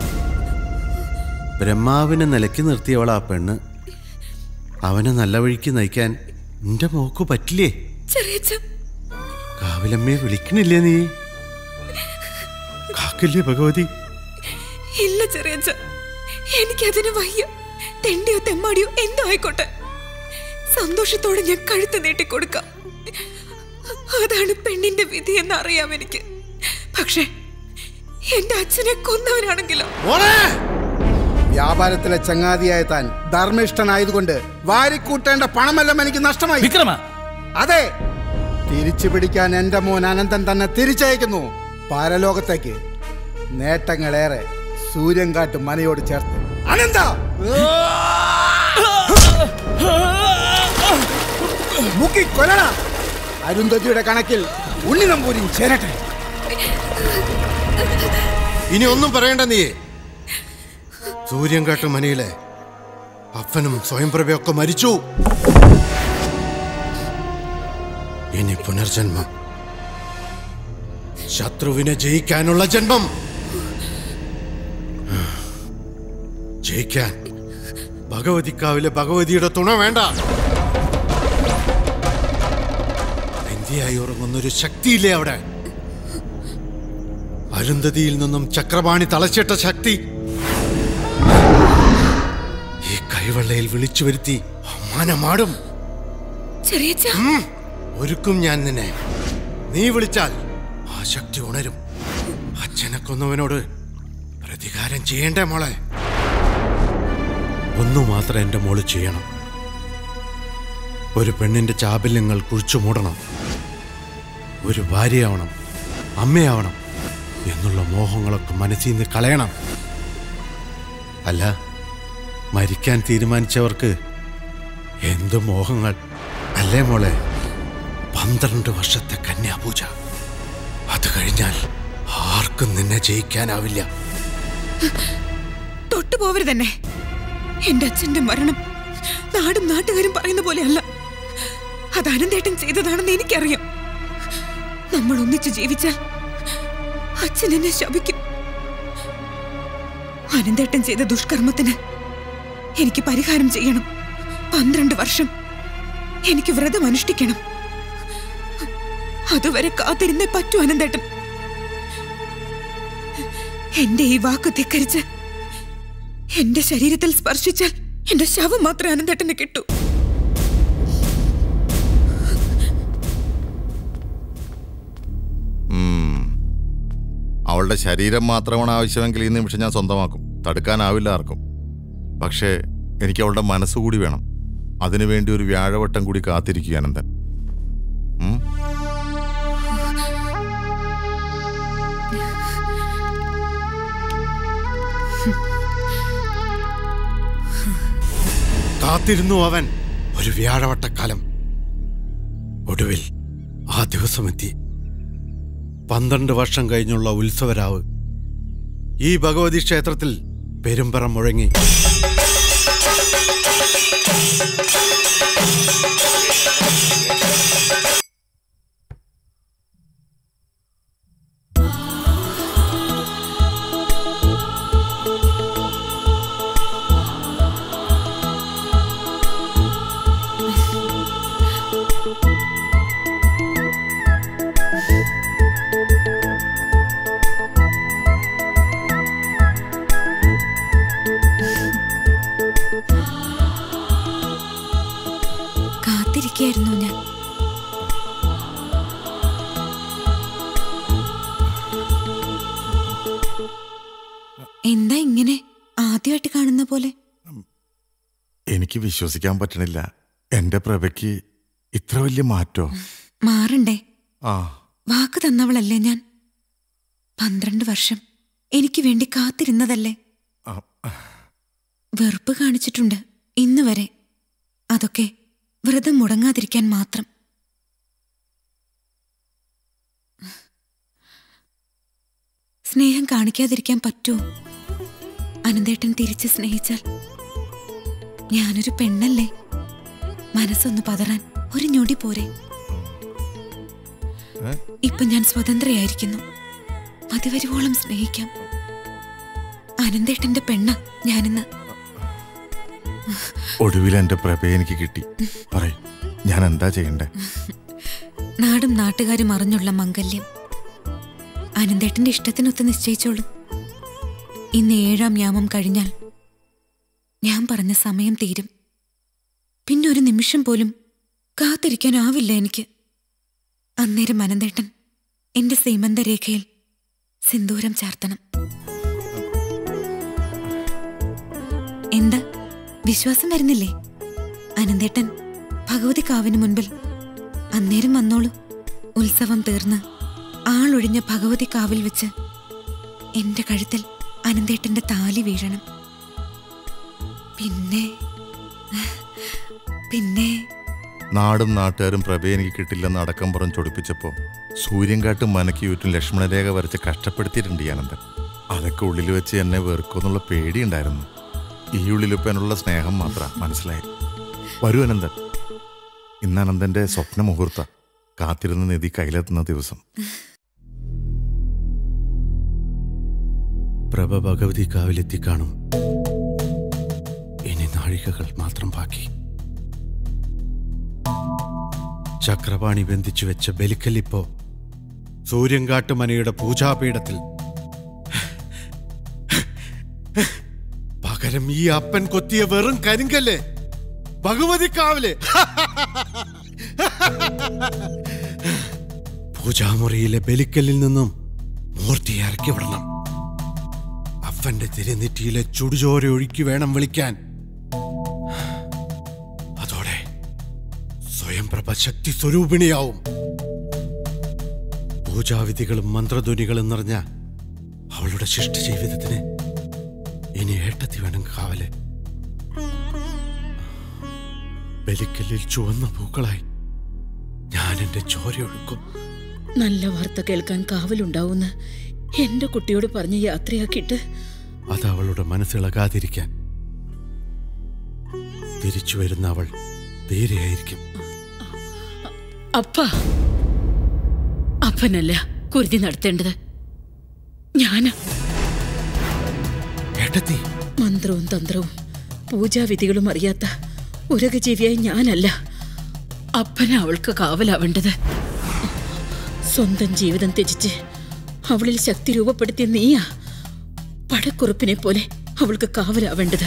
Speaker 5: ബ്രഹ്മാവിനെ നിലയ്ക്ക് നിർത്തിയവളാ പെണ്ണ് അവനെ നല്ല വഴിക്ക് നയിക്കാൻ നിന്റെ മോക്ക് പറ്റില്ലേ
Speaker 22: ചെറിയച്ഛ
Speaker 5: കാവിലമ്മയെ വിളിക്കണില്ലേ നീ കാക്കില്ലേ ഭഗവതി
Speaker 22: ഇല്ല ചെറിയച്ഛ എനിക്കതിന് വയ്യ തെണ്ടിയോ തെമ്മാടിയോ എന്തോ ആയിക്കോട്ടെ സന്തോഷത്തോടെ ഞാൻ കഴുത്ത് നീട്ടിക്കൊടുക്കാം അതാണ് പെണ്ണിന്റെ വിധി എന്ന് അറിയാം എനിക്ക് പക്ഷേ എന്റെ അച്ഛനെ കൊന്നവനാണെങ്കിലോ
Speaker 8: വ്യാപാരത്തിലെ ചങ്ങാതിയായ താൻ ധർമ്മിഷ്ഠനായതുകൊണ്ട് വാരിക്കൂട്ടേണ്ട പണമെല്ലാം എനിക്ക് നഷ്ടമായി
Speaker 17: വിക്രമ
Speaker 8: അതെ തിരിച്ചു പിടിക്കാൻ എന്റെ മോൻ അനന്തൻ തന്നെ തിരിച്ചയക്കുന്നു പരലോകത്തേക്ക് നേട്ടങ്ങളേറെ സൂര്യൻ കാട്ടും മനയോട് ചേർത്ത് അനന്ത മുക്കി കൊല്ലണ അരുന്ധതിയുടെ കണക്കിൽ ഉണ്ണി നമ്പൂരിൻ ചേരട്ടെ
Speaker 5: ഇനി ഒന്നും പറയണ്ട നീ സൂര്യൻകാട്ട് മനയിലെ അപ്പനും സ്വയംപ്രഭയൊക്കെ മരിച്ചു ഇനി പുനർജന്മം ശത്രുവിനെ ജയിക്കാനുള്ള ജന്മം ജയിക്കാൻ ഭഗവതിക്കാവിലെ ഭഗവതിയുടെ തുണ വേണ്ട ഇന്ത്യയായി ഉറങ്ങുന്നൊരു ശക്തിയില്ലേ അവിടെ അരുന്ധതിയിൽ നിന്നും ചക്രപാണി തളച്ചിട്ട ശക്തി ഈ കൈവെള്ളയിൽ വിളിച്ചു വരുത്തി മാനമാടും
Speaker 22: ചെറിയച്ഛ
Speaker 5: ഒരുക്കും ഞാൻ നിന്നെ നീ വിളിച്ചാൽ ആ ശക്തി ഉണരും അച്ഛനെ കൊന്നവനോട് പ്രതികാരം ചെയ്യണ്ടേ മോളെ ഒന്നു മാത്രം എൻ്റെ മോള് ചെയ്യണം ഒരു പെണ്ണിന്റെ ചാബല്യങ്ങൾ കുഴിച്ചു മൂടണം ഒരു ഭാര്യയാവണം അമ്മയാവണം എന്നുള്ള മോഹങ്ങളൊക്കെ മനസ്സിൽ നിന്ന് കളയണം അല്ല മരിക്കാൻ തീരുമാനിച്ചവർക്ക് എന്ത് മോഹങ്ങൾ അല്ലേ മോളെ പന്ത്രണ്ട് വർഷത്തെ കന്യാപൂജ അത് കഴിഞ്ഞാൽ ആർക്കും നിന്നെ ജയിക്കാനാവില്ല
Speaker 22: തൊട്ടുപോവര് തന്നെ എന്റെ അച്ഛന്റെ മരണം നാടും നാട്ടുകാരും പറയുന്ന പോലെയല്ല അത് അനന്തേട്ടൻ ചെയ്തതാണെന്ന് എനിക്കറിയാം നമ്മൾ ഒന്നിച്ച് ജീവിച്ചാൽ അച്ഛൻ എന്നെ ശപിക്കും അനന്തേട്ടൻ ചെയ്ത ദുഷ്കർമ്മത്തിന് എനിക്ക് പരിഹാരം ചെയ്യണം പന്ത്രണ്ട് വർഷം എനിക്ക് വ്രതം അനുഷ്ഠിക്കണം അതുവരെ കാത്തിരുന്നേ പറ്റൂ അനന്തേട്ടൻ എന്റെ ഈ വാക്ക് ധിക്കരിച്ച് എന്റെ ശരീരത്തിൽ സ്പർശിച്ചാൽ എന്റെ ശവം മാത്രമേ അനന്തേട്ടന് കിട്ടൂ
Speaker 13: ഉം. അവളുടെ ശരീരം മാത്രമാണ് ആവശ്യമെങ്കിൽ ഈ നിമിഷം ഞാൻ സ്വന്തമാക്കും തടുക്കാനാവില്ല ആർക്കും പക്ഷേ എനിക്ക് അവളുടെ മനസ്സുകൂടി വേണം അതിനുവേണ്ടി ഒരു വ്യാഴവട്ടം കൂടി കാത്തിരിക്കുക അനന്തൻ ഉം?
Speaker 5: കാത്തിരുന്നു അവൻ ഒരു വ്യാഴവട്ടക്കാലം ഒടുവിൽ ആ ദിവസമെത്തി പന്ത്രണ്ട് വർഷം കഴിഞ്ഞുള്ള ഉത്സവരാവ് ഈ ഭഗവതി ക്ഷേത്രത്തിൽ പെരുമ്പറ മുഴങ്ങി
Speaker 22: കാത്തിരിക്കായിരുന്നു ഞാൻ എന്താ ഇങ്ങനെ ആദ്യമായിട്ട് കാണുന്ന പോലെ
Speaker 13: എനിക്ക് വിശ്വസിക്കാൻ പറ്റണില്ല എന്റെ പ്രഭയ്ക്ക് ഇത്ര വലിയ മാറ്റോ
Speaker 22: മാറണ്ടേ
Speaker 13: ആ
Speaker 22: വാക്ക് തന്നവളല്ലേ ഞാൻ പന്ത്രണ്ട് വർഷം എനിക്ക് വേണ്ടി കാത്തിരുന്നതല്ലേ
Speaker 13: ആ,
Speaker 22: വെറുപ്പ് കാണിച്ചിട്ടുണ്ട് ഇന്ന് വരെ അതൊക്കെ വ്രതം മുടങ്ങാതിരിക്കാൻ മാത്രം സ്നേഹം കാണിക്കാതിരിക്കാൻ പറ്റുമോ അനന്തേട്ടൻ തിരിച്ച് സ്നേഹിച്ചാൽ ഞാനൊരു പെണ്ണല്ലേ മനസ്സൊന്ന് പതറാൻ ഒരു ഞൊടി പോരെ ഇപ്പൊ ഞാൻ സ്വതന്ത്രയായിരിക്കുന്നു മതിവരുവോളം സ്നേഹിക്കാം അനന്തേട്ടന്റെ പെണ്ണ ഞാനിന്ന്
Speaker 13: ഒടുവിൽ എന്റെ പ്രഭയെ എനിക്ക് കിട്ടി പറയും ഞാൻ എന്താ ചെയ്യണ്ടേ
Speaker 22: നാടും നാട്ടുകാരും അറിഞ്ഞുള്ള മംഗല്യം അനന്തേട്ടന്റെ ഇഷ്ടത്തിനൊത്ത് നിശ്ചയിച്ചോളൂ ഇന്ന് ഏഴാം യാമം കഴിഞ്ഞാൽ ഞാൻ പറഞ്ഞ സമയം തീരും പിന്നെ ഒരു നിമിഷം പോലും കാത്തിരിക്കാനാവില്ല എനിക്ക് അന്നേരം അനന്തേട്ടൻ എന്റെ സീമന്തരേഖയിൽ സിന്ദൂരം ചാർത്തണം എന്താ വിശ്വാസം വരുന്നില്ലേ അനന്തേട്ടൻ ഭഗവതി കാവിന് മുൻപിൽ അന്നേരം വന്നോളൂ ഉത്സവം തീർന്ന് ആളൊഴിഞ്ഞ ഭഗവതി കാവിൽ വെച്ച് എന്റെ കഴുത്തിൽ അനന്തേട്ടന്റെ താലി വീഴണം പിന്നെ പിന്നെ
Speaker 13: നാടും നാട്ടുകാരും പ്രഭയെ എനിക്ക് കിട്ടില്ലെന്ന് അടക്കം പുറം ചൊടിപ്പിച്ചപ്പോ സൂര്യൻകാട്ടും മനക്കിയൂറ്റും ലക്ഷ്മണരേഖ വരച്ച് കഷ്ടപ്പെടുത്തിയിട്ടുണ്ട് ഈ അനന്തൻ അതൊക്കെ ഉള്ളിൽ വെച്ച് എന്നെ വെറുക്കുമെന്നുള്ള പേടിയുണ്ടായിരുന്നു ഈ ഉള്ളിലിപ്പനുള്ള സ്നേഹം മാത്ര മനസ്സിലായി വരൂ അനന്തൻ ഇന്ന് അനന്തന്റെ സ്വപ്ന മുഹൂർത്ത കാത്തിരുന്ന നിധി കയ്യിലെത്തുന്ന ദിവസം
Speaker 5: പ്രഭ ഭഗവതി കാവിലെത്തി കാണും ഇനി നാഴികകൾ മാത്രം ബാക്കി ചക്രപാണി ബന്ധിച്ചു വെച്ച ബലിക്കല്ലിപ്പോ സൂര്യൻകാട്ട് മനയുടെ പൂജാപീഠത്തിൽ പകരം ഈ അപ്പൻ കൊത്തിയ വെറും കരിങ്കല്ലേ ഭഗവതി കാവില് പൂജാമുറിയിലെ ബലിക്കല്ലിൽ നിന്നും മൂർത്തി ഇറക്കി വിടണം അപ്പന്റെ തിരുനെറ്റിയിലെ ചുടുചോര ഒഴുക്കി വേണം വിളിക്കാൻ അതോടെ സ്വയം പ്രഭ ശക്തി സ്വരൂപിണിയാവും പൂജാവിധികളും മന്ത്രധ്വനികളും നിറഞ്ഞ അവളുടെ ശിഷ്ട ജീവിതത്തിന് ഇനി ഏട്ടത്തി വേണം കാവല് ബലിക്കല്ലിൽ ചുവന്ന പൂക്കളായി ഞാൻ എന്റെ ചോര ഒഴുക്കും
Speaker 7: നല്ല വാർത്ത കേൾക്കാൻ കാവലുണ്ടാവുന്ന എന്റെ കുട്ടിയോട് പറഞ്ഞ് യാത്രയാക്കിയിട്ട്
Speaker 5: അത് അവളുടെ മനസ്സിളകാതിരിക്കാൻ തിരിച്ചു വരുന്ന അവൾ ധീരയായിരിക്കും
Speaker 7: അപ്പ അപ്പനല്ല കുരുതി നടത്തേണ്ടത് ഞാനാ
Speaker 5: ഏട്ടത്തി
Speaker 7: മന്ത്രവും തന്ത്രവും പൂജാവിധികളും അറിയാത്ത ഉരകജീവിയായി ഞാനല്ല അപ്പന അവൾക്ക് കാവലാവേണ്ടത് സ്വന്തം ജീവിതം ത്യജിച്ച് അവളിൽ ശക്തി രൂപപ്പെടുത്തിയ നീയാ പടക്കുറുപ്പിനെ പോലെ അവൾക്ക് കാവലാവേണ്ടത്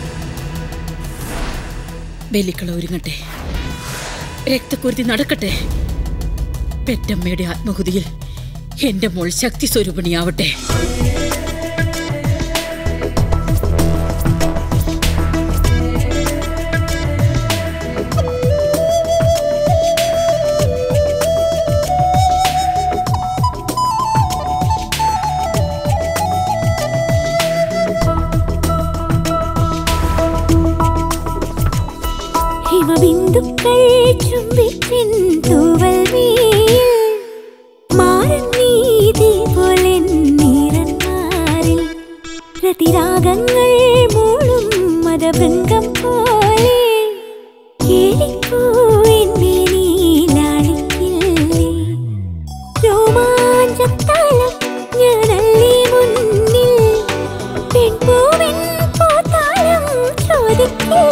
Speaker 7: ബലിക്കള ഒരുങ്ങട്ടെ രക്തക്കുരുതി നടക്കട്ടെ പെറ്റമ്മയുടെ ആത്മഹുതിയിൽ എന്റെ മോൾ ശക്തി സ്വരൂപിണിയാവട്ടെ
Speaker 4: ഹിമബിന്ദുക്കൾ ചുംബിച്ചിൻ തൂവൽ വീൽ മാറൻ നീതി പോലെ നീറന്മാരിൽ രതിരാഗങ്ങൾ മൂളും മതഭൃംഗം പോലെ കേളിപ്പൂവിന്റെ നീലാളിക്കില്ലേ രോമാഞ്ചത്താളം ഞാനല്ലേ മുന്നിൽ പെൺപൂവിൻ പൂത്താളം ചോദിക്കില്ലേ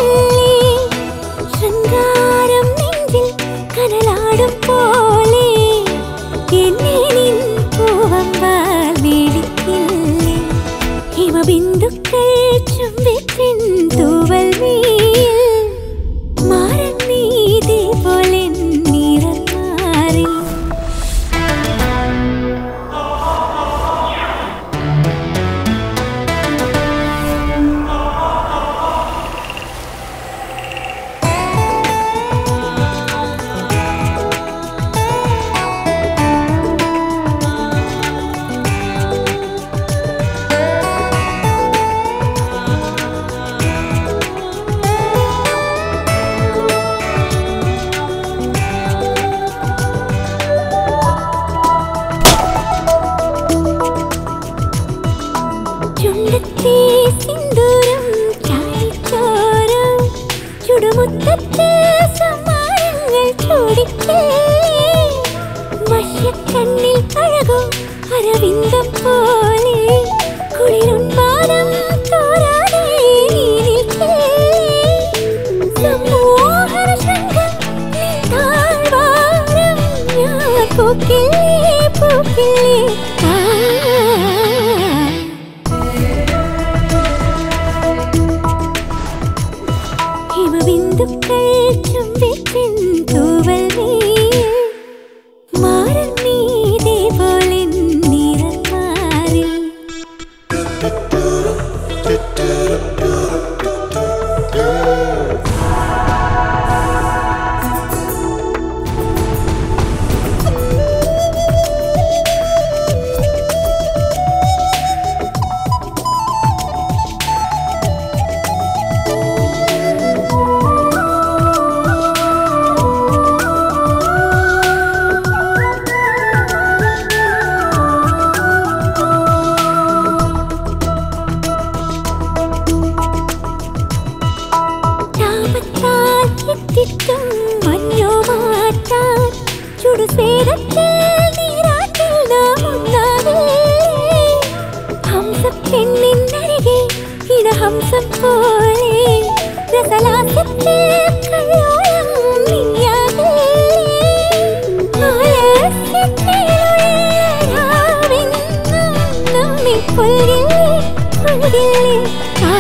Speaker 4: ശൃംഗാരം നെഞ്ചിൽ കനലാടും പോലെ എന്നെ നിൻ പൂവമ്പാൽ മേടിക്കില്ലേ ഹിമബിന്ദുക്കൾ ചുംബിച്ചിൻ തൂവൽ വീൽ മാറൻ നീതി പോലെ നിറമാറി കണ്ടെത്തി സിന്ദൂരം ചാലിച്ചോരം ചുടുമുത്തത്തിൽ സമ്മാനങ്ങൾ ചൂടിക്കേ മഷ്യക്കണ്ണിൽ അഴകോ അരവിന്ദം പോലെ കുളിരുന്മാനം തോരാതെ നീ നിൽക്കേ സമ്മോഹന ശൃംഗം നിൻ താഴ്വാരം ഞാൻ പൂക്കില്ലേ പൂക്കില്ലേ ആ ഹിമബിന്ദുക്കൾ ചുംബിച്ചിൻ തൂവൽ നീയിൽ മാറൻ നീതേ പോലെ നിറമാറിൽ താപത്താൽ എത്തിട്ടും മഞ്ഞോ മാറ്റാൻ ചുടുസേരത്തിൽ നീരാട്ടിൽ നാം ഒന്നാവില്ലേ ഹംസപ്പെണ്ണിൻ അരികെ ഇടഹംസം പോലെ രസലാസ്യത്തിൽ കല്ലോളം നീയാകില്ലേ ആലസ്യത്തിലുള്ള രാവെന്നും നമ്മെ കൊല്ലില്ലേ കൊല്ലില്ലേ ആ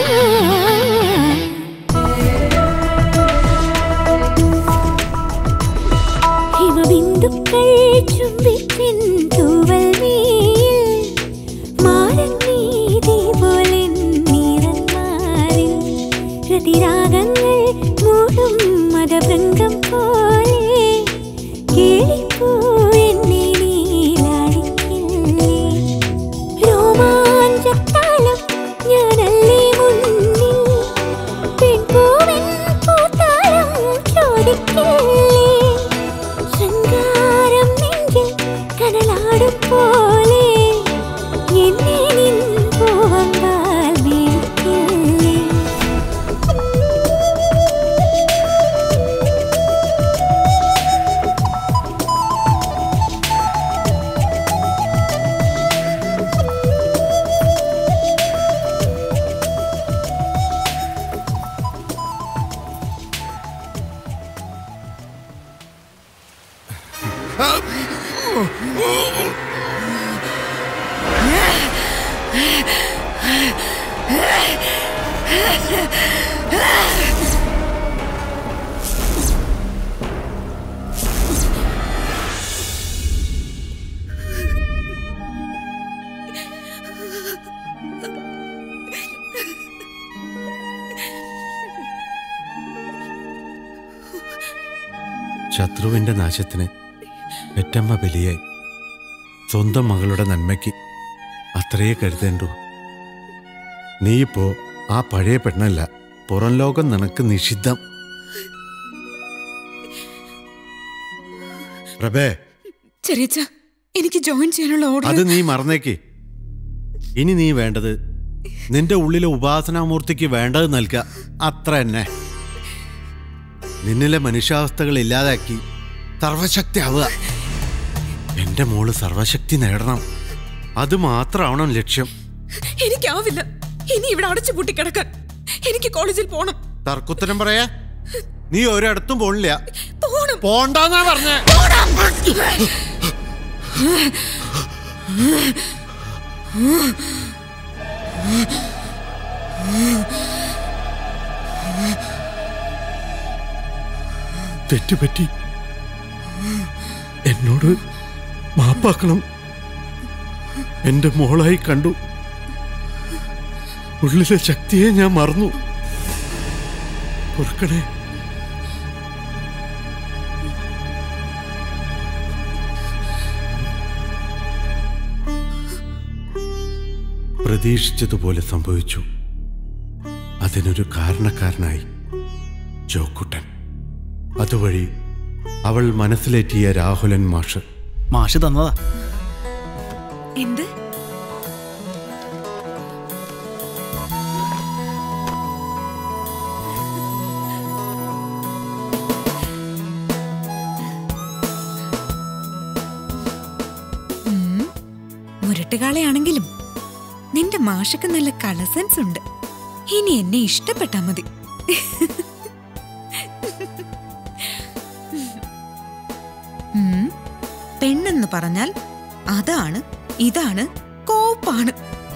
Speaker 4: ഹിമബിന്ദുക്കൾ ചുംബിച്ചിൻ തൂവൽ നീയിൽ മാറൻ നീതി പോലെ നിറന്മാറിൽ ഹൃതിരാഗങ്ങൾ മൂടും മതഭൃംഗം പോലെ കേളിപ്പൂ എന്നെ നീലാടിക്കില്ലേ രോമാഞ്ചത്താലം ഞാനല്ലേ മുന്നിൽ പെൺപൂവൻ പൂത്താലം ചോദിക്കില്ലേ ശൃംഗാരം നെഞ്ചിൽ കനലാടും പോലെ എന്നെ നിൻ പൂവമ്പാൽ വീഴ്ത്തില്ലേ
Speaker 5: ശത്രുവിന്റെ നാശത്തിന് പെറ്റമ്മ ബലിയായി സ്വന്തം മകളുടെ നന്മയ്ക്ക് അത്രയേ കരുതേണ്ടു നീയിപ്പോ ആ പഴയ പെണ്ണല്ല പുറം ലോകം നിനക്ക് നിഷിദ്ധം പ്രഭേ
Speaker 22: ചെറിയച്ച എനിക്ക് ജോയിൻ ചെയ്യാനുള്ള
Speaker 5: അത്
Speaker 22: ഓർഡർ
Speaker 5: നീ മറന്നേക്ക് ഇനി നീ വേണ്ടത് നിന്റെ ഉള്ളിലെ ഉപാസനാമൂർത്തിക്ക് വേണ്ടത് നൽകുക അത്ര തന്നെ നിന്നിലെ മനുഷ്യാവസ്ഥകൾ ഇല്ലാതാക്കി സർവശക്തി ആവുക എന്റെ മോള് സർവശക്തി നേടണം അത് മാത്രമാവണം ലക്ഷ്യം
Speaker 22: എനിക്കാവില്ല ഇനി ഇവിടെ അടച്ചു പൂട്ടി കിടക്കാൻ എനിക്ക് കോളേജിൽ പോണം
Speaker 5: തർക്കുത്തരം പറയാ നീ ഒരിടത്തും പോണില്ല
Speaker 22: പോണം
Speaker 5: പോണ്ടെന്നാ പറഞ്ഞേ തെറ്റുപറ്റി എന്നോട് മാപ്പാക്കണം എന്റെ മോളായി കണ്ടു ഉള്ളിലെ ശക്തിയെ ഞാൻ മറന്നു പൊറുക്കണേ പ്രതീക്ഷിച്ചതുപോലെ സംഭവിച്ചു അതിനൊരു കാരണക്കാരനായി ജോക്കുട്ടൻ അതുവഴി അവൾ മനസ്സിലേറ്റിയ രാഹുലൻ മാഷ്
Speaker 14: മാഷ് തന്നതാ
Speaker 22: എന്ത് കാട്ടുകാളയാണെങ്കിലും നിന്റെ മാഷക്ക് നല്ല കളർ സെൻസ് ഉണ്ട് ഇനി എന്നെ ഇഷ്ടപ്പെട്ടാ മതി ഉം, പെണ്ണെന്ന് പറഞ്ഞാൽ അതാണ് ഇതാണ് കോപ്പാണ്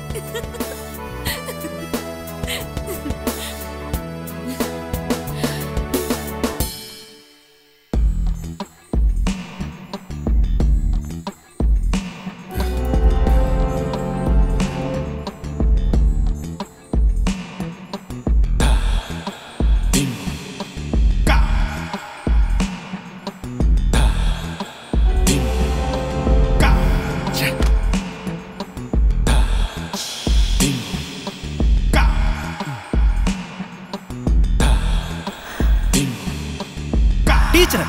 Speaker 14: ടീച്ചറെ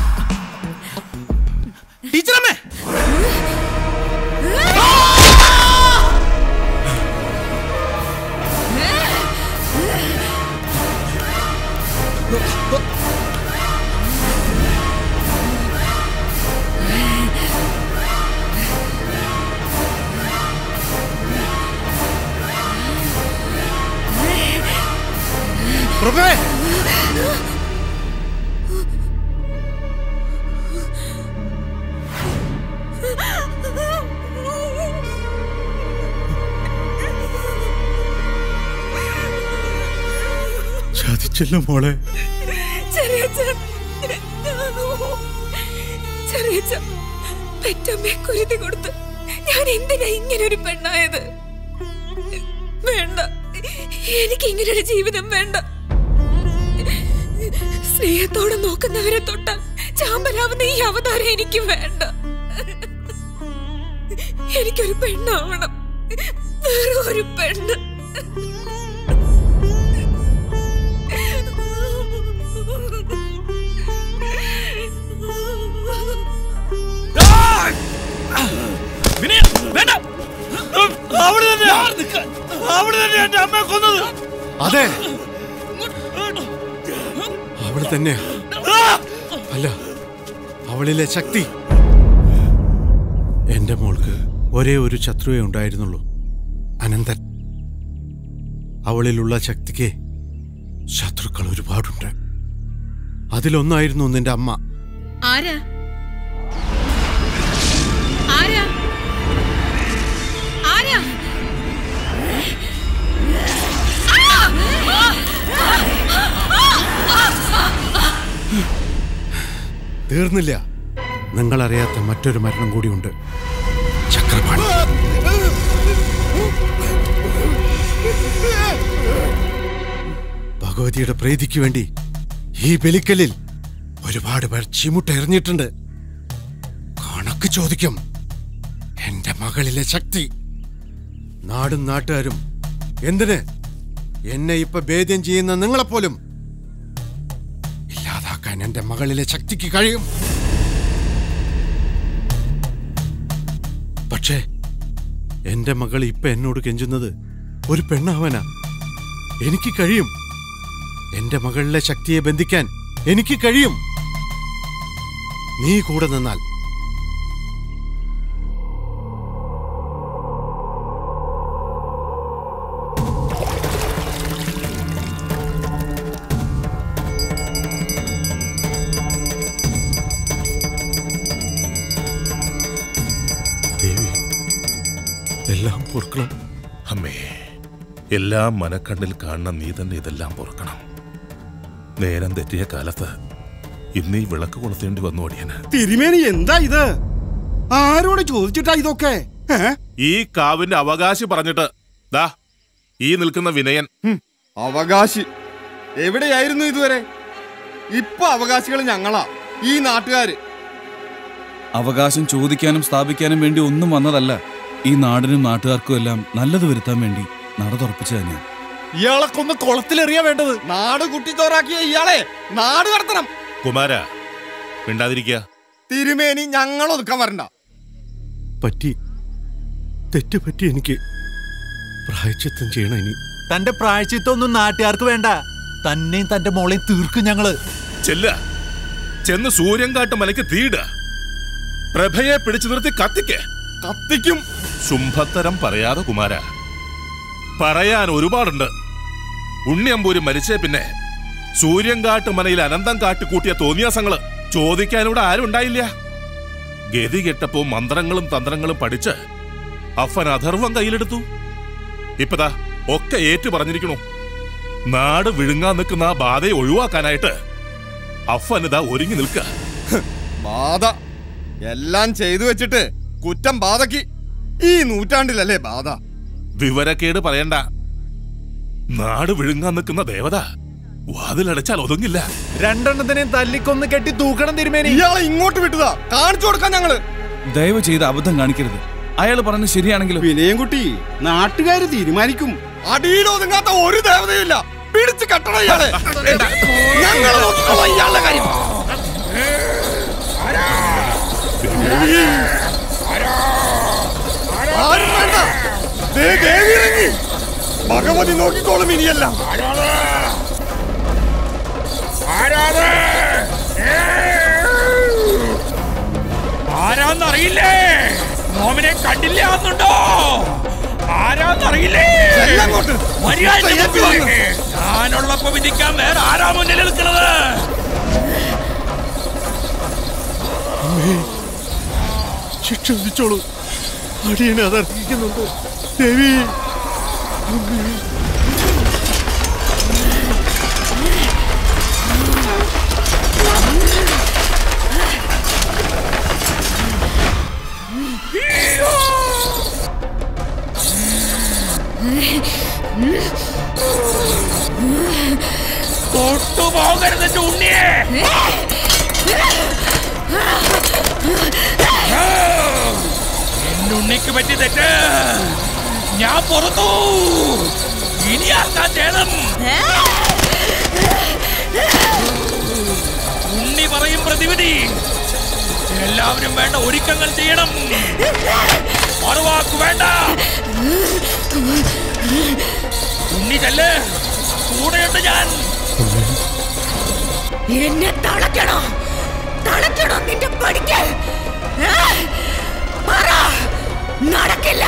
Speaker 14: ടീച്ചറമ്മേ
Speaker 5: പ്രഭേ ചതിച്ചല്ലോ മോളെ
Speaker 22: ചെറിയച്ച പെറ്റമ്മയെ കുരുതി കൊടുത്ത് ഞാൻ എന്തിനാ ഇങ്ങനെ ഒരു പെണ്ണായത് വേണ്ട എനിക്ക് ഇങ്ങനെ ഒരു ജീവിതം വേണ്ട സ്നേഹത്തോടെ നോക്കുന്നവരെ തൊട്ടാൽ ചാമ്പലാവുന്ന ഈ അവതാരം എനിക്ക് വേണ്ട എനിക്കൊരു പെണ്ണാവണം വേറെ ഒരു പെണ്ണ്
Speaker 19: വിനയ വേണ്ട അവിടെ തന്നെ അവിടെ തന്നെ എന്റെ അമ്മയെ കൊന്നത്
Speaker 5: അതെ അവൾ തന്നെയാ അല്ല അവളിലെ ശക്തി എന്റെ മോൾക്ക് ഒരേ ഒരു ശത്രുവേ ഉണ്ടായിരുന്നുള്ളൂ അനന്തൻ അവളിലുള്ള ശക്തിക്ക് ശത്രുക്കൾ ഒരുപാടുണ്ട് അതിലൊന്നായിരുന്നു നിന്റെ അമ്മ
Speaker 22: ആരാ ആരാ ആരാ
Speaker 5: തീർന്നില്ല നിങ്ങളറിയാത്ത മറ്റൊരു മരണം കൂടിയുണ്ട് ചക്രപാണി ഭഗവതിയുടെ പ്രീതിക്ക് വേണ്ടി ഈ ബലിക്കലിൽ ഒരുപാട് പേർ ചിമുട്ട എറിഞ്ഞിട്ടുണ്ട് കണക്ക് ചോദിക്കും എന്റെ മകളിലെ ശക്തി നാടും നാട്ടുകാരും എന്തിന് എന്നെ ഇപ്പൊ ഭേദ്യം ചെയ്യുന്ന നിങ്ങളെപ്പോലും ഇല്ലാതാക്കാൻ എന്റെ മകളിലെ ശക്തിക്ക് കഴിയും പക്ഷേ എന്റെ മകൾ ഇപ്പൊ എന്നോട് കെഞ്ചുന്നത് ഒരു പെണ്ണാവാനാ എനിക്ക് കഴിയും എന്റെ മകളിലെ ശക്തിയെ ബന്ധിക്കാൻ എനിക്ക് കഴിയും നീ കൂടെ നിന്നാൽ ദേവി എല്ലാം പൊറുക്കണം
Speaker 9: അമ്മേ എല്ലാം മനക്കണ്ണിൽ കാണുന്ന നീ തന്നെ ഇതെല്ലാം പൊറുക്കണം നേരം തെറ്റിയ കാലത്ത് ഇന്ന് ഈ വിളക്ക് കൊളുത്തേണ്ടി വന്നു അടിയന്
Speaker 15: തിരുമേനി എന്താ ഇത് ആരോട് ചോദിച്ചിട്ടാ ഇതൊക്കെ ഏ?
Speaker 9: ഈ കാവിന്റെ അവകാശി പറഞ്ഞിട്ട് ദാ ഈ നിൽക്കുന്ന വിനയൻ
Speaker 6: അവകാശി എവിടെയായിരുന്നു ഇതുവരെ ഇപ്പൊ അവകാശികൾ ഞങ്ങളാ ഈ നാട്ടുകാര്
Speaker 3: അവകാശം ചോദിക്കാനും സ്ഥാപിക്കാനും വേണ്ടി ഒന്നും വന്നതല്ല ഈ നാടിനും നാട്ടുകാർക്കും എല്ലാം നല്ലത് വരുത്താൻ വേണ്ടി നട തുറപ്പിച്ചു തന്നെയാണ്
Speaker 6: ഇയാളെ കൊന്ന് കുളത്തിലെറിയാ വേണ്ടത് നാട് കുട്ടിച്ചോറാക്കിയ ഇയാളെ നാട് കടത്തണം
Speaker 9: കുമാര മിണ്ടാതിരിക്കുക
Speaker 6: തിരുമേനി ഞങ്ങൾ ഒതുക്കാൻ വരണ്ട
Speaker 5: പറ്റി തെറ്റ് പറ്റി എനിക്ക് പ്രായച്ചിത്തം ചെയ്യണം ഇനി
Speaker 14: തന്റെ പ്രായച്ചിത്തൊന്നും നാട്ടുകാർക്ക് വേണ്ട തന്നെയും തന്റെ മോളെയും തീർക്കും ഞങ്ങള്
Speaker 9: ചെല്ല ചെന്ന് സൂര്യൻ കാട്ട് മലയ്ക്ക് തീയിടുക പ്രഭയെ പിടിച്ചു നിർത്തി കത്തിക്ക്
Speaker 6: കത്തിക്കും
Speaker 9: ശുംഭത്തരം പറയാതെ കുമാര പറയാൻ ഒരുപാടുണ്ട് ഉണ്ണിയമ്പൂര് മരിച്ചേ പിന്നെ സൂര്യൻകാട്ട് മനയിൽ അനന്തം കാട്ടിക്കൂട്ടിയ തോന്നിയാസങ്ങള് ചോദിക്കാനിവിടെ ആരും ഉണ്ടായില്ല ഗതി കെട്ടപ്പോ മന്ത്രങ്ങളും തന്ത്രങ്ങളും പഠിച്ച് അഫൻ അഥർവം കയ്യിലെടുത്തു ഇപ്പതാ ഒക്കെ ഏറ്റു പറഞ്ഞിരിക്കണു നാട് വിഴുങ്ങാൻ നിൽക്കുന്ന ആ ബാധയെ ഒഴിവാക്കാനായിട്ട് അഫനിതാ ഒരുങ്ങി നിൽക്കുക
Speaker 6: ബാധ എല്ലാം ചെയ്തു വെച്ചിട്ട് കുറ്റം ബാധയ്ക്ക് ഈ നൂറ്റാണ്ടിലല്ലേ ബാധ
Speaker 9: വിവരക്കേട് പറയണ്ട നാട് വിഴുങ്ങാൻ നിൽക്കുന്ന ദേവത വാതിലടച്ചാൽ ഒതുങ്ങില്ല
Speaker 14: രണ്ടെണ്ണത്തിനെയും തല്ലിക്കൊന്ന് കെട്ടി തൂക്കണം തിരുമേനി
Speaker 6: ഇയാളെ ഇങ്ങോട്ട് വിട്ടതാ കാണിച്ചു കൊടുക്കാൻ ഞങ്ങള്
Speaker 3: ദയവ് ചെയ്ത് അബദ്ധം കാണിക്കരുത് അയാൾ പറഞ്ഞത് ശരിയാണെങ്കിലും
Speaker 15: വിനയം കുട്ടി നാട്ടുകാര് തീരുമാനിക്കും
Speaker 6: അടിയിലൊതുങ്ങാത്ത ഒരു ദേവതയില്ല പിടിച്ചു കെട്ടണം ഇയാളെ ഞങ്ങൾ നോക്കിക്കോളാം ഇയാളുടെ കാര്യം ആരും വേണ്ട ദേ ദേവി ഇറങ്ങി ഭഗവതി നോക്കിക്കോളും ഇനിയല്ല
Speaker 19: ആരാന്നറിയില്ലേ നോമിനെ കണ്ടില്ല എന്നുണ്ടോ ആരാന്നറിയില്ലേ
Speaker 6: ചെല്ലങ്ങോട്ട്.
Speaker 19: മര്യാദ
Speaker 6: ചെല്ലത്തി വന്ന്.
Speaker 19: ഞാനുള്ളപ്പോ വിധിക്കാൻ വേറെ ആരാ മുന്നിൽ നിൽക്കുന്നത്
Speaker 5: ശിക്ഷ വിധിച്ചോളൂ അടിയനെ അത് അർഹിക്കുന്നുണ്ട് ദേവി അമ്മേ.
Speaker 19: തൊട്ടുപോകരുത് എന്റെ ഉണ്ണിയെ എന്നുണ്ണിക്ക് പറ്റി തെറ്റ് ഞാൻ പുറത്തു ഇനി ആർക്കാ ഛേദം ഉണ്ണി പറയും പ്രതിവിധി എല്ലാവരും വേണ്ട ഒരുക്കങ്ങൾ ചെയ്യണം മറുവാക്ക് വേണ്ട ഉണ്ണി ചെല്ല് കൂടെയുണ്ട് ഞാൻ
Speaker 22: എന്നെ തളയ്ക്കണോ തളയ്ക്കണോ നിന്റെ പഠിക്കൽ പറ നടക്കില്ല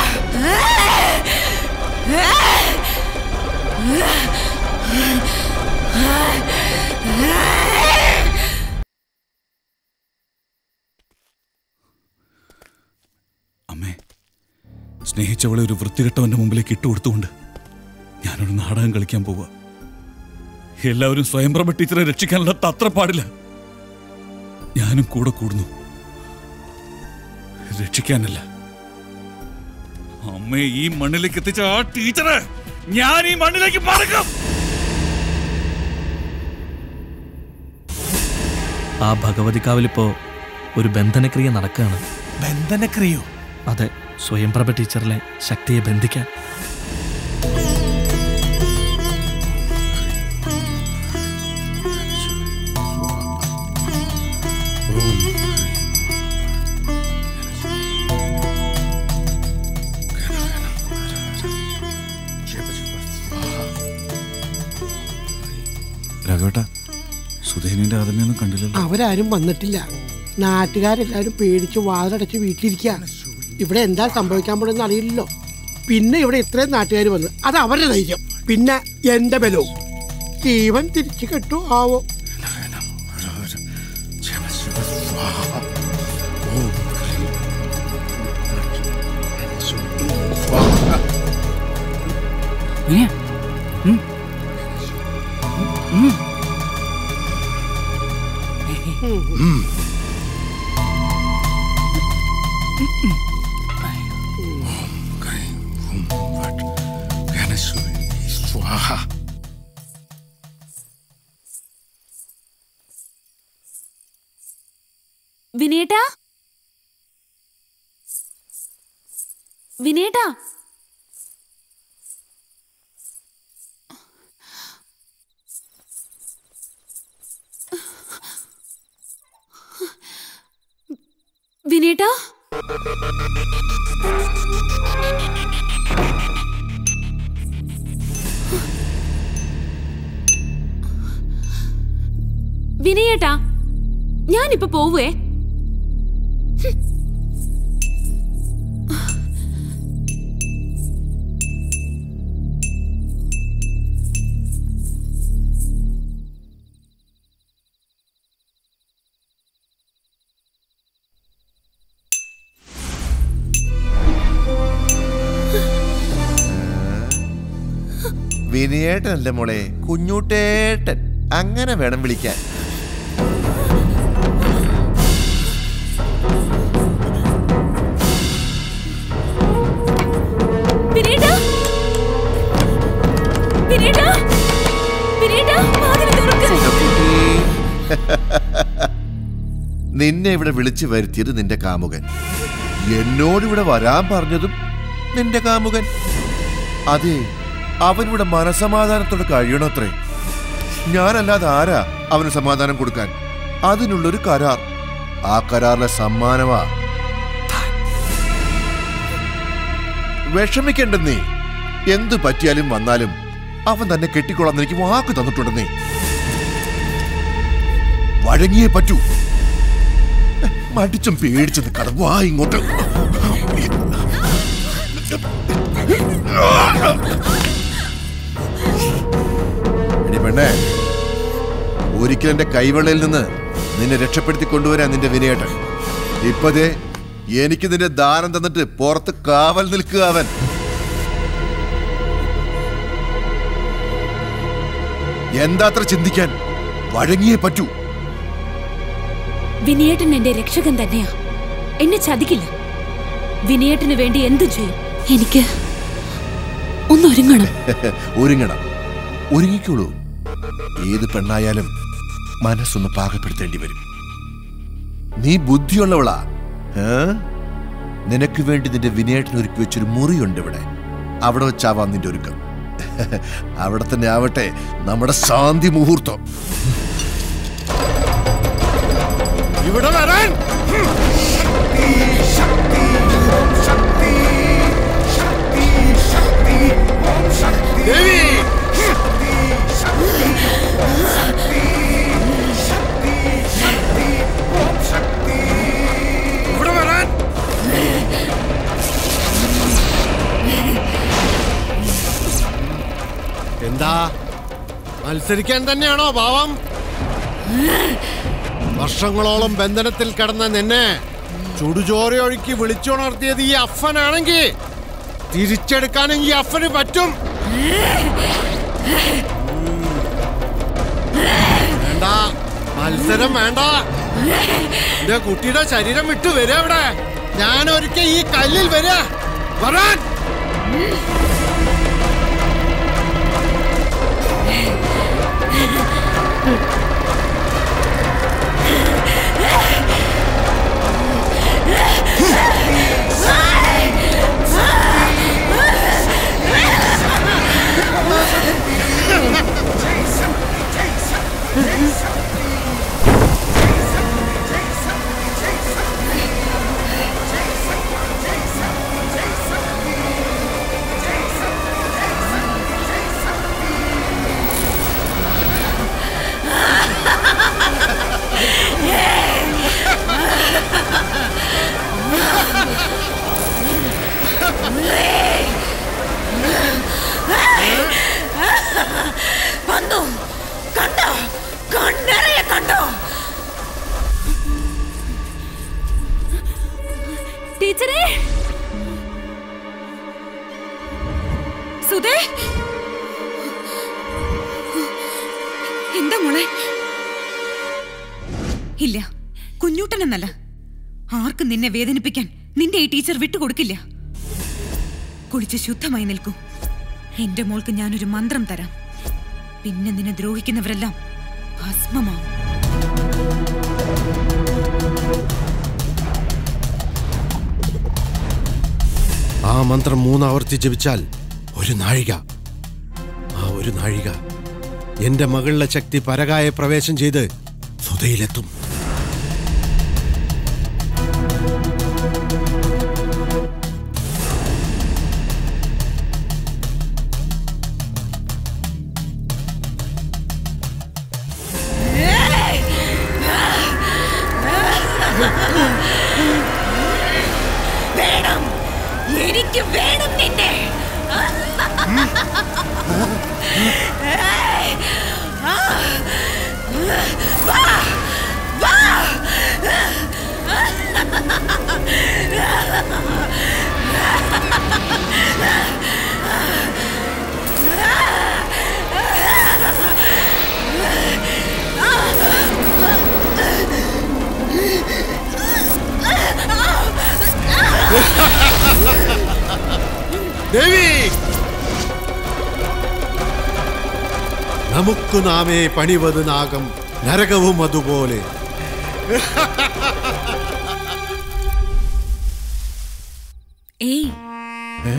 Speaker 3: അമ്മേ സ്നേഹിച്ചവളെ ഒരു വൃത്തികെട്ടവന്റെ മുമ്പിലേക്ക് ഇട്ടുകൊടുത്തുകൊണ്ട് ഞാനൊരു നാടകം കളിക്കാൻ പോവുക എല്ലാവരും സ്വയംപ്രഭ ടീച്ചറെ രക്ഷിക്കാനുള്ള തത്ര പാടില്ല ഞാനും കൂടെ കൂടുന്നു രക്ഷിക്കാനല്ല അമ്മയെ ഈ മണ്ണിലേക്ക് എത്തിച്ച ആ ടീച്ചറെ ഞാൻ ഈ മണ്ണിലേക്ക് പറക്കും
Speaker 12: ആ ഭഗവതിക്കാവിലിപ്പോ ഒരു ബന്ധനക്രിയ നടക്കുകയാണ്
Speaker 18: ബന്ധനക്രിയോ
Speaker 12: അതെ സ്വയംപ്രഭ ടീച്ചറിലെ ശക്തിയെ ബന്ധിക്കാൻ
Speaker 3: രാഘവേട്ട സുധേനിന്റെ ആദമയൊന്നും കണ്ടില്ലല്ലോ
Speaker 16: അവരാരും വന്നിട്ടില്ല നാട്ടുകാരെല്ലാരും പേടിച്ച് വാതിലടച്ച് വീട്ടിലിരിക്കുക ഇവിടെ എന്താ സംഭവിക്കാൻ പോണെന്ന് അറിയില്ലല്ലോ പിന്നെ ഇവിടെ ഇത്രയും നാട്ടുകാർ വന്നു അത് അവരുടെ ധൈര്യം പിന്നെ എന്റെ ബലവും ജീവൻ തിരിച്ചു കെട്ടു ആവോ
Speaker 17: വിനയ ഉം. ഉം.
Speaker 5: സ്വാഹ
Speaker 2: വിനേട്ടാ വിനേട്ടാ വിനേട്ടാ വിനയേട്ടാ ഞാനിപ്പോ പോവേ
Speaker 10: വിനയേട്ടനല്ല മോളെ കുഞ്ഞൂട്ടേട്ടൻ അങ്ങനെ വേണം വിളിക്കാൻ
Speaker 2: വിനീത വിനീത വിനീത വാതിൽ തുറക്ക്
Speaker 10: നിന്നെ ഇവിടെ വിളിച്ചു വരുത്തിയത് നിന്റെ കാമുകൻ എന്നോട് ഇവിടെ വരാൻ പറഞ്ഞതും നിന്റെ കാമുകൻ അതെ അവനിവിടെ മനസമാധാനത്തോടെ കഴിയണത്രേ ഞാനല്ലാതെ ആരാ അവന് സമാധാനം കൊടുക്കാൻ അതിനുള്ളൊരു കരാർ ആ കരാറിലെ സമ്മാനമാ താൻ. വിഷമിക്കണ്ടെന്നേ എന്തു പറ്റിയാലും വന്നാലും അവൻ തന്നെ കെട്ടിക്കൊള്ളാൻ എനിക്ക് വാക്ക് തന്നിട്ടുണ്ടെന്നേ വഴങ്ങിയേ പറ്റൂ മടിച്ചും പേടിച്ചെന്ന് കടവാ ഇങ്ങോട്ട് എടി പെണ്ണേ ഒരിക്കൽ എന്റെ കൈവെള്ളയിൽ നിന്ന് നിന്നെ രക്ഷപ്പെടുത്തി കൊണ്ടുവരാൻ നിന്റെ വിനയേട്ടൻ ഇപ്പതേ എനിക്ക് നിന്റെ ദാനം തന്നിട്ട് പുറത്ത് കാവൽ നിൽക്കുക അവൻ എന്താത്ര ചിന്തിക്കാൻ വഴങ്ങിയേ പറ്റൂ
Speaker 2: വിനയേട്ടൻ എന്റെ രക്ഷകൻ തന്നെയാ എന്നെ ചതിക്കില്ല വിനയേട്ടന് വേണ്ടി എന്തു ചെയ്യും എനിക്ക് ഒന്നൊരുങ്ങണം
Speaker 10: ഒരുങ്ങണം ഒരുങ്ങിക്കോളൂ ഏത് പെണ്ണായാലും മനസ്സൊന്ന് പാകപ്പെടുത്തേണ്ടി വരും നീ ബുദ്ധിയുള്ളവളാ ഏ? നിനക്ക് വേണ്ടി നിന്റെ വിനയേട്ടൻ ഒരുക്കി വെച്ചൊരു മുറിയുണ്ട് ഇവിടെ അവിടെ വെച്ചാവാം നിന്റെ ഒരുക്കം അവിടെ തന്നെ ആവട്ടെ നമ്മുടെ ശാന്തി മുഹൂർത്തം
Speaker 5: ഇവിടെ വരാൻ ദേവി ഇവിടെ വരാൻ എന്താ മത്സരിക്കാൻ തന്നെയാണോ ഭാവം വർഷങ്ങളോളം ബന്ധനത്തിൽ കിടന്ന നിന്നെ ചുടുചോരയൊഴുക്കി വിളിച്ചുണർത്തിയത് ഈ അഫനാണെങ്കിൽ തിരിച്ചെടുക്കാനും ഈ അഫന് പറ്റും വേണ്ട മത്സരം വേണ്ട എന്റെ കുട്ടിയുടെ ശരീരം വിട്ടു വരിക ഇവിടെ ഞാൻ ഒരിക്കൽ ഈ കല്ലിൽ വരിക വരാൻ
Speaker 22: വന്നു കണ്ടോ കണ്ണറയെ കണ്ടോ
Speaker 2: ടീച്ചറേ
Speaker 22: സുധേ എന്താ മോളെ ഇല്ല കുഞ്ഞൂട്ടനെന്നല്ല ആർക്കും നിന്നെ വേദനിപ്പിക്കാൻ നിന്റെ ഈ ടീച്ചർ വിട്ടുകൊടുക്കില്ല കുളിച്ച് ശുദ്ധമായി നിൽക്കൂ എന്റെ മോൾക്ക് ഞാനൊരു മന്ത്രം തരാം പിന്നെ നിന്നെ ദ്രോഹിക്കുന്നവരെല്ലാം ഭസ്മമാവും
Speaker 5: ആ മന്ത്രം മൂന്നാവർത്തി ജപിച്ചാൽ ഒരു നാഴിക ആ ഒരു നാഴിക എന്റെ മകളിലെ ശക്തി പരകായ പ്രവേശം ചെയ്ത് സുതയിലെത്തും
Speaker 22: വേണം എനിക്ക് വേണം നിന്നെ ഏയ്! ആ! വാ! വാ!
Speaker 5: ദേവി നമുക്കു നാമേ പണിവത് നാഗം നരകവും അതുപോലെ
Speaker 22: ഏയ്
Speaker 5: ഏ?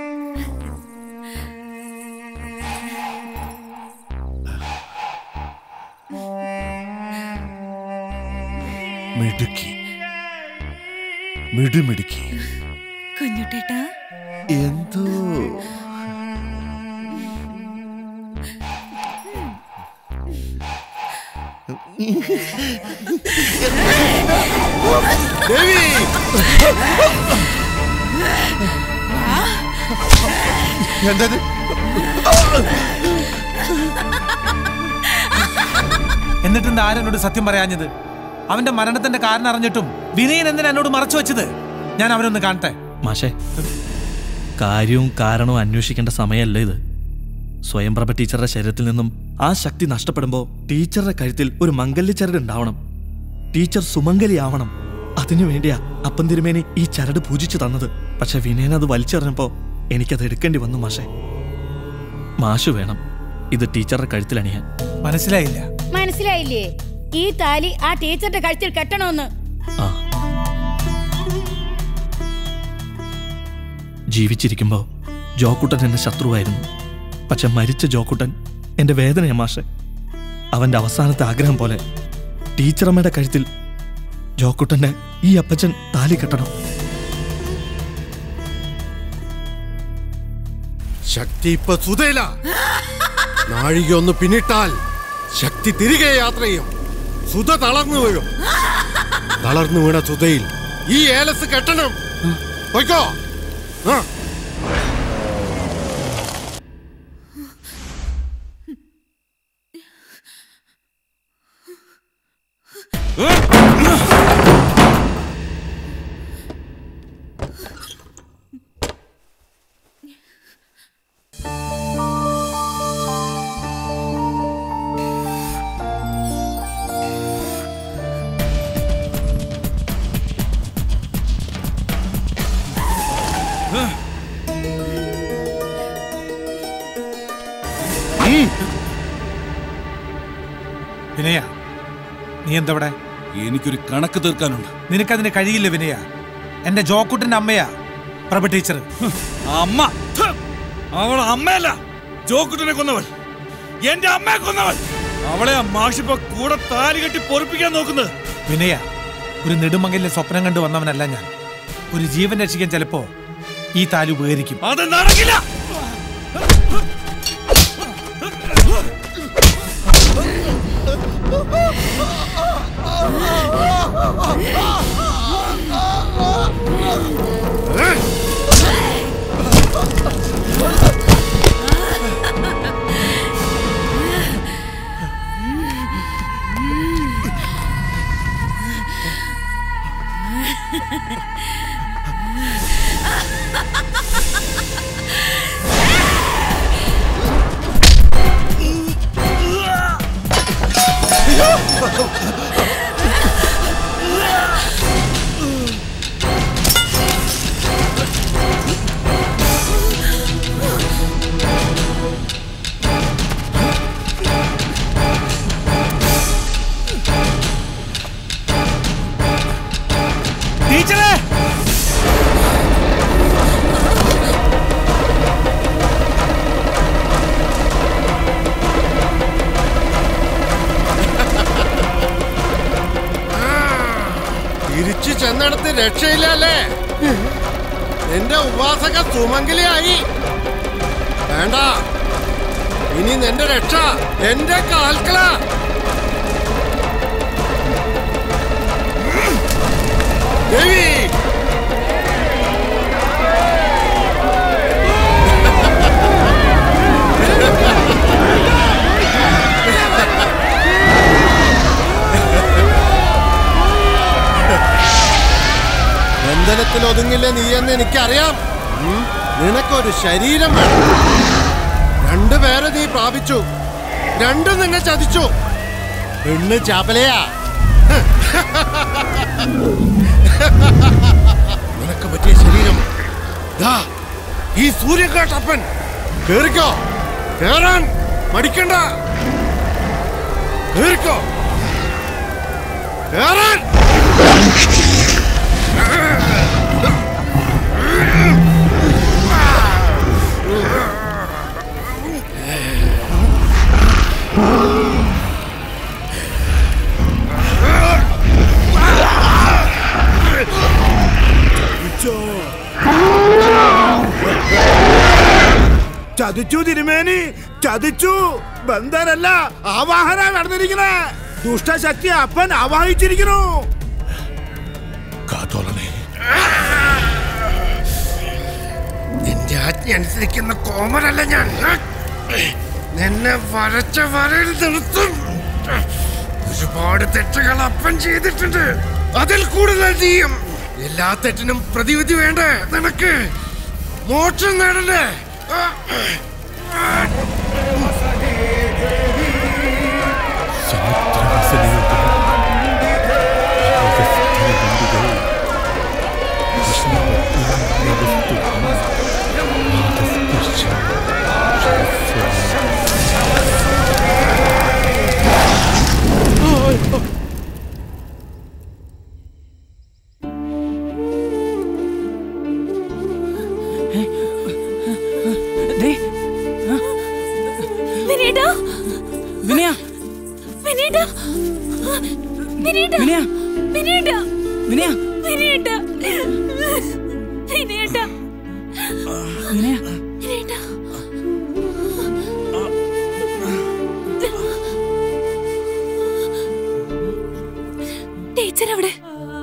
Speaker 5: മിടുക്കി മിടുമിടുക്കി
Speaker 22: കുഞ്ഞുട്ടേട്ടാ
Speaker 10: എന്തോ
Speaker 5: ദേവി
Speaker 10: എന്തത്
Speaker 18: എന്നിട്ട് എന്താ ആരെന്നോട് സത്യം പറയാഞ്ഞത് അവന്റെ മരണത്തിന്റെ കാരണം അറിഞ്ഞിട്ടും വിനയൻ എന്തിനാ എന്നോട് മറച്ചു വെച്ചത് ഞാൻ അവനൊന്ന് കാണട്ടെ
Speaker 12: മാഷേ കാര്യവും കാരണവും അന്വേഷിക്കേണ്ട സമയമല്ല ഇത് സ്വയംപ്രഭ ടീച്ചറുടെ ശരീരത്തിൽ നിന്നും ആ ശക്തി നഷ്ടപ്പെടുമ്പോൾ ടീച്ചറുടെ കഴുത്തിൽ ഒരു മംഗല്യ ചരട് ഉണ്ടാവണം ടീച്ചർ സുമംഗലിയാവണം അതിനു വേണ്ടിയാ അപ്പം തിരുമേനി ഈ ചരട് പൂജിച്ചു തന്നത് പക്ഷെ വിനയൻ അത് വലിച്ചെറിഞ്ഞപ്പോ എനിക്കത് എടുക്കേണ്ടി വന്നു മാഷേ മാഷു വേണം ഇത് ടീച്ചറുടെ കഴുത്തിൽ അണിയാൻ
Speaker 18: മനസ്സിലായില്ല
Speaker 20: മനസ്സിലായില്ലേ ഈ താലി ആ ടീച്ചറുടെ കഴുത്തിൽ കെട്ടണമെന്ന്
Speaker 12: ജീവിച്ചിരിക്കുമ്പോ ജോക്കുട്ടൻ എന്റെ ശത്രുവായിരുന്നു പക്ഷെ മരിച്ച ജോക്കുട്ടൻ എന്റെ വേദനയാ മാഷെ അവന്റെ അവസാനത്തെ ആഗ്രഹം പോലെ ടീച്ചറമ്മയുടെ കഴുത്തിൽ ജോക്കുട്ടന്റെ ഈ അപ്പച്ചൻ താലി കെട്ടണം
Speaker 5: ശക്തി ഇപ്പൊ സുതയില നാഴിക ഒന്ന് പിന്നിട്ടാൽ ശക്തി തിരികെ യാത്ര ചെയ്യും സുത തളർന്നു വീഴും തളർന്നു വീണ സുതയിൽ ഈ ഏലസ് കെട്ടണം പോയിക്കോ ആ
Speaker 18: വിനയ നീ എന്തവിടെ
Speaker 3: എനിക്കൊരു കണക്ക് തീർക്കാനുണ്ട്
Speaker 18: നിനക്കതിന് കഴിയില്ല വിനയ എന്റെ ജോക്കുട്ടിന്റെ അമ്മയാ പ്രഭ ടീച്ചർ
Speaker 3: അമ്മ ഥ്. അവൾ അമ്മയല്ല ജോക്കുട്ടനെ കൊന്നവൾ എന്റെ അമ്മയെ കൊന്നവൾ അവളെ ആ മാഷിപ്പോ കൂടെ താലി കെട്ടി പൊറിപ്പിക്കാൻ നോക്കുന്നത്
Speaker 18: വിനയ ഒരു നെടുമങ്ങലിലെ സ്വപ്നം കണ്ടു വന്നവനല്ല ഞാൻ ഒരു ജീവൻ രക്ഷിക്കാൻ ചിലപ്പോ ഈ താലി ഉപകരിക്കും
Speaker 3: അത് നടക്കില്ല
Speaker 18: ടീച്ചറേ
Speaker 5: തിരിച്ചു ചെന്നിടത്ത് രക്ഷയില്ല അല്ലേ നിന്റെ ഉപാസക സുമംഗലിയായി വേണ്ട ഇനി നിന്റെ രക്ഷ എന്റെ കാൽക്കള ദേവി ബന്ധനത്തിൽ ഒതുങ്ങില്ല നീ എന്ന് എനിക്കറിയാം ഉം. നിനക്കൊരു ശരീരം വേണം രണ്ടുപേരെ നീ പ്രാപിച്ചു രണ്ടും നിന്നെ ചതിച്ചു പെണ്ണ് ചാപ്പലയാ നിനക്ക് പറ്റിയ ശരീരം ദാ ഈ സൂര്യകാട്ടപ്പൻ കേറിക്കോ കേറാൻ മടിക്കണ്ട കേറിക്കോ കേറാൻ
Speaker 19: ചതിച്ചു തിരുമേനി ചതിച്ചു ബന്ധനല്ല ആവാഹന നടന്നിരിക്കണേ ദുഷ്ടശക്തി അപ്പൻ ആവാഹിച്ചിരിക്കണു
Speaker 9: കാത്തോളണേ
Speaker 5: നിന്റെ ആജ്ഞ അനുസരിക്കുന്ന കോമരല്ല ഞാൻ നിന്നെ വരച്ച വരയിൽ നിർത്തും ഒരുപാട് തെറ്റുകൾ അപ്പൻ ചെയ്തിട്ടുണ്ട് അതിൽ കൂടുതൽ ചെയ്യും എല്ലാ തെറ്റിനും പ്രതിവിധി വേണ്ടേ നിനക്ക് മോക്ഷം നേടണ്ടേ
Speaker 17: ദേ,
Speaker 1: വിനീത
Speaker 17: വിനയ
Speaker 1: വിനീത വിനീത
Speaker 17: വിനയ
Speaker 1: വിനീത
Speaker 17: വിനയ
Speaker 1: വിനീത വിനീത
Speaker 17: വിനയ
Speaker 1: വിനീത ടീച്ചർ അവിടെ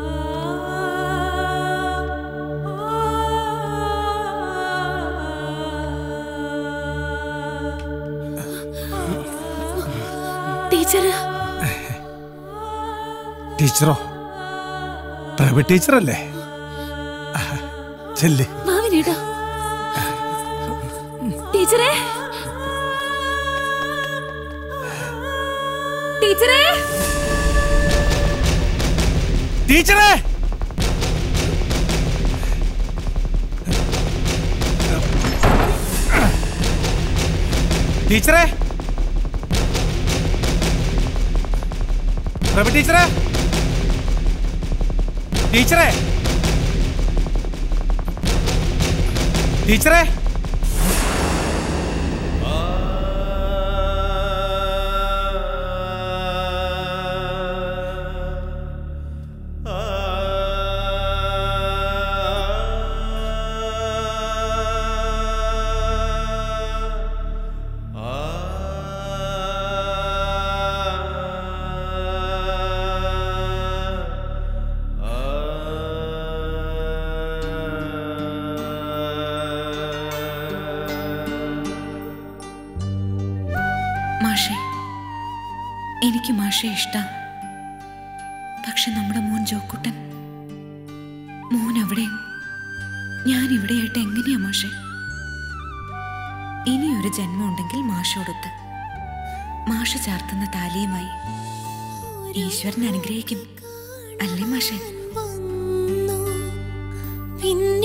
Speaker 1: ടീച്ചർ
Speaker 18: ടീച്ചറോ പ്രഭ ടീച്ചറല്ലേ ചെല്ലേ
Speaker 1: വാ വിനീത ടീച്ചറേ ടീച്ചറേ
Speaker 18: ടീച്ചറേ ടീച്ചറേ പ്രഭ ടീച്ചറേ ടീച്ചറേ ടീച്ചറേ
Speaker 22: മാഷെ എനിക്ക് മാഷെ ഇഷ്ട പക്ഷെ നമ്മുടെ മോൻ ജോക്കുട്ടൻ മോൻ അവിടെയും ഞാൻ ഇവിടെയായിട്ട് എങ്ങനെയാ മാഷെ ഇനിയൊരു ജന്മം ഉണ്ടെങ്കിൽ മാഷോടൊത്ത് മാഷ് ചാർത്തുന്ന താലിയുമായി ഈശ്വരൻ അനുഗ്രഹിക്കും അല്ലേ മാഷെ
Speaker 4: പിന്നെ